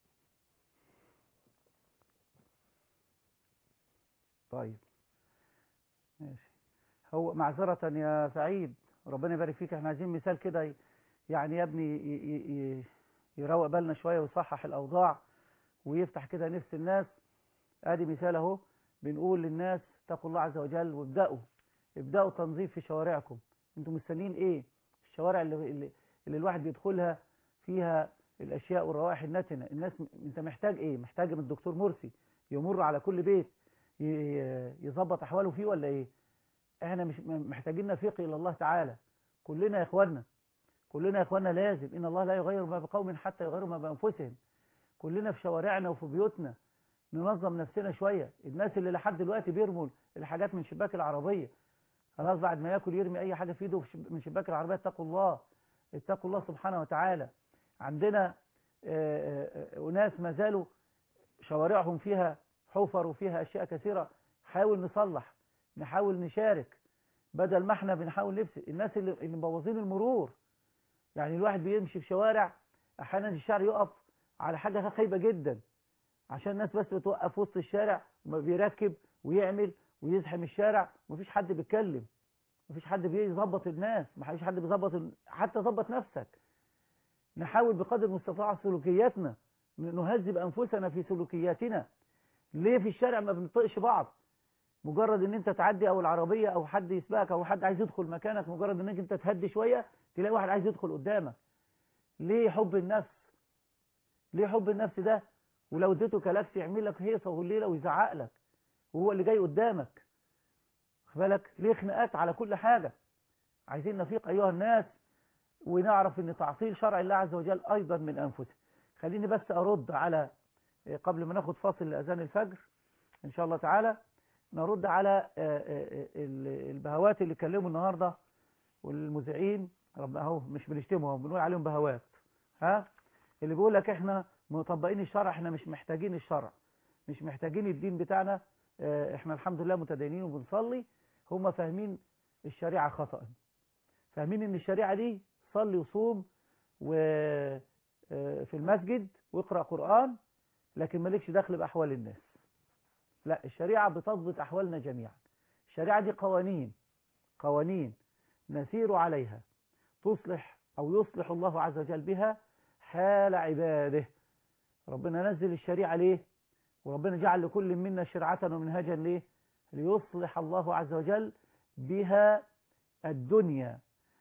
طيب ماشي هو معذرة يا سعيد ربنا يبارك فيك احنا عايزين مثال كده ي- يعني يا ابني ي- ي- ي- يروق بالنا شوية ويصحح الأوضاع ويفتح كده نفس الناس ادي مثال اهو بنقول للناس اتقوا الله عز وجل وابدأوا ابدأوا تنظيف في شوارعكم انتم مستنيين ايه الشوارع اللي, اللي, اللي الواحد بيدخلها فيها الاشياء والروائح النتنة الناس م- انت محتاج ايه محتاج من الدكتور مرسي يمر على كل بيت ي- يظبط احواله فيه ولا ايه احنا مش م- محتاجين نفيق الى الله تعالى كلنا يا اخواننا كلنا يا اخواننا لازم ان الله لا يغير ما بقوم حتى يغيروا ما بانفسهم كلنا في شوارعنا وفي بيوتنا ننظم نفسنا شوية الناس اللي لحد دلوقتي بيرموا الحاجات من شباك العربية خلاص بعد ما ياكل يرمي اي حاجة في ايده في شب- من شباك العربية اتقوا الله اتقوا الله سبحانه وتعالى عندنا آه، آه، أناس ما زالوا شوارعهم فيها حفر وفيها أشياء كثيرة حاول نصلح نحاول نشارك بدل ما احنا بنحاول نفسد الناس اللي, اللي مبوظين المرور يعني الواحد بيمشي في شوارع احيانا الشارع يقف على حاجة خايبة جدا عشان الناس بس بتوقف وسط الشارع وما بيركب ويعمل ويزحم الشارع ومفيش حد بيتكلم مفيش حد بيظبط الناس مفيش حد بيظبط ال- حتى ظبط نفسك نحاول بقدر المستطاع سلوكياتنا نهذب انفسنا في سلوكياتنا ليه في الشارع ما بنطقش بعض مجرد ان انت تعدي او العربيه او حد يسبقك او حد عايز يدخل مكانك مجرد انك انت تهدي شويه تلاقي واحد عايز يدخل قدامك ليه حب النفس ليه حب النفس ده ولو اديته كلاكس يعمل لك هيصه والليله ويزعق لك وهو اللي جاي قدامك خد بالك ليه خناقات على كل حاجه عايزين نفيق ايها الناس ونعرف ان تعطيل شرع الله عز وجل ايضا من انفسنا خليني بس ارد على قبل ما ناخد فاصل لاذان الفجر ان شاء الله تعالى نرد على البهوات اللي اتكلموا النهارده والمذيعين رب اهو مش بنشتمهم بنقول عليهم بهوات ها اللي بيقول لك احنا مطبقين الشرع احنا مش محتاجين الشرع مش محتاجين الدين بتاعنا اه، احنا الحمد لله متدينين وبنصلي هم فاهمين الشريعة خطأ فاهمين ان الشريعة دي صلي وصوم وفي المسجد واقرأ قرآن لكن مالكش دخل بأحوال الناس لا الشريعة بتضبط أحوالنا جميعا الشريعة دي قوانين قوانين نسير عليها تصلح أو يصلح الله عز وجل بها حال عباده ربنا نزل الشريعة ليه وربنا جعل لكل منا شرعة ومنهجا ليه ليصلح الله عز وجل بها الدنيا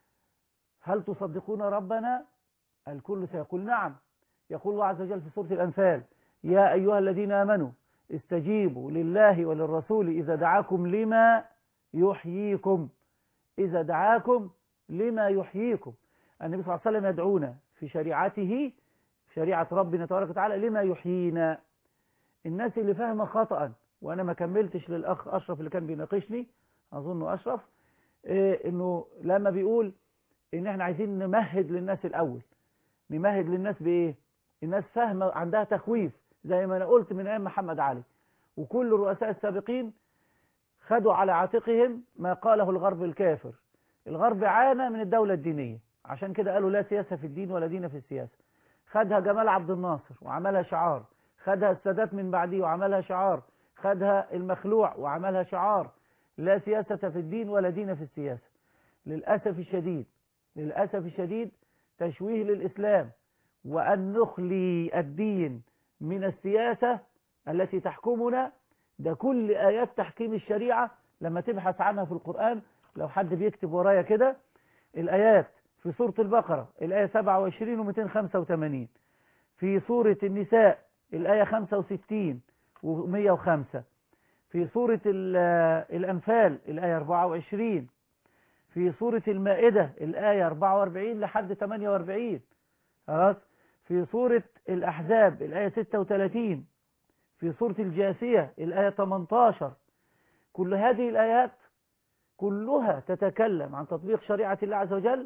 هل تصدقون ربنا الكل سيقول نعم يقول الله عز وجل في سورة الأنفال يا أيها الذين آمنوا استجيبوا لله وللرسول إذا دعاكم لما يحييكم إذا دعاكم لما يحييكم النبي صلى الله عليه وسلم يدعونا في شريعته شريعة ربنا تبارك وتعالى لما يحيينا الناس اللي فاهمة خطأ وأنا ما كملتش للأخ أشرف اللي كان بيناقشني أظنه أشرف إيه إنه لما بيقول إن إحنا عايزين نمهد للناس الأول نمهد للناس بإيه الناس فاهمة عندها تخويف زي ما أنا قلت من أيام محمد علي وكل الرؤساء السابقين خدوا على عاتقهم ما قاله الغرب الكافر الغرب عانى من الدولة الدينية عشان كده قالوا لا سياسة في الدين ولا دين في السياسة خدها جمال عبد الناصر وعملها شعار خدها السادات من بعديه وعملها شعار خدها المخلوع وعملها شعار لا سياسة في الدين ولا دين في السياسة للأسف الشديد للأسف الشديد تشويه للإسلام وأن نخلي الدين من السياسة التي تحكمنا ده كل آيات تحكيم الشريعة لما تبحث عنها في القرآن لو حد بيكتب ورايا كده الآيات في سورة البقرة الآية 27 و 285 في سورة النساء الآية 65 و 105 في سورة الأنفال الآية 24 في سورة المائدة الآية 44 لحد 48 خلاص في سورة الأحزاب الآية 36 في سورة الجاثية الآية 18 كل هذه الآيات كلها تتكلم عن تطبيق شريعة الله عز وجل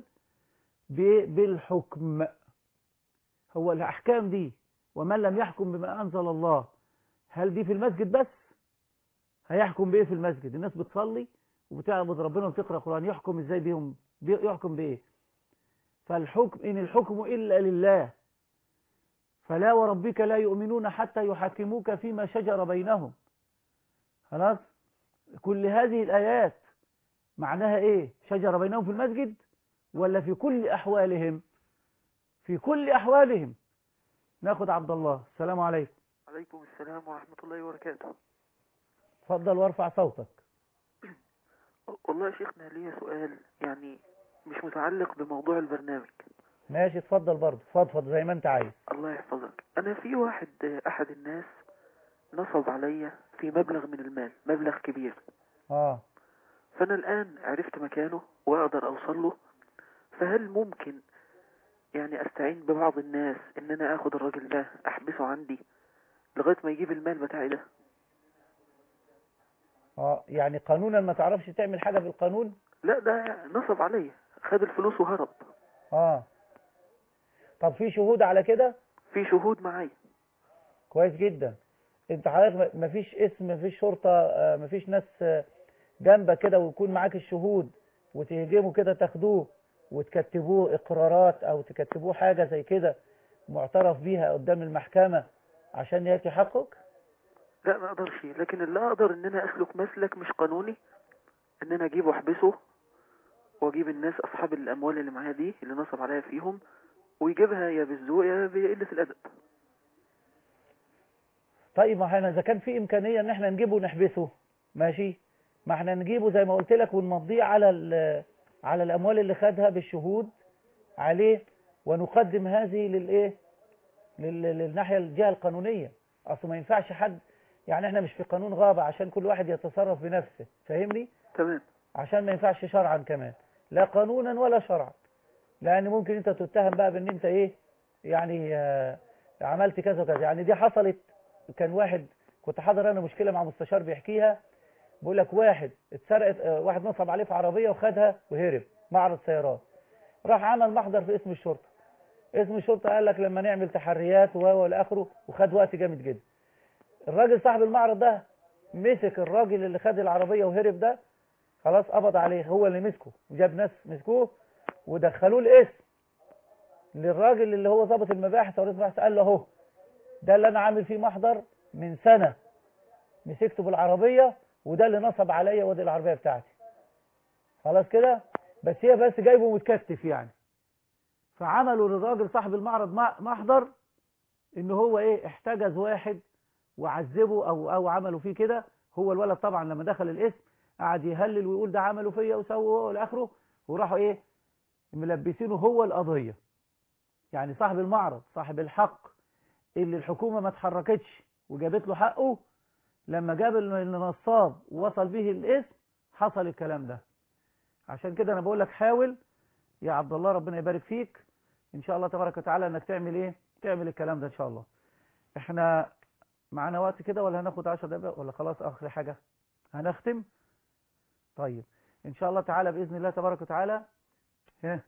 بالحكم هو الأحكام دي ومن لم يحكم بما أنزل الله هل دي في المسجد بس هيحكم بإيه في المسجد الناس بتصلي وبتعبد ربنا وبتقرأ قرآن يحكم إزاي بيهم يحكم بإيه فالحكم إن الحكم إلا لله فلا وربك لا يؤمنون حتى يحكموك فيما شجر بينهم خلاص كل هذه الآيات معناها ايه شجرة بينهم في المسجد ولا في كل احوالهم في كل احوالهم ناخد عبد الله السلام عليكم
عليكم السلام ورحمة الله وبركاته
اتفضل وارفع صوتك
والله يا شيخنا ليا سؤال يعني مش متعلق بموضوع البرنامج
ماشي اتفضل برضه فضفض زي ما انت عايز
الله يحفظك أنا في واحد أحد الناس نصب عليا في مبلغ من المال مبلغ كبير
اه
فأنا الآن عرفت مكانه وأقدر أوصل له فهل ممكن يعني أستعين ببعض الناس إن أنا أخد الراجل ده أحبسه عندي لغاية ما يجيب المال بتاعي ده
اه يعني قانونا ما تعرفش تعمل حاجة بالقانون
لا ده نصب عليا خد الفلوس وهرب
اه طب في شهود على كده
في شهود معايا
كويس جدا انت حضرتك ما فيش اسم ما فيش شرطة آه، ما فيش ناس آه، جنبك كده ويكون معاك الشهود وتهجموا كده تاخدوه وتكتبوه اقرارات او تكتبوه حاجة زي كده معترف بيها قدام المحكمة عشان يأتي حقك
لا ما اقدرش لكن اللي اقدر ان انا اسلك مسلك مش قانوني ان انا اجيبه واحبسه واجيب الناس اصحاب الاموال اللي معايا دي اللي نصب عليا فيهم ويجيبها يا بالذوق يا بقلة الادب
طيب ما احنا اذا كان في امكانيه ان احنا نجيبه ونحبسه ماشي ما احنا نجيبه زي ما قلت لك ونمضيه على ال- على الاموال اللي خدها بالشهود عليه ونقدم هذه للايه لل- للناحيه الجهه القانونيه اصل ما ينفعش حد يعني احنا مش في قانون غابه عشان كل واحد يتصرف بنفسه فاهمني
تمام
عشان ما ينفعش شرعا كمان لا قانونا ولا شرعا لان ممكن انت تتهم بقى بان انت ايه يعني آه، عملت كذا وكذا يعني دي حصلت كان واحد كنت حاضر انا مشكله مع مستشار بيحكيها بيقول لك واحد اتسرقت آه، واحد نصب عليه في عربيه وخدها وهرب معرض سيارات راح عمل محضر في اسم الشرطه اسم الشرطه قال لك لما نعمل تحريات و والى اخره وخد وقت جامد جدا الراجل صاحب المعرض ده مسك الراجل اللي خد العربيه وهرب ده خلاص قبض عليه هو اللي مسكه جاب ناس مسكوه ودخلوه الاسم للراجل اللي هو ضابط المباحث او رئيس المباحث قال له اهو ده اللي انا عامل فيه محضر من سنة مسكته بالعربية وده اللي نصب عليا ودي العربية بتاعتي خلاص كده بس هي بس جايبه متكتف يعني فعملوا للراجل صاحب المعرض مع- محضر ان هو ايه احتجز واحد وعذبه او او عملوا فيه كده هو الولد طبعا لما دخل الاسم قعد يهلل ويقول ده عملوا فيا وسووا والى اخره وراحوا ايه ملبسينه هو القضية يعني صاحب المعرض صاحب الحق اللي الحكومة ما اتحركتش وجابت له حقه لما جاب النصاب ووصل به الاسم حصل الكلام ده عشان كده انا بقول لك حاول يا عبد الله ربنا يبارك فيك ان شاء الله تبارك وتعالى انك تعمل ايه تعمل الكلام ده ان شاء الله احنا معانا وقت كده ولا هناخد 10 دقايق ولا خلاص اخر حاجة هنختم طيب ان شاء الله تعالى باذن الله تبارك وتعالى ها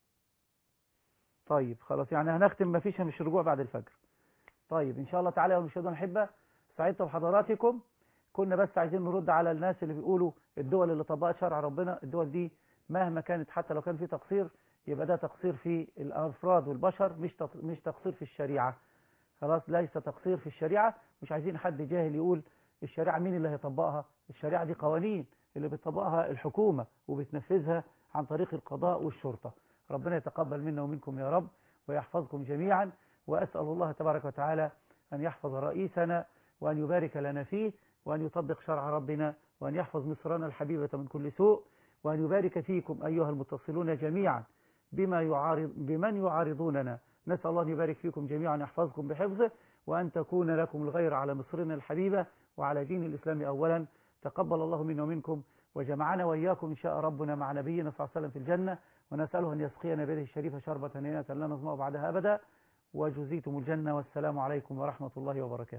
طيب خلاص يعني هنختم مفيش مش رجوع بعد الفجر طيب ان شاء الله تعالى يا المشاهدين الاحبه سعدت بحضراتكم كنا بس عايزين نرد على الناس اللي بيقولوا الدول اللي طبقت شرع ربنا الدول دي مهما كانت حتى لو كان في تقصير يبقى ده تقصير في الافراد والبشر مش تق- مش تقصير في الشريعه خلاص ليس تقصير في الشريعه مش عايزين حد جاهل يقول الشريعه مين اللي هيطبقها الشريعه دي قوانين اللي بتطبقها الحكومه وبتنفذها عن طريق القضاء والشرطه ربنا يتقبل منا ومنكم يا رب ويحفظكم جميعا وأسأل الله تبارك وتعالى أن يحفظ رئيسنا وأن يبارك لنا فيه وأن يطبق شرع ربنا وأن يحفظ مصرنا الحبيبة من كل سوء وأن يبارك فيكم أيها المتصلون جميعا بما يعارض بمن يعارضوننا نسأل الله أن يبارك فيكم جميعا يحفظكم بحفظه وأن تكون لكم الغير على مصرنا الحبيبة وعلى دين الإسلام أولا تقبل الله منا ومنكم وجمعنا وإياكم إن شاء ربنا مع نبينا صلى الله عليه وسلم في الجنة ونسأله أن يسقينا بيده الشريفة شربة هنيئة لا نظمأ بعدها أبدا وجزيتم الجنة والسلام عليكم ورحمة الله وبركاته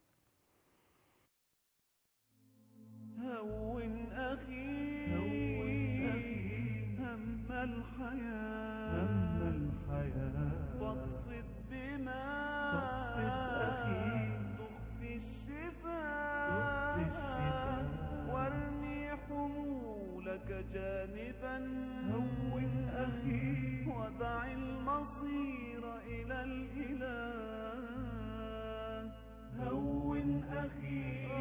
هون أخي هون أخي هم الحياة هم الحياة فاقصد بما فاقصد أخي تخفي الشفاء وارمي حمولك جانبا هون أخي ودع المصير إلى الإله هون أخي